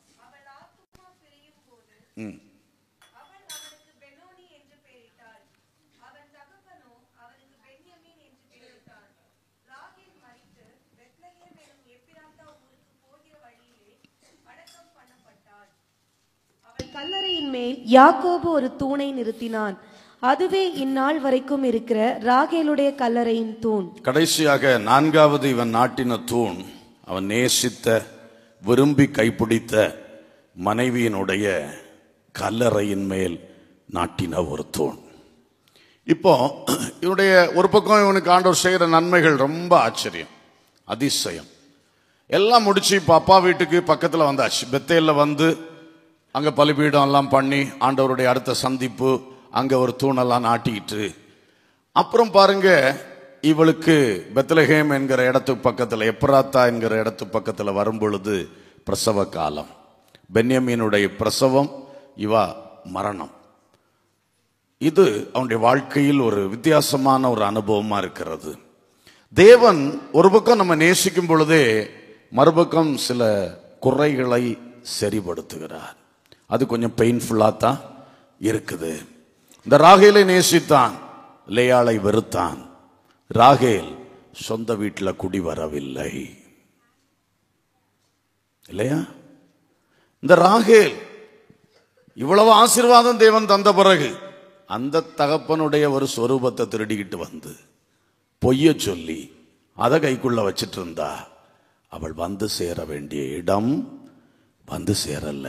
Speaker 1: ம்.
Speaker 3: அவள் அவனுக்கு பெனோனி என்று பெயரிட்டாள் அவன் தகப்பனோ அவனுக்கு பென்யமீன் என்று பெயரிட்டான் ராகேல் மரித்து பெத்லகேம் எனும் எப்பிராத்தா ஊருக்கு போகிற வழியிலே அடக்கம் பண்ணப்பட்டாள் அவள் கல்லறையின் மேல் யாக்கோபு ஒரு தூணை நிறுத்தினான் அதுவே இந்நாள் வரைக்கும் இருக்கிற ராகேலுடைய கல்லறையின் தூண்
Speaker 1: கடைசியாக நான்காவது இவன் நாட்டின தூண் அவன் நேசித்த விரும்பி கைப்பிடித்த மனைவியினுடைய கல்லறையின் மேல் நாட்டின ஒரு தூண் இப்போ இவனுடைய ஒரு பக்கம் இவனுக்கு ஆண்டவர் செய்கிற நன்மைகள் ரொம்ப ஆச்சரியம் அதிசயம் எல்லாம் முடிச்சு இப்போ அப்பா வீட்டுக்கு பக்கத்தில் வந்தாச்சு பெத்தேல்ல வந்து அங்கே பலிபீடம் எல்லாம் பண்ணி ஆண்டவருடைய அடுத்த சந்திப்பு அங்கே ஒரு தூணெல்லாம் நாட்டிக்கிட்டு அப்புறம் பாருங்க இவளுக்கு பெத்லஹேம் என்கிற இடத்துக்கு பக்கத்தில் எப்ராத்தா என்கிற இடத்துக்கு பக்கத்தில் வரும் பொழுது பிரசவ காலம் பென்யமீனுடைய பிரசவம் இவா மரணம் இது அவனுடைய வாழ்க்கையில் ஒரு வித்தியாசமான ஒரு அனுபவமா இருக்கிறது தேவன் ஒரு பக்கம் நம்ம நேசிக்கும் பொழுதே மறுபக்கம் சில குறைகளை சரிப்படுத்துகிறார் அது கொஞ்சம் பெயின்ஃபுல்லாக தான் இருக்குது இந்த ராகேலை நேசித்தான் லேயாளை வெறுத்தான் ராகேல் சொந்த வீட்டில் குடி வரவில்லை இல்லையா இந்த ராகேல் இவ்வளவு ஆசீர்வாதம் தேவன் தந்த பிறகு அந்த தகப்பனுடைய ஒரு சொரூபத்தை திருடிக்கிட்டு வந்து பொய்ய சொல்லி அதை கைக்குள்ள வச்சிட்டு இருந்தா அவள் வந்து சேர வேண்டிய இடம் வந்து சேரல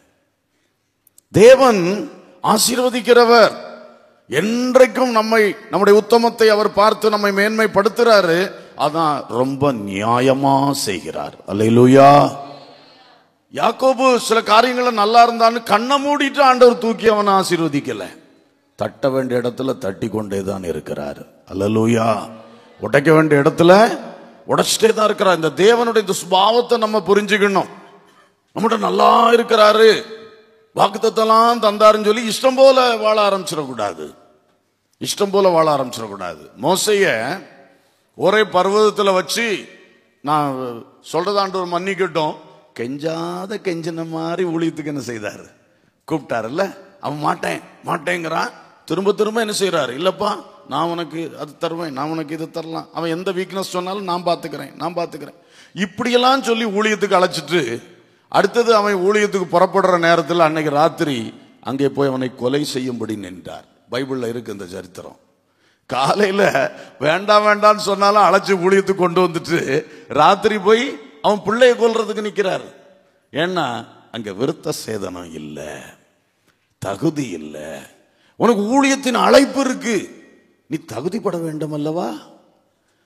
Speaker 1: தேவன் ஆசீர்வதிக்கிறவர் என்றைக்கும் நம்மை நம்முடைய உத்தமத்தை அவர் பார்த்து நம்மை மேன்மைப்படுத்துறாரு அதான் ரொம்ப நியாயமா செய்கிறார் அல்லேலூயா யாக்கோபு சில காரியங்களை நல்லா இருந்தான்னு கண்ணை மூடிட்டு ஆண்டவர் தூக்கி அவனை ஆசீர்வதிக்கல தட்ட வேண்டிய இடத்துல தட்டி கொண்டே தான் இருக்கிறார் அல்லலூயா உடைக்க வேண்டிய இடத்துல உடைச்சிட்டே தான் இருக்கிறார் இந்த தேவனுடைய இந்த சுபாவத்தை நம்ம புரிஞ்சுக்கணும் நம்மகிட்ட நல்லா இருக்கிறாரு வாக்குத்தத்தெல்லாம் தந்தாருன்னு சொல்லி இஷ்டம் போல வாழ ஆரம்பிச்சிடக்கூடாது இஷ்டம் போல வாழ ஆரம்பிச்சிடக்கூடாது மோசைய ஒரே பர்வதத்தில் வச்சு நான் சொல்றதாண்டு மன்னிக்கட்டும் கெஞ்சாத கெஞ்சின மாதிரி ஊழியத்துக்கு என்ன செய்தாரு கூப்பிட்டாருல்ல அவன் மாட்டேன் மாட்டேங்கிறான் திரும்ப திரும்ப என்ன செய்யறாரு இல்லப்பா நான் உனக்கு அது தருவேன் நான் உனக்கு இது தரலாம் அவன் எந்த வீக்னஸ் சொன்னாலும் நான் பார்த்துக்கிறேன் நான் பார்த்துக்கிறேன் இப்படியெல்லாம் சொல்லி ஊழியத்துக்கு அழைச்சிட்டு அடுத்தது அவன் ஊழியத்துக்கு புறப்படுற நேரத்தில் அன்னைக்கு ராத்திரி அங்கே போய் அவனை கொலை செய்யும்படி நின்றார் பைபிள்ல இருக்கு இந்த சரித்திரம் காலையில வேண்டாம் வேண்டாம்னு சொன்னாலும் அழைச்சி ஊழியத்துக்கு கொண்டு வந்துட்டு ராத்திரி போய் அவன் பிள்ளைய கொல்றதுக்கு நிக்கிறாரு ஏன்னா அங்க விருத்த சேதனம் இல்லை தகுதி இல்லை உனக்கு ஊழியத்தின் அழைப்பு இருக்கு நீ தகுதிப்பட வேண்டும் அல்லவா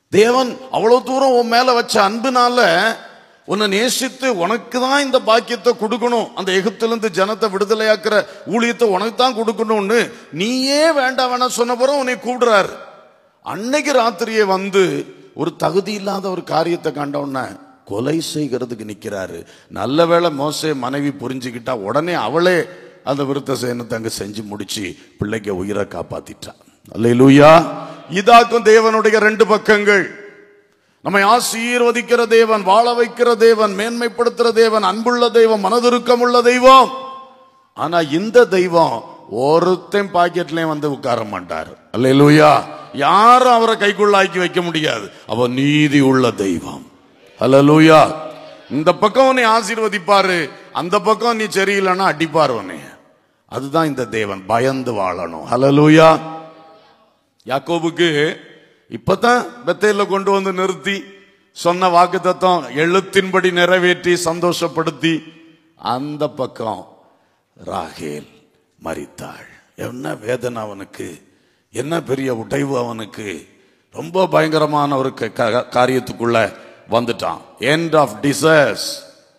Speaker 1: தேவன் அவ்வளவு தூரம் உன் மேல வச்ச அன்புனால உன்னை நேசித்து உனக்கு தான் இந்த பாக்கியத்தை கொடுக்கணும் அந்த எகிப்திலிருந்து ஜனத்தை விடுதலையாக்குற ஊழியத்தை உனக்கு தான் கொடுக்கணும்னு நீயே வேண்டாம் வேணாம் சொன்ன பிறகு உன்னை கூப்பிடுறாரு அன்னைக்கு ராத்திரியே வந்து ஒரு தகுதி இல்லாத ஒரு காரியத்தை கண்ட உடனே கொலை செய்கிறதுக்கு நிக்கிறாரு நல்ல வேளை மோசே மனைவி புரிஞ்சுக்கிட்டா உடனே அவளே அந்த விருத்த சேனத்தை அங்க செஞ்சு முடிச்சு பிள்ளைக்கு உயிரை காப்பாத்திட்டா அல்லேலூயா இதாக்கும் தேவனுடைய ரெண்டு பக்கங்கள் நம்மை ஆசீர்வதிக்கிற தேவன் வாழ வைக்கிற தேவன் மேன்மைப்படுத்துற தேவன் அன்புள்ள தெய்வம் மனதுருக்கமுள்ள தெய்வம் ஆனா இந்த தெய்வம் ஒருத்தன் பாக்கெட்லயும் வந்து உட்கார மாட்டார் அல்லேலூயா யாரும் அவரை கைக்குள்ள ஆக்கி வைக்க முடியாது அவ நீதி உள்ள தெய்வம் அல்லேலூயா இந்த பக்கம் உன்னை ஆசீர்வதிப்பாரு அந்த பக்கம் நீ சரியில்லைன்னா அடிப்பார் உன்னை அதுதான் இந்த தேவன் பயந்து வாழணும் ஹalleluya யாக்கோபுக்கு இப்பதான் பெத்தேல கொண்டு வந்து நிறுத்தி சொன்ன வாக்கு தத்துவம் எழுத்தின்படி நிறைவேற்றி சந்தோஷப்படுத்தி அந்த பக்கம் ராகேல் மரித்தாள் என்ன வேதனை அவனுக்கு என்ன பெரிய உடைவு அவனுக்கு ரொம்ப பயங்கரமான ஒரு க- க- காரியத்துக்குள்ள வந்துட்டான் end of desires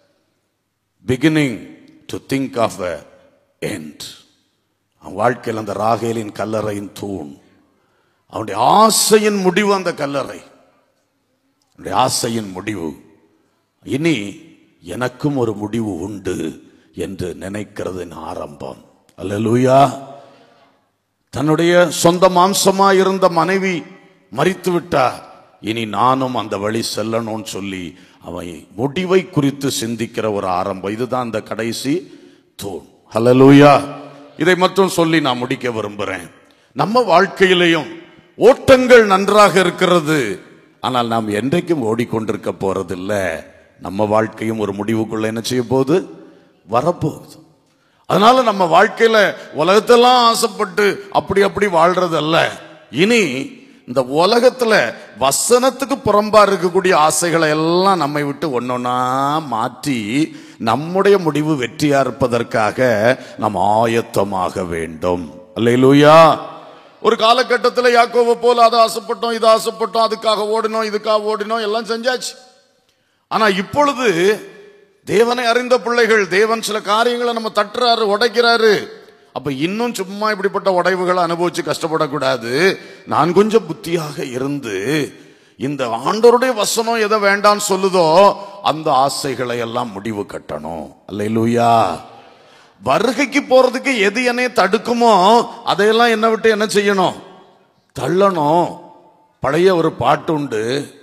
Speaker 1: beginning to think of a end அவன் வாழ்க்கையில் அந்த ராகேலின் கல்லறையின் தூண் அவனுடைய ஆசையின் முடிவு அந்த கல்லறை அவனுடைய ஆசையின் முடிவு இனி எனக்கும் ஒரு முடிவு உண்டு என்று நினைக்கிறதின் ஆரம்பம் அல்லேலூயா தன்னுடைய சொந்த மாம்சமா இருந்த மனைவி மறித்து விட்டா இனி நானும் அந்த வழி செல்லணும்னு சொல்லி அவன் முடிவை குறித்து சிந்திக்கிற ஒரு ஆரம்பம் இதுதான் அந்த கடைசி தூண் ஹalleluya இதை மட்டும் சொல்லி நான் முடிக்க விரும்புறேன் நம்ம வாழ்க்கையிலையும் ஓட்டங்கள் நன்றாக இருக்கிறது ஆனால் நாம் என்றைக்கும் ஓடிக்கொண்டிருக்க போறதில்ல நம்ம வாழ்க்கையும் ஒரு முடிவுக்குள்ள என்ன செய்ய போகுது வரப்போகுது அதனால நம்ம வாழ்க்கையில உலகத்தெல்லாம் ஆசைப்பட்டு அப்படி அப்படி வாழ்றதல்ல இனி இந்த உலகத்துல வசனத்துக்கு புறம்பா இருக்கக்கூடிய ஆசைகளை எல்லாம் நம்மை விட்டு ஒன்னொன்னா மாற்றி நம்முடைய முடிவு வெற்றியா இருப்பதற்காக நாம் ஆயத்தமாக வேண்டும் அல்லேலூயா ஒரு காலகட்டத்தில் யாக்கோவை போல அதை ஆசைப்பட்டோம் இதை ஆசைப்பட்டோம் அதுக்காக ஓடினோம் இதுக்காக ஓடினோம் எல்லாம் செஞ்சாச்சு ஆனா இப்பொழுது தேவனை அறிந்த பிள்ளைகள் தேவன் சில காரியங்களை நம்ம தட்டுறாரு உடைக்கிறாரு அப்ப இன்னும் சும்மா இப்படிப்பட்ட உடைவுகளை அனுபவிச்சு கஷ்டப்படக்கூடாது நான் கொஞ்சம் புத்தியாக இருந்து இந்த ஆண்டவருடைய வசனம் எதை வேண்டான்னு சொல்லுதோ அந்த ஆசைகளை எல்லாம் முடிவு கட்டணும் அல்லேலூயா வருகைக்கு போறதுக்கு எது என்னை தடுக்குமோ அதையெல்லாம் என்ன விட்டு என்ன செய்யணும் தள்ளணும் பழைய ஒரு பாட்டு உண்டு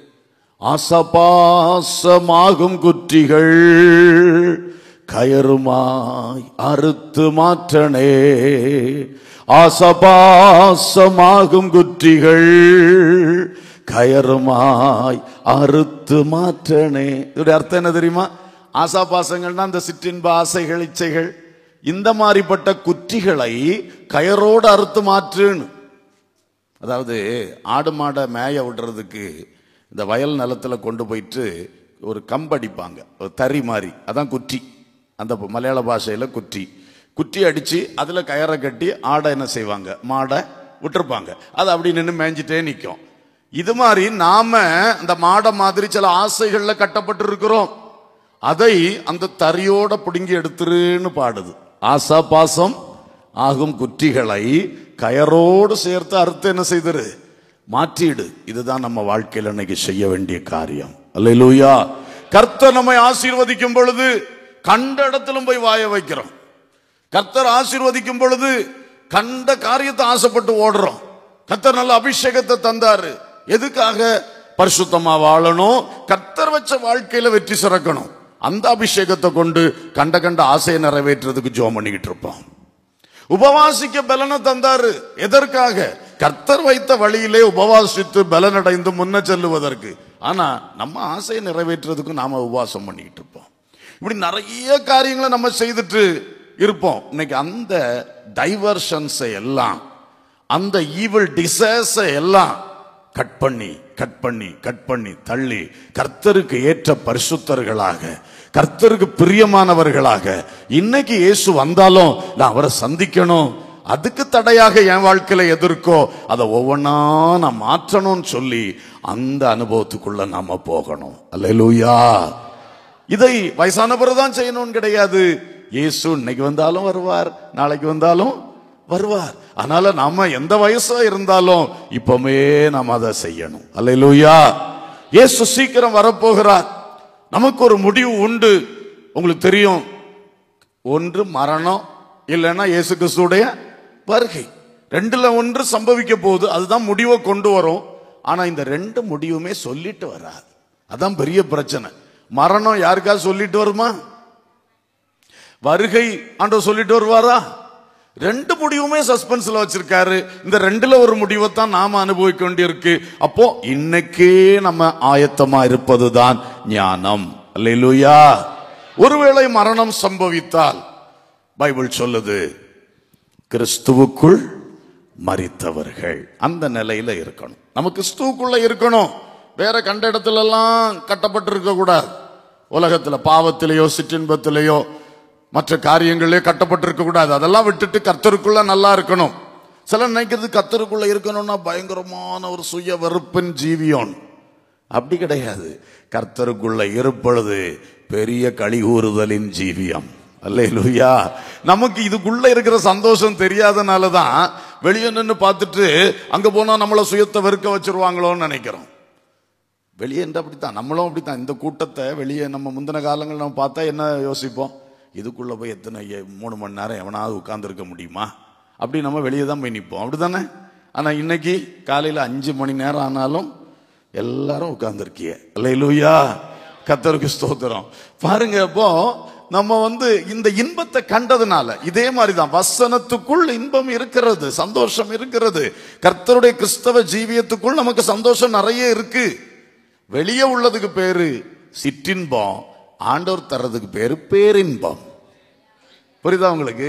Speaker 1: ஆசபாசமாகும் குற்றிகள் கயருமாய் அறுத்து மாற்றனே ஆசபாசமாகும் குற்றிகள் கயருமாய் அறுத்து மாற்றனே இதோட அர்த்தம் என்ன தெரியுமா ஆசாபாசங்கள்னா அந்த சிற்றின்ப ஆசைகள் இச்சைகள் இந்த மாதிரிப்பட்ட குற்றிகளை கயரோடு அறுத்து மாற்றுன்னு அதாவது ஆடு மாடை மேய விடுறதுக்கு இந்த வயல் நிலத்துல கொண்டு போயிட்டு ஒரு கம்படிப்பாங்க ஒரு தறி மாதிரி அதான் குற்றி அந்த மலையாள பாஷையில குற்றி குற்றி அடிச்சு அதுல கயரை கட்டி ஆடை என்ன செய்வாங்க மாடை விட்டுருப்பாங்க அது அப்படி நின்று மேய்ஞ்சிட்டே நிற்கும் இது மாதிரி நாம அந்த மாடை மாதிரி சில ஆசைகள்ல கட்டப்பட்டு இருக்கிறோம் அதை அந்த தறியோட பிடுங்கி எடுத்துருன்னு பாடுது ஆசா பாசம் ஆகும் குற்றிகளை கயரோடு சேர்த்து அறுத்து என்ன செய்திரு மாற்றிடு இதுதான் நம்ம வாழ்க்கையில் இன்னைக்கு செய்ய வேண்டிய காரியம் அல்லேலூயா கர்த்தர் நம்மை ஆசீர்வதிக்கும் பொழுது கண்ட இடத்திலும் போய் வாய வைக்கிறோம் கர்த்தர் ஆசீர்வதிக்கும் பொழுது கண்ட காரியத்தை ஆசைப்பட்டு ஓடுறோம் கர்த்தர் நல்ல அபிஷேகத்தை தந்தாரு எதுக்காக பரிசுத்தமா வாழணும் கர்த்தர் வச்ச வாழ்க்கையில வெற்றி சிறக்கணும் அந்த அபிஷேகத்தை கொண்டு கண்ட கண்ட ஆசையை நிறைவேற்றுறதுக்கு ஜோம் பண்ணிக்கிட்டு இருப்போம் உபவாசிக்க பலனை தந்தாரு எதற்காக கர்த்தர் வைத்த வழியிலே உபவாசித்து பலனடைந்து முன்ன செல்லுவதற்கு ஆனா நம்ம ஆசையை நிறைவேற்றுறதுக்கு நாம உபவாசம் பண்ணிக்கிட்டு இருப்போம் இப்படி நிறைய காரியங்களை நம்ம செய்துட்டு இருப்போம் இன்னைக்கு அந்த டைவர்ஷன்ஸை எல்லாம் அந்த ஈவில் டிசைர்ஸை எல்லாம் கட் பண்ணி கட் பண்ணி கட் பண்ணி தள்ளி கர்த்தருக்கு ஏற்ற பரிசுத்தர்களாக கர்த்தருக்கு பிரியமானவர்களாக இன்னைக்கு இயேசு வந்தாலும் நான் அவரை சந்திக்கணும் அதுக்கு தடையாக என் வாழ்க்கையில எதிர்க்கோ அதை ஒவ்வொன்றா நான் மாற்றணும்னு சொல்லி அந்த அனுபவத்துக்குள்ள நாம போகணும் அல்லேலூயா இதை வயசான பிறகுதான் செய்யணும்னு கிடையாது இயேசு இன்னைக்கு வந்தாலும் வருவார் நாளைக்கு வந்தாலும் வருவார் அதனால நாம எந்த வயசா இருந்தாலும் இப்பவுமே நாம அதை செய்யணும் அல்லேலூயா இயேசு சீக்கிரம் வரப்போகிறார் நமக்கு ஒரு முடிவு உண்டு உங்களுக்கு தெரியும் ஒன்று மரணம் இல்லைன்னா இயேசு கிறிஸ்துடைய வருகை ரெண்டுல ஒன்று சம்பவிக்க போகுது அதுதான் முடிவை கொண்டு வரும் ஆனா இந்த ரெண்டு முடிவுமே சொல்லிட்டு வராது அதான் பெரிய பிரச்சனை மரணம் யாருக்காவது சொல்லிட்டு வருமா வருகை ஆண்டவர் சொல்லிட்டு வருவாரா ரெண்டு முடிவுமே சஸ்பென்ஸ்ல வச்சிருக்காரு இந்த ரெண்டுல ஒரு முடிவை தான் நாம அனுபவிக்க வேண்டியிருக்கு அப்போ இன்னைக்கே நம்ம ஆயத்தமா இருப்பதுதான் ஞானம் அல்லேலூயா ஒருவேளை மரணம் சம்பவித்தால் பைபிள் சொல்லுது கிறிஸ்துவுக்குள் மரித்தவர்கள் அந்த நிலையில இருக்கணும் நம்ம கிறிஸ்துவுக்குள்ள இருக்கணும் வேற கண்ட இடத்துல எல்லாம் கட்டப்பட்டிருக்க கூடாது உலகத்துல பாவத்திலேயோ சிற்றின்பத்திலேயோ மற்ற காரியங்களே கட்டப்பட்டிருக்க கூடாது அதெல்லாம் விட்டுட்டு கர்த்தருக்குள்ள நல்லா இருக்கணும் சில நினைக்கிறது கர்த்தருக்குள்ள இருக்கணும்னா பயங்கரமான ஒரு சுய வெறுப்பின் ஜீவியம் அப்படி கிடையாது கர்த்தருக்குள்ள இருப்பொழுது பெரிய கழிகூறுதலின் ஜீவியம் அல்லேலூயா நமக்கு இதுக்குள்ள இருக்கிற சந்தோஷம் தெரியாதனால தான் வெளியே நின்று பார்த்துட்டு அங்க போனா நம்மளை சுயத்தை வெறுக்க வச்சிருவாங்களோன்னு நினைக்கிறோம் வெளியே என்று அப்படித்தான் நம்மளும் அப்படித்தான் இந்த கூட்டத்தை வெளியே நம்ம முந்தின காலங்கள் நம்ம பார்த்தா என்ன யோசிப்போம் இதுக்குள்ள போய் எத்தனை எ- மூணு மணி நேரம் எவனாவது உட்கார்ந்திருக்க முடியுமா அப்படி நம்ம வெளியே தான் போய் நிற்போம் அப்படிதானே ஆனா இன்னைக்கு காலையில அஞ்சு மணி நேரம் ஆனாலும் எல்லாரும் உட்கார்ந்துருக்கிய இல்லையிலூயா கத்தருக்கு ஸ்தோத்திரம் பாருங்க அப்போ நம்ம வந்து இந்த இன்பத்தை கண்டதுனால இதே மாதிரிதான் வசனத்துக்குள் இன்பம் இருக்கிறது சந்தோஷம் இருக்கிறது கர்த்தருடைய கிறிஸ்தவ ஜீவியத்துக்குள் நமக்கு சந்தோஷம் நிறைய இருக்கு வெளியே உள்ளதுக்கு பேரு சிற்றின்பம் ஆண்டவர் தர்றதுக்கு பேரு பேரின்பம் புரியுதா உங்களுக்கு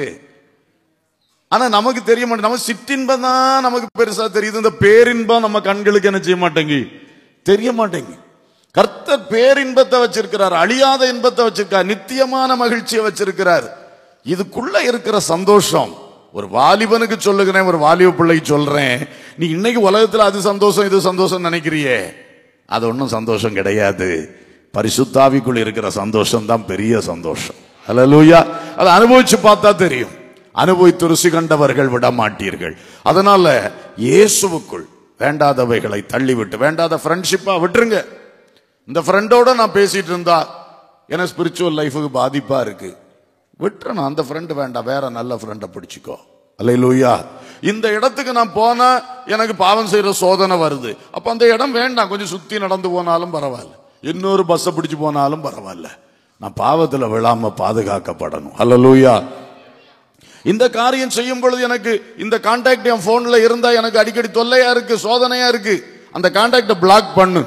Speaker 1: ஆனா நமக்கு தெரிய மாட்டேங்குது நம்ம சிற்றின்பம் தான் நமக்கு பெருசா தெரியுது இந்த பேரின்பம் நம்ம கண்களுக்கு என்ன செய்ய மாட்டேங்கி தெரிய மாட்டேங்கி கர்த்தர் பேரின்பத்தை வச்சிருக்கிறார் அழியாத இன்பத்தை வச்சிருக்கார் நித்தியமான மகிழ்ச்சியை வச்சிருக்கிறார் இதுக்குள்ள இருக்கிற சந்தோஷம் ஒரு வாலிபனுக்கு சொல்லுகிறேன் ஒரு வாலிப பிள்ளைக்கு சொல்றேன் நீ இன்னைக்கு உலகத்துல அது சந்தோஷம் இது சந்தோஷம் நினைக்கிறியே அது ஒன்றும் சந்தோஷம் கிடையாது பரிசுத்தாவிக்குள் இருக்கிற சந்தோஷம் தான் பெரிய சந்தோஷம் அல்லேலூயா அதை அனுபவிச்சு பார்த்தா தெரியும் அனுபவித்து ருசி கண்டவர்கள் விட மாட்டீர்கள் அதனால இயேசுவுக்குள் வேண்டாதவைகளை தள்ளிவிட்டு வேண்டாத ஃப்ரெண்ட்ஷிப்பா விட்டுருங்க இந்த ஃப்ரெண்டோட நான் பேசிட்டு இருந்தா எனக்கு ஸ்பிரிச்சுவல் லைஃபுக்கு பாதிப்பா இருக்கு விட்டுறணும் அந்த ஃப்ரெண்டு வேண்டாம் வேற நல்ல ஃப்ரெண்டை பிடிச்சிக்கோ அல்லையிலூயா இந்த இடத்துக்கு நான் போனா எனக்கு பாவம் செய்யற சோதனை வருது அப்ப அந்த இடம் வேண்டாம் கொஞ்சம் சுத்தி நடந்து போனாலும் பரவாயில்ல இன்னொரு பஸ்ஸை பிடிச்சு போனாலும் பரவாயில்ல நான் பாவத்துல விழாம பாதுகாக்கப்படணும் அல்லலூயா இந்த காரியம் செய்யும் பொழுது எனக்கு இந்த கான்டாக்ட் என் போன்ல இருந்தா எனக்கு அடிக்கடி தொல்லையா இருக்கு சோதனையா இருக்கு அந்த கான்டாக்டை பிளாக் பண்ணு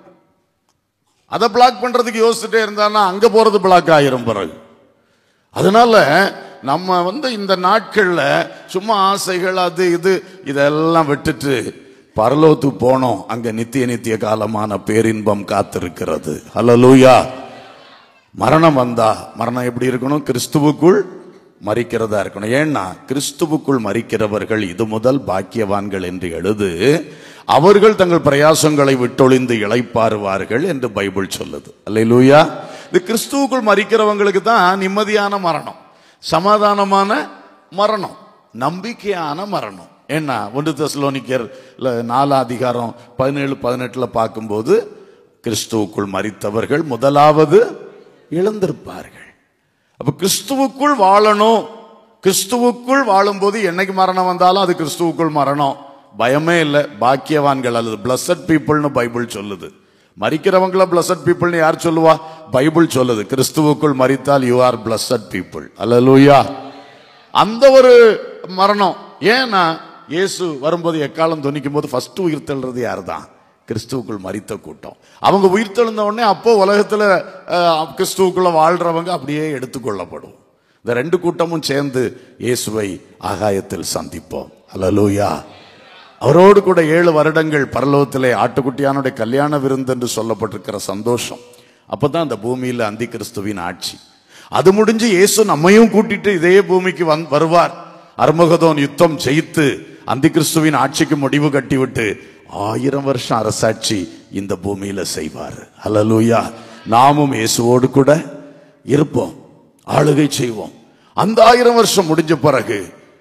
Speaker 1: அதை பிளாக் பண்றதுக்கு யோசிச்சுட்டே இருந்தான்னா அங்க போறது பிளாக் ஆயிரும் பிறகு அதனால நம்ம வந்து இந்த நாட்கள்ல சும்மா ஆசைகள் அது இது இதெல்லாம் விட்டுட்டு பரலோகத்துக்கு போனோம் அங்க நித்திய நித்திய காலமான பேரின்பம் காத்திருக்கிறது ஹalleluya மரணம் வந்தா மரணம் எப்படி இருக்கணும் கிறிஸ்துவுக்குள் மறிக்கிறதா இருக்கணும் ஏன்னா கிறிஸ்துவுக்குள் மறிக்கிறவர்கள் இது முதல் பாக்கியவான்கள் என்று எழுது அவர்கள் தங்கள் பிரயாசங்களை விட்டொழிந்து இளைப்பாறுவார்கள் என்று பைபிள் சொல்லுது அல்லேலூயா இது கிறிஸ்துவுக்குள் மறிக்கிறவங்களுக்கு தான் நிம்மதியான மரணம் சமாதானமான மரணம் நம்பிக்கையான மரணம் என்ன ஒன்று தெசலோனிக்கர் நாலு அதிகாரம் பதினேழு பதினெட்டுல பார்க்கும்போது கிறிஸ்துவுக்குள் மறித்தவர்கள் முதலாவது இழந்திருப்பார்கள் அப்ப கிறிஸ்துவுக்குள் வாழணும் கிறிஸ்துவுக்குள் வாழும்போது என்னைக்கு மரணம் வந்தாலும் அது கிறிஸ்துவுக்குள் மரணம் பயமே இல்லை பாக்கியவான்கள் அல்லது பிளஸட் பீப்புள்னு பைபிள் சொல்லுது மறிக்கிறவங்கள பிளஸட் பீப்புள்னு யார் சொல்லுவா பைபிள் சொல்லுது கிறிஸ்துவுக்குள் மறித்தால் you are blessed people hallelujah அந்த ஒரு மரணம் ஏன்னா இயேசு வரும்போது எக்காலம் துணிக்கும் போது ஃபர்ஸ்ட் உயிர் தள்ளுறது யார் தான் கிறிஸ்துவுக்குள் மறித்த கூட்டம் அவங்க உயிர் தெழுந்த உடனே அப்போ உலகத்துல அஹ், கிறிஸ்துவுக்குள்ள வாழ்றவங்க அப்படியே எடுத்துக்கொள்ளப்படும் இந்த ரெண்டு கூட்டமும் சேர்ந்து இயேசுவை ஆகாயத்தில் சந்திப்போம் அல்லலூயா அவரோடு கூட ஏழு வருடங்கள் பரலோகத்திலே ஆட்டுக்குட்டியானுடைய கல்யாண விருந்து என்று சொல்லப்பட்டிருக்கிற சந்தோஷம் அப்பதான் அந்த பூமியில அந்தி கிறிஸ்துவின் ஆட்சி அது முடிஞ்சு இயேசு நம்மையும் கூட்டிட்டு இதே பூமிக்கு வந் வருவார் அர்மகதோன் யுத்தம் ஜெயித்து அந்த கிறிஸ்துவின் ஆட்சிக்கு முடிவு கட்டிவிட்டு ஆயிரம் வருஷம் அரசாட்சி இந்த பூமியில செய்வார் ஹalleluya நாமும் இயேசுவோடு கூட இருப்போம் ஆளுகை செய்வோம் அந்த ஆயிரம் வருஷம் முடிஞ்ச பிறகு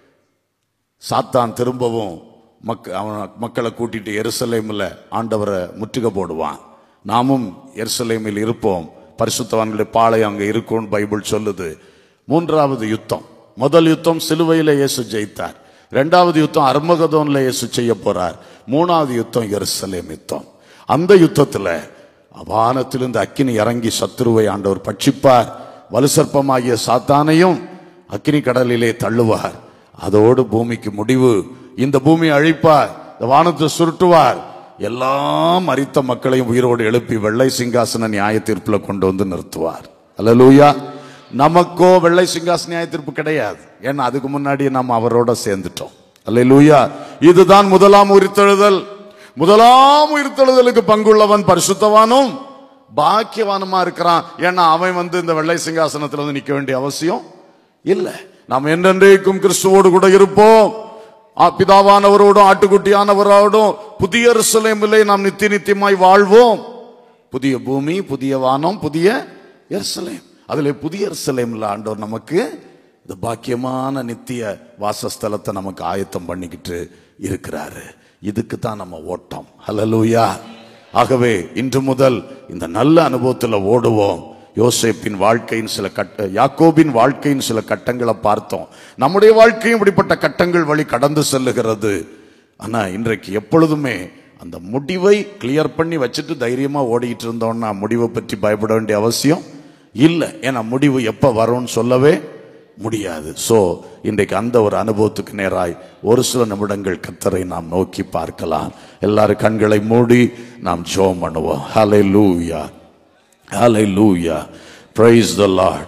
Speaker 1: சாத்தான் திரும்பவும் மக்க அவன் மக்களை கூட்டிட்டு எருசலேமில் ஆண்டவரை முற்றுகை போடுவான் நாமும் எருசலேமில் இருப்போம் பரிசுத்தவான்களுடைய பாளையம் அங்கே இருக்கும்னு பைபிள் சொல்லுது மூன்றாவது யுத்தம் முதல் யுத்தம் சிலுவையில் இயேசு ஜெயித்தார் இரண்டாவது யுத்தம் அர்மகதோன்ல இயேசு செய்ய போறார் மூணாவது யுத்தம் எருசலேம் யுத்தம் அந்த யுத்தத்துல வானத்திலிருந்து அக்கினி இறங்கி சத்துருவை ஆண்டவர் பட்சிப்பார் வலுசற்பமாகிய சாத்தானையும் அக்கினி கடலிலே தள்ளுவார் அதோடு பூமிக்கு முடிவு இந்த பூமியை அழிப்பார் இந்த வானத்தை சுருட்டுவார் எல்லாம் மரித்த மக்களையும் உயிரோடு எழுப்பி வெள்ளை சிங்காசன நியாய தீர்ப்புல கொண்டு வந்து நிறுத்துவார் அல்லேலூயா நமக்கோ வெள்ளை சிங்காசன நியாய தீர்ப்பு கிடையாது ஏன்னா அதுக்கு முன்னாடி நாம் அவரோட சேர்ந்துட்டோம் அல்லேலூயா இதுதான் முதலாம் உயிர்த்தெழுதல் முதலாம் உயிர்த்தெழுதலுக்கு பங்குள்ளவன் பரிசுத்தவானும் பாக்கியவானுமா இருக்கிறான் ஏன்னா அவன் வந்து இந்த வெள்ளை சிங்காசனத்துல வந்து நிக்க வேண்டிய அவசியம் இல்ல நாம் என்றென்றைக்கும் கிறிஸ்துவோடு கூட இருப்போம் ஆ, பிதாவானவரோடும் ஆட்டுக்குட்டியானவரோடும் புதிய எருசலேமிலே நாம் நித்திய நித்தியமாய் வாழ்வோம் புதிய பூமி புதிய வானம் புதிய எருசலேம் அதுல புதிய எருசலேம்ல ஆண்டவர் நமக்கு இந்த பாக்கியமான நித்திய வாசஸ்தலத்தை நமக்கு ஆயத்தம் பண்ணிக்கிட்டு இருக்கிறாரு இதுக்கு தான் நம்ம ஓட்டம் ஹalleluya ஆகவே இன்று முதல் இந்த நல்ல அனுபவத்துல ஓடுவோம் யோசேப்பின் வாழ்க்கையின் சில கட்ட யாக்கோபின் வாழ்க்கையின் சில கட்டங்களை பார்த்தோம் நம்முடைய வாழ்க்கையும் இப்படிப்பட்ட கட்டங்கள் வழி கடந்து செல்லுகிறது ஆனா இன்றைக்கு எப்பொழுதுமே அந்த முடிவை கிளியர் பண்ணி வச்சுட்டு தைரியமா ஓடிட்டு இருந்தோம்னா முடிவை பற்றி பயப்பட வேண்டிய அவசியம் இல்லை ஏன்னா முடிவு எப்ப வரும்னு சொல்லவே முடியாது சோ இன்றைக்கு அந்த ஒரு அனுபவத்துக்கு நேராய் ஒரு சில நிமிடங்கள் கத்தரை நாம் நோக்கி பார்க்கலாம் எல்லாரும் கண்களை மூடி நாம் ஜோம் பண்ணுவோம் ஹலை லூயா ஹalleluya praise the lord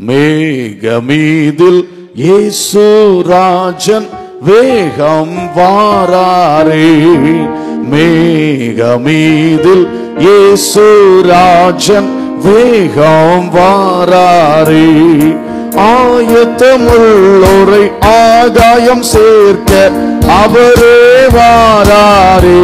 Speaker 1: மேகமீதில் இயேசு ராஜன் வேகம் வாராரே மேகமீதில் இயேசு ராஜன் வேகம் வாராரே ஆயத்தமுள்ளோரை ஆகாயம் சேர்க்க அவரே வாராரே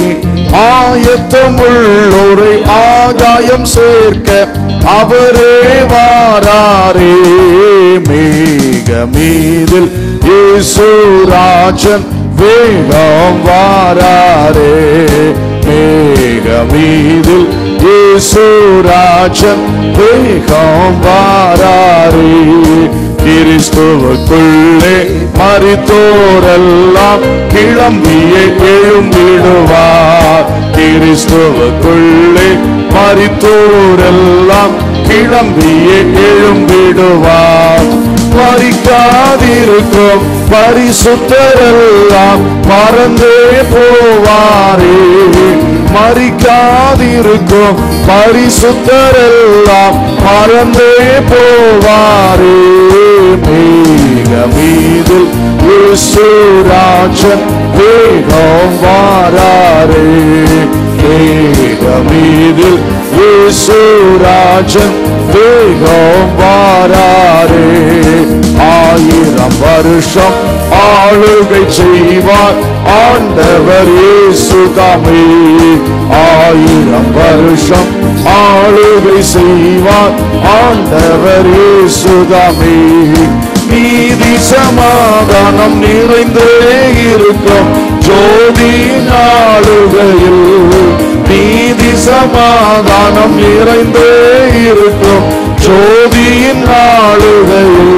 Speaker 1: ஆயத்தமுள்ளோரை ஆகாயம் சேர்க்க அவரே வாராரே மேக மீதில் இயேசுராஜன் வேகம் வாராரே மேக மீதில் இயேசுராஜன் வேகம் வாராரே கிறிஸ்துவுக்குள்ளே மறித்தோரெல்லாம் கிளம்பியே எழும்பிடுவார் கிறிஸ்துவுக்குள்ளே மறித்தோரெல்லாம் கிளம்பியே எழும்பிடுவார் மறிக்காதிருக்கும் பரிசுத்தரெல்லாம் மறந்தே போவாரே மறிக்காதிருக்கும் பரிசுத்தரெல்லாம் மறந்தே போவாரே மேக மீதில் இயேசுராஜன் வேகம் வாராரே மேக மீதில் இயேசுராஜன் வேகம் வாராரே ஆயிரம் வருஷம் ஆளுகை செய்வார் ஆண்டவர் இயேசுதாமே ஆயிரம் வருஷம் ஆளுகை செய்வார் ஆண்டவர் இயேசுதாமே நீதி சமாதானம் நிறைந்தே இருக்கும் ஜோதி நாளுகையில் நீதி சமாதானம் நிறைந்தே இருக்கும் ஜோதியின் நாளுகையில்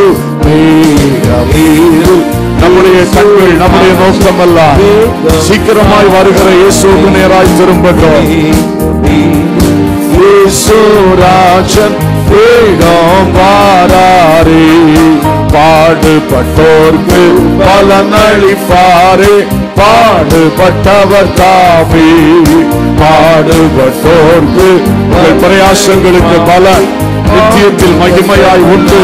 Speaker 1: மேகமீது நம்முடைய கண்கள் நம்முடைய நோக்கம் அல்ல சீக்கிரமாய் வருகிற இயேசுக்கு நேராய் திரும்பட்டும் இயேசுராஜன் வேகம் வாராரே பாடுபட்டோர்க்கு பலனளிப்பாரே பாடுபட்டவர் தாமே பாடுபட்டோர்க்கு உங்கள் பிரயாசங்களுக்கு பலன் நித்தியத்தில் மகிமையாய் உண்டு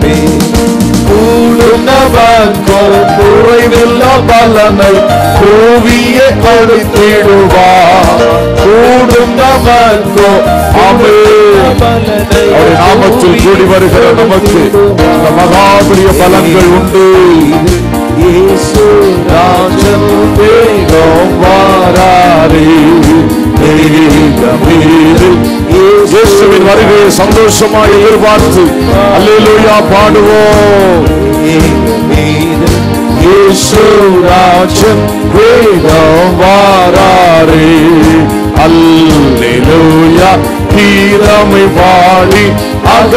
Speaker 1: கூடுனவர்க்கோ குறைவில்லா பலனை கூவிய கொடுத்திடுவார் கூடுனவர்க்கோ அமே அவருடைய நாமத்தில் கூடி வருகிற நமக்கு இந்த மகாபரிய பலன்கள் உண்டு இயேசு ராஜன் வேகம் வாராரே மேகமீது இயேசுவின் வருகையை சந்தோஷமாய் எதிர்பார்த்து அல்லேலூயா பாடுவோம் இயேசு ராஜன் வேகம் வாராரே அல்லேலூயா கீதமை பாடி அக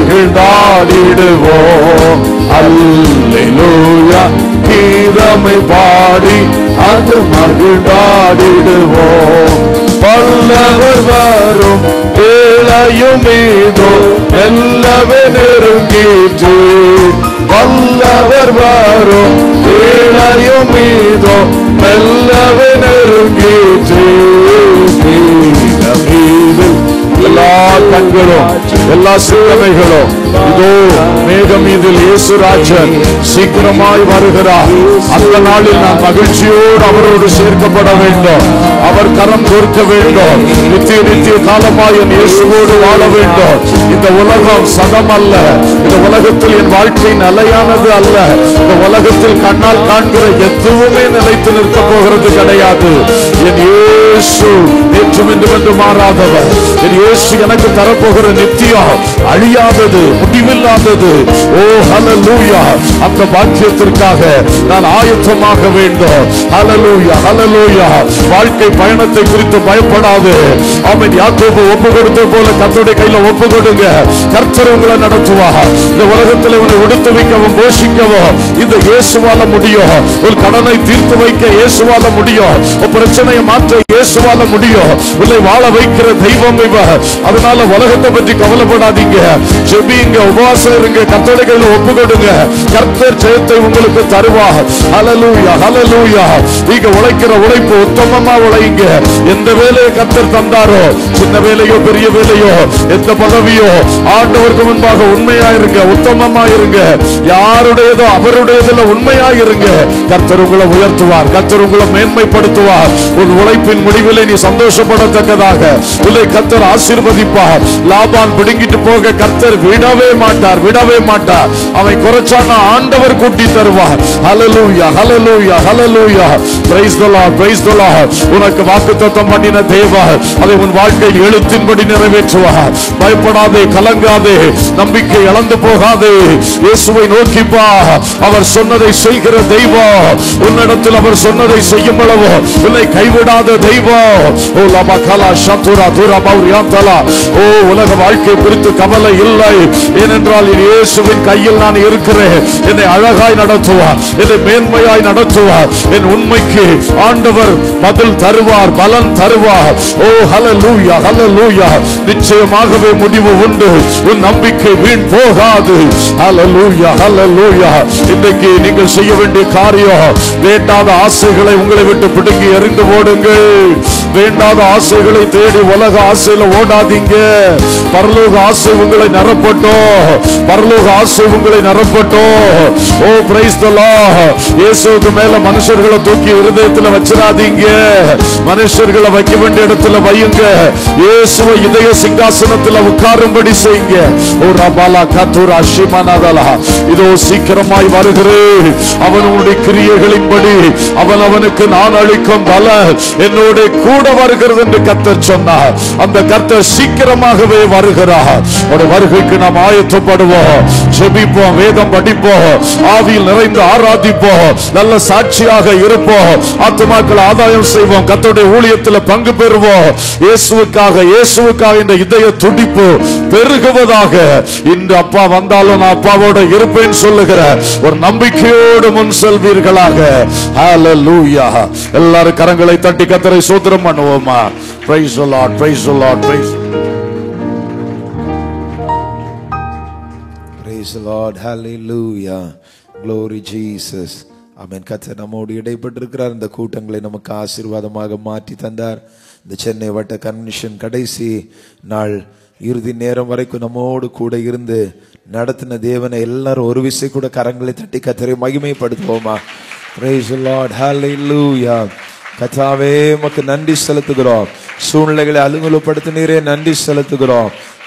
Speaker 1: மகிழ்ந்தாடிடுவோம் அல்லேலூயா கீதமை பாடி அது மகிழ்ந்தாடிடுவோம் பல்லவர் வரும் ஏழையும் மீதோ மெல்லவே நெருங்கிற்று வல்லவர் வரும் ஏழையும் மீதோ மெல்லவே நெருங்கிற்று மீத மீது எல்லா கண்களும் எல்லா சிந்தனைகளும் இதோ மேகம் மீதில் இயேசுராஜன் சீக்கிரமாய் வருகிறார் அந்த நாளில் நான் மகிழ்ச்சியோடு அவரோடு சேர்க்கப்பட வேண்டும் அவர் கரம் கொடுக்க வேண்டும் நித்திய நித்திய காலமாய் என் இயேசுவோடு வாழ வேண்டும் இந்த உலகம் சதம் அல்ல இந்த உலகத்தில் என் வாழ்க்கை நிலையானது அல்ல இந்த உலகத்தில் கண்ணால் காண்கிற எதுவுமே நிலைத்து நிற்க போகிறது கிடையாது என் இயேசு நேற்றும் என்று என்று மாறாதவர் என் இயேசு எனக்கு தரப்போகிற நித்தியம் அழியாதது முடிவில்லாதது ஓ ஹalleluya அந்த பாக்கியத்திற்காக நான் ஆயத்தமாக வேண்டும் ஹalleluya ஹalleluya வாழ்க்கை பயணத்தை குறித்து பயப்படாது அவன் யாக்கோபு ஒப்பு கொடுத்த போல கர்த்தருடைய கையில ஒப்பு கொடுங்க கர்த்தர் உங்களை நடத்துவார் இந்த உலகத்தில் உன்னை உடுத்து வைக்கவும் போஷிக்கவும் இந்த இயேசுவால முடியும் ஒரு கடனை தீர்த்து வைக்க இயேசுவால முடியும் ஒரு பிரச்சனையை மாற்ற இயேசுவால முடியும் உன்னை வாழ வைக்கிற தெய்வம் இவர் அதனால உலகத்தை பற்றி கவலைப்படாதீங்க ஜெபிங்க உபவாசம் இருங்க கர்த்தருடைய கையில ஒப்பு கொடுங்க கர்த்தர் ஜெயத்தை உங்களுக்கு தருவார் ஹalleluya ஹalleluya நீங்க உழைக்கிற உழைப்பு உத்தமமா உழைங்க எந்த வேலையை கர்த்தர் தந்தாரோ சின்ன வேலையோ பெரிய வேலையோ எந்த பதவியோ ஆண்டவருக்கு முன்பாக உண்மையா இருங்க உத்தமமா இருங்க யாருடையதோ அவருடையதுல உண்மையா இருங்க கர்த்தர் உங்களை உயர்த்துவார் கர்த்தர் உங்களை மேன்மைப்படுத்துவார் உன் உழைப்பின் முடிவிலே நீ சந்தோஷப்படத்தக்கதாக உன்னை கர்த்தர் ஆசீர்வதிப்பார் லாபான் பிடுங்கிட்டு போக கர்த்தர் விடவே மாட்டார் விடவே மாட்டார் அவன் குறைச்சானா ஆண்டவர் கூட்டி தருவார் ஹalleluya ஹalleluya ஹalleluya praise the lord praise the lord உனக்கு வாக்குத்தத்தம் பண்ணின தேவா அதை உன் வாழ்க்கையில் எழுத்தின்படி நிறைவேற்றுவார் பயப்படாதே கலங்காதே நம்பிக்கை இழந்து போகாதே இயேசுவை நோக்கி பா அவர் சொன்னதை செய்கிற தெய்வம் உன்னிடத்தில் அவர் சொன்னதை செய்யும் அளவு உன்னை கைவிடாத தெய்வம் ஓ லபா கலா சத்துரா துரா பௌரியாந்தலா ஓ உலக வாழ்க்கை குறித்து கவலை இல்லை ஏனென்றால் என் இயேசுவின் கையில் நான் இருக்கிறேன் என்னை அழகாய் நடத்துவார் என்னை மேன்மையாய் நடத்துவார் என் உண்மைக்கு ஆண்டவர் பதில் தருவார் பலன் தருவார் ஓ ஹalleluya ஹalleluya நிச்சயமாகவே முடிவு உண்டு உன் நம்பிக்கை வீண் போகாது ஹalleluya ஹalleluya இன்றைக்கு நீங்கள் செய்ய வேண்டிய காரியம் வேண்டாத ஆசைகளை உங்களை விட்டு பிடுங்கி எறிந்து ஓடுங்கள் வேண்டாத ஆசைகளை தேடி உலக ஆசையில ஓடாதீங்க பரலோக ஆசை உங்களை நிரப்பட்டோம் பரலோக ஆசை உங்களை நிரப்பட்டோம் ஓ பிரைஸ் தி லார்ட் இயேசுவுக்கு மேல மனுஷர்களை தூக்கி இருதயத்துல வச்சிராதீங்க மனுஷர்களை வைக்க வேண்டிய இடத்துல வையுங்க இயேசுவை இதய சிங்காசனத்துல உட்காரும்படி செய்யுங்க ஓ ரபாலா கத்துரா ஷிமனதலா இதோ சீக்கிரமாய் வருகிறேன் அவன் உன்னுடைய கிரியைகளின்படி அவன் அவனுக்கு நான் அளிக்கும் பல என்னோட கூட வருகிறது என்று கர்த்தர் சொன்னார் அந்த கர்த்தர் சீக்கிரமாகவே வருகிறார் ஒரு வருகைக்கு நாம் ஆயத்தப்படுவோம் ஜெபிப்போம் வேதம் படிப்போம் ஆவியில் நிறைந்து ஆராதிப்போம் நல்ல சாட்சியாக இருப்போம் ஆத்துமாக்கள் ஆதாயம் செய்வோம் கர்த்தருடைய ஊழியத்தில் பங்கு பெறுவோம் இயேசுவுக்காக இயேசுவுக்காக இந்த இதய துடிப்பு பெருகுவதாக இன்று அப்பா வந்தாலும் நான் அப்பாவோட இருப்பேன் சொல்லுகிற ஒரு நம்பிக்கையோடு முன் செல்வீர்களாக ஹalleluya எல்லாரும் கரங்களை தட்டி கத்தரை சோத்திரம் பண்ணுவோமா praise the lord praise the lord praise
Speaker 4: Praise the Lord. Hallelujah. Glory Jesus. ஆமென் கர்த்தர் நம்மோடு இடைப்பட்டிருக்கிறார் இந்த கூட்டங்களை நமக்கு ஆசீர்வாதமாக மாற்றி தந்தார் இந்த சென்னை வட்ட கன்வென்ஷன் கடைசி நாள் இறுதி நேரம் வரைக்கும் நம்மோடு கூட இருந்து நடத்தின தேவனை எல்லாரும் ஒரு விசை கூட கரங்களை தட்டி கத்தரை மகிமைப்படுத்துவோமா Praise the Lord. Hallelujah. கத்தாவே உமக்கு நன்றி செலுத்துகிறோம் சூழ்நிலைகளை அலுங்கலப்படுத்தினீரே நன்றி செலுத்துகிறோம்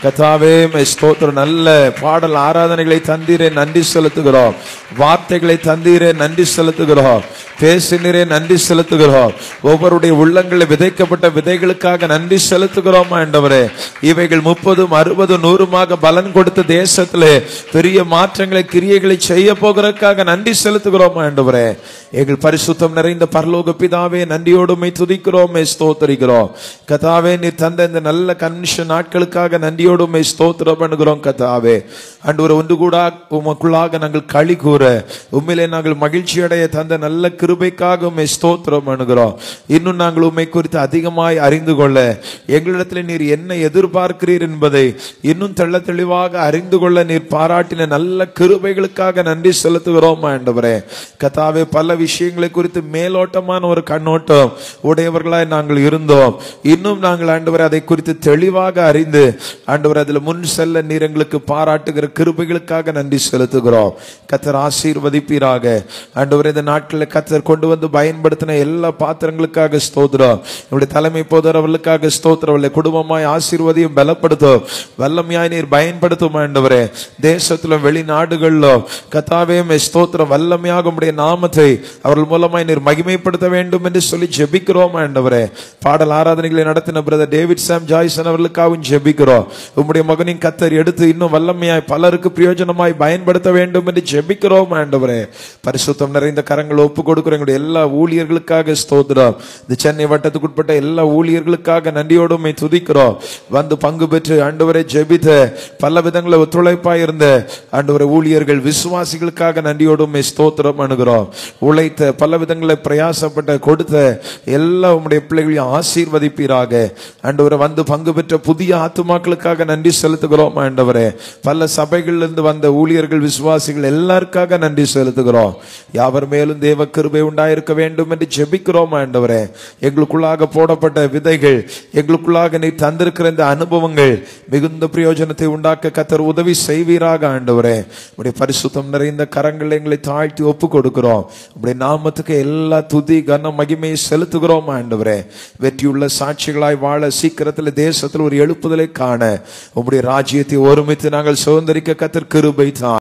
Speaker 4: கத்தாவே மே ஸ்தோத்திரம் நல்ல பாடல் ஆராதனைகளை தந்தீரே நன்றி செலுத்துகிறோம் வார்த்தைகளை தந்தீரே நன்றி செலுத்துகிறோம் பேசினரே நன்றி செலுத்துகிறோம் ஒவ்வொருடைய உள்ளங்களில் விதைக்கப்பட்ட விதைகளுக்காக நன்றி செலுத்துகிறோம் ஆண்டவரே இவைகள் முப்பதும் அறுபதும் நூறுமாக பலன் கொடுத்த தேசத்திலே பெரிய மாற்றங்களை கிரியைகளை செய்ய போகிறதுக்காக நன்றி செலுத்துகிறோம் ஆண்டவரே எங்கள் பரிசுத்தம் நிறைந்த பரலோக பிதாவே நன்றியோடுமை துதிக்கிறோம் ஸ்தோத்தரிக்கிறோம் கதாவே நீர் தந்த இந்த நல்ல கன்வென்ஷன் நாட்களுக்காக நன்றியோடுமை ஸ்தோத்திரம் பண்ணுகிறோம் கதாவே அன்று ஒன்று கூட உமக்குள்ளாக நாங்கள் களி கூற உண்மையிலே நாங்கள் மகிழ்ச்சி அடைய தந்த நல்ல கிருபைக்காக உண்மை ஸ்தோத்திரம் பண்ணுகிறோம் இன்னும் நாங்கள் உண்மை குறித்து அதிகமாய் அறிந்து கொள்ள எங்களிடத்தில் நீர் என்ன எதிர்பார்க்கிறீர் என்பதை இன்னும் தெள்ள தெளிவாக அறிந்து கொள்ள நீர் பாராட்டின நல்ல கிருபைகளுக்காக நன்றி செலுத்துகிறோம் ஆண்டவரே கதாவே பல விஷயங்களை குறித்து மேலோட்டமான ஒரு கண்ணோட்டம் உடையவர்களாய் நாங்கள் இருந்தோம் இன்னும் நாங்கள் ஆண்டவரை அதை குறித்து தெளிவாக அறிந்து ஆண்டவர் அதில் முன் செல்ல நீர் எங்களுக்கு பாராட்டுகிற கிருபைகளுக்காக நன்றி செலுத்துகிறோம் கத்தர் ஆசீர்வதிப்பீராக ஆண்டவர் இந்த நாட்களில் கத்தர் கொண்டு வந்து பயன்படுத்தின எல்லா பாத்திரங்களுக்காக ஸ்தோத்திரம் நம்முடைய தலைமை போதர் அவர்களுக்காக ஸ்தோத்திரம் அவர்களை குடும்பமாய் ஆசீர்வதியும் பலப்படுத்தும் வல்லமையாய் நீர் பயன்படுத்தும் ஆண்டவரே தேசத்திலும் வெளிநாடுகளிலும் கத்தாவே மே ஸ்தோத்திரம் வல்லமையாக உம்முடைய நாமத்தை அவர்கள் மூலமாய் நீர் மகிமைப்படுத்த வேண்டும் என்று சொல்லி ஜெபிக்கிறோம் ஆண்டவரே பாடல் ஆராதனைகளை நடத்தின பிரதர் டேவிட் சாம் ஜாய்சன் அவர்களுக்காகவும் ஜெபிக்கிறோம் உம்முடைய மகனின் கத்தர் எடுத்து இன்னும் வல்லமையாய் பலருக்கு பிரயோஜனமாய் பயன்படுத்த வேண்டும் என்று ஜெபிக்கிறோம் ஆண்டவரே பரிசுத்தம் நிறைந்த கரங்களை ஒப்பு கொடுக்கிற எங்களுடைய எல்லா ஊழியர்களுக்காக ஸ்தோத்திரம் இந்த சென்னை வட்டத்துக்குட்பட்ட எல்லா ஊழியர்களுக்காக நன்றியோடு உம்மை துதிக்கிறோம் வந்து பங்கு பெற்று ஆண்டவரை ஜெபித்த பல விதங்களில் ஒத்துழைப்பாய் இருந்த ஆண்டவரை ஊழியர்கள் விசுவாசிகளுக்காக நன்றியோடு உம்மை ஸ்தோத்திரம் அணுகிறோம் உழைத்த பல விதங்களில் பிரயாசப்பட்ட கொடுத்த எல்லா உம்முடைய பிள்ளைகளையும் ஆசீர்வதிப்பீராக ஆண்டவரை வந்து பங்கு பெற்ற புதிய ஆத்துமாக்களுக்காக நன்றி செலுத்துகிறோம் ஆண்டவரே பல சபைகளிலிருந்து வந்த ஊழியர்கள் விசுவாசிகள் எல்லாருக்காக நன்றி செலுத்துகிறோம் யாவர் மேலும் தேவ கிருபை உண்டாயிருக்க வேண்டும் என்று ஜெபிக்கிறோம் ஆண்டவரே எங்களுக்குள்ளாக போடப்பட்ட விதைகள் எங்களுக்குள்ளாக நீ தந்திருக்கிற இந்த அனுபவங்கள் மிகுந்த பிரயோஜனத்தை உண்டாக்க கத்தர் உதவி செய்வீராக ஆண்டவரே உடைய பரிசுத்தம் நிறைந்த கரங்களை எங்களை தாழ்த்தி ஒப்பு கொடுக்கிறோம் உடைய நாமத்துக்கு எல்லா துதி கன மகிமையை செலுத்துகிறோம் ஆண்டவரே வெற்றியுள்ள சாட்சிகளாய் வாழ சீக்கிரத்தில் தேசத்தில் ஒரு எழுப்புதலை காண உம்முடைய ராஜ்யத்தை ஒருமித்து நாங்கள் சுதந்திரிக்க கத்தர் கிருபை தான்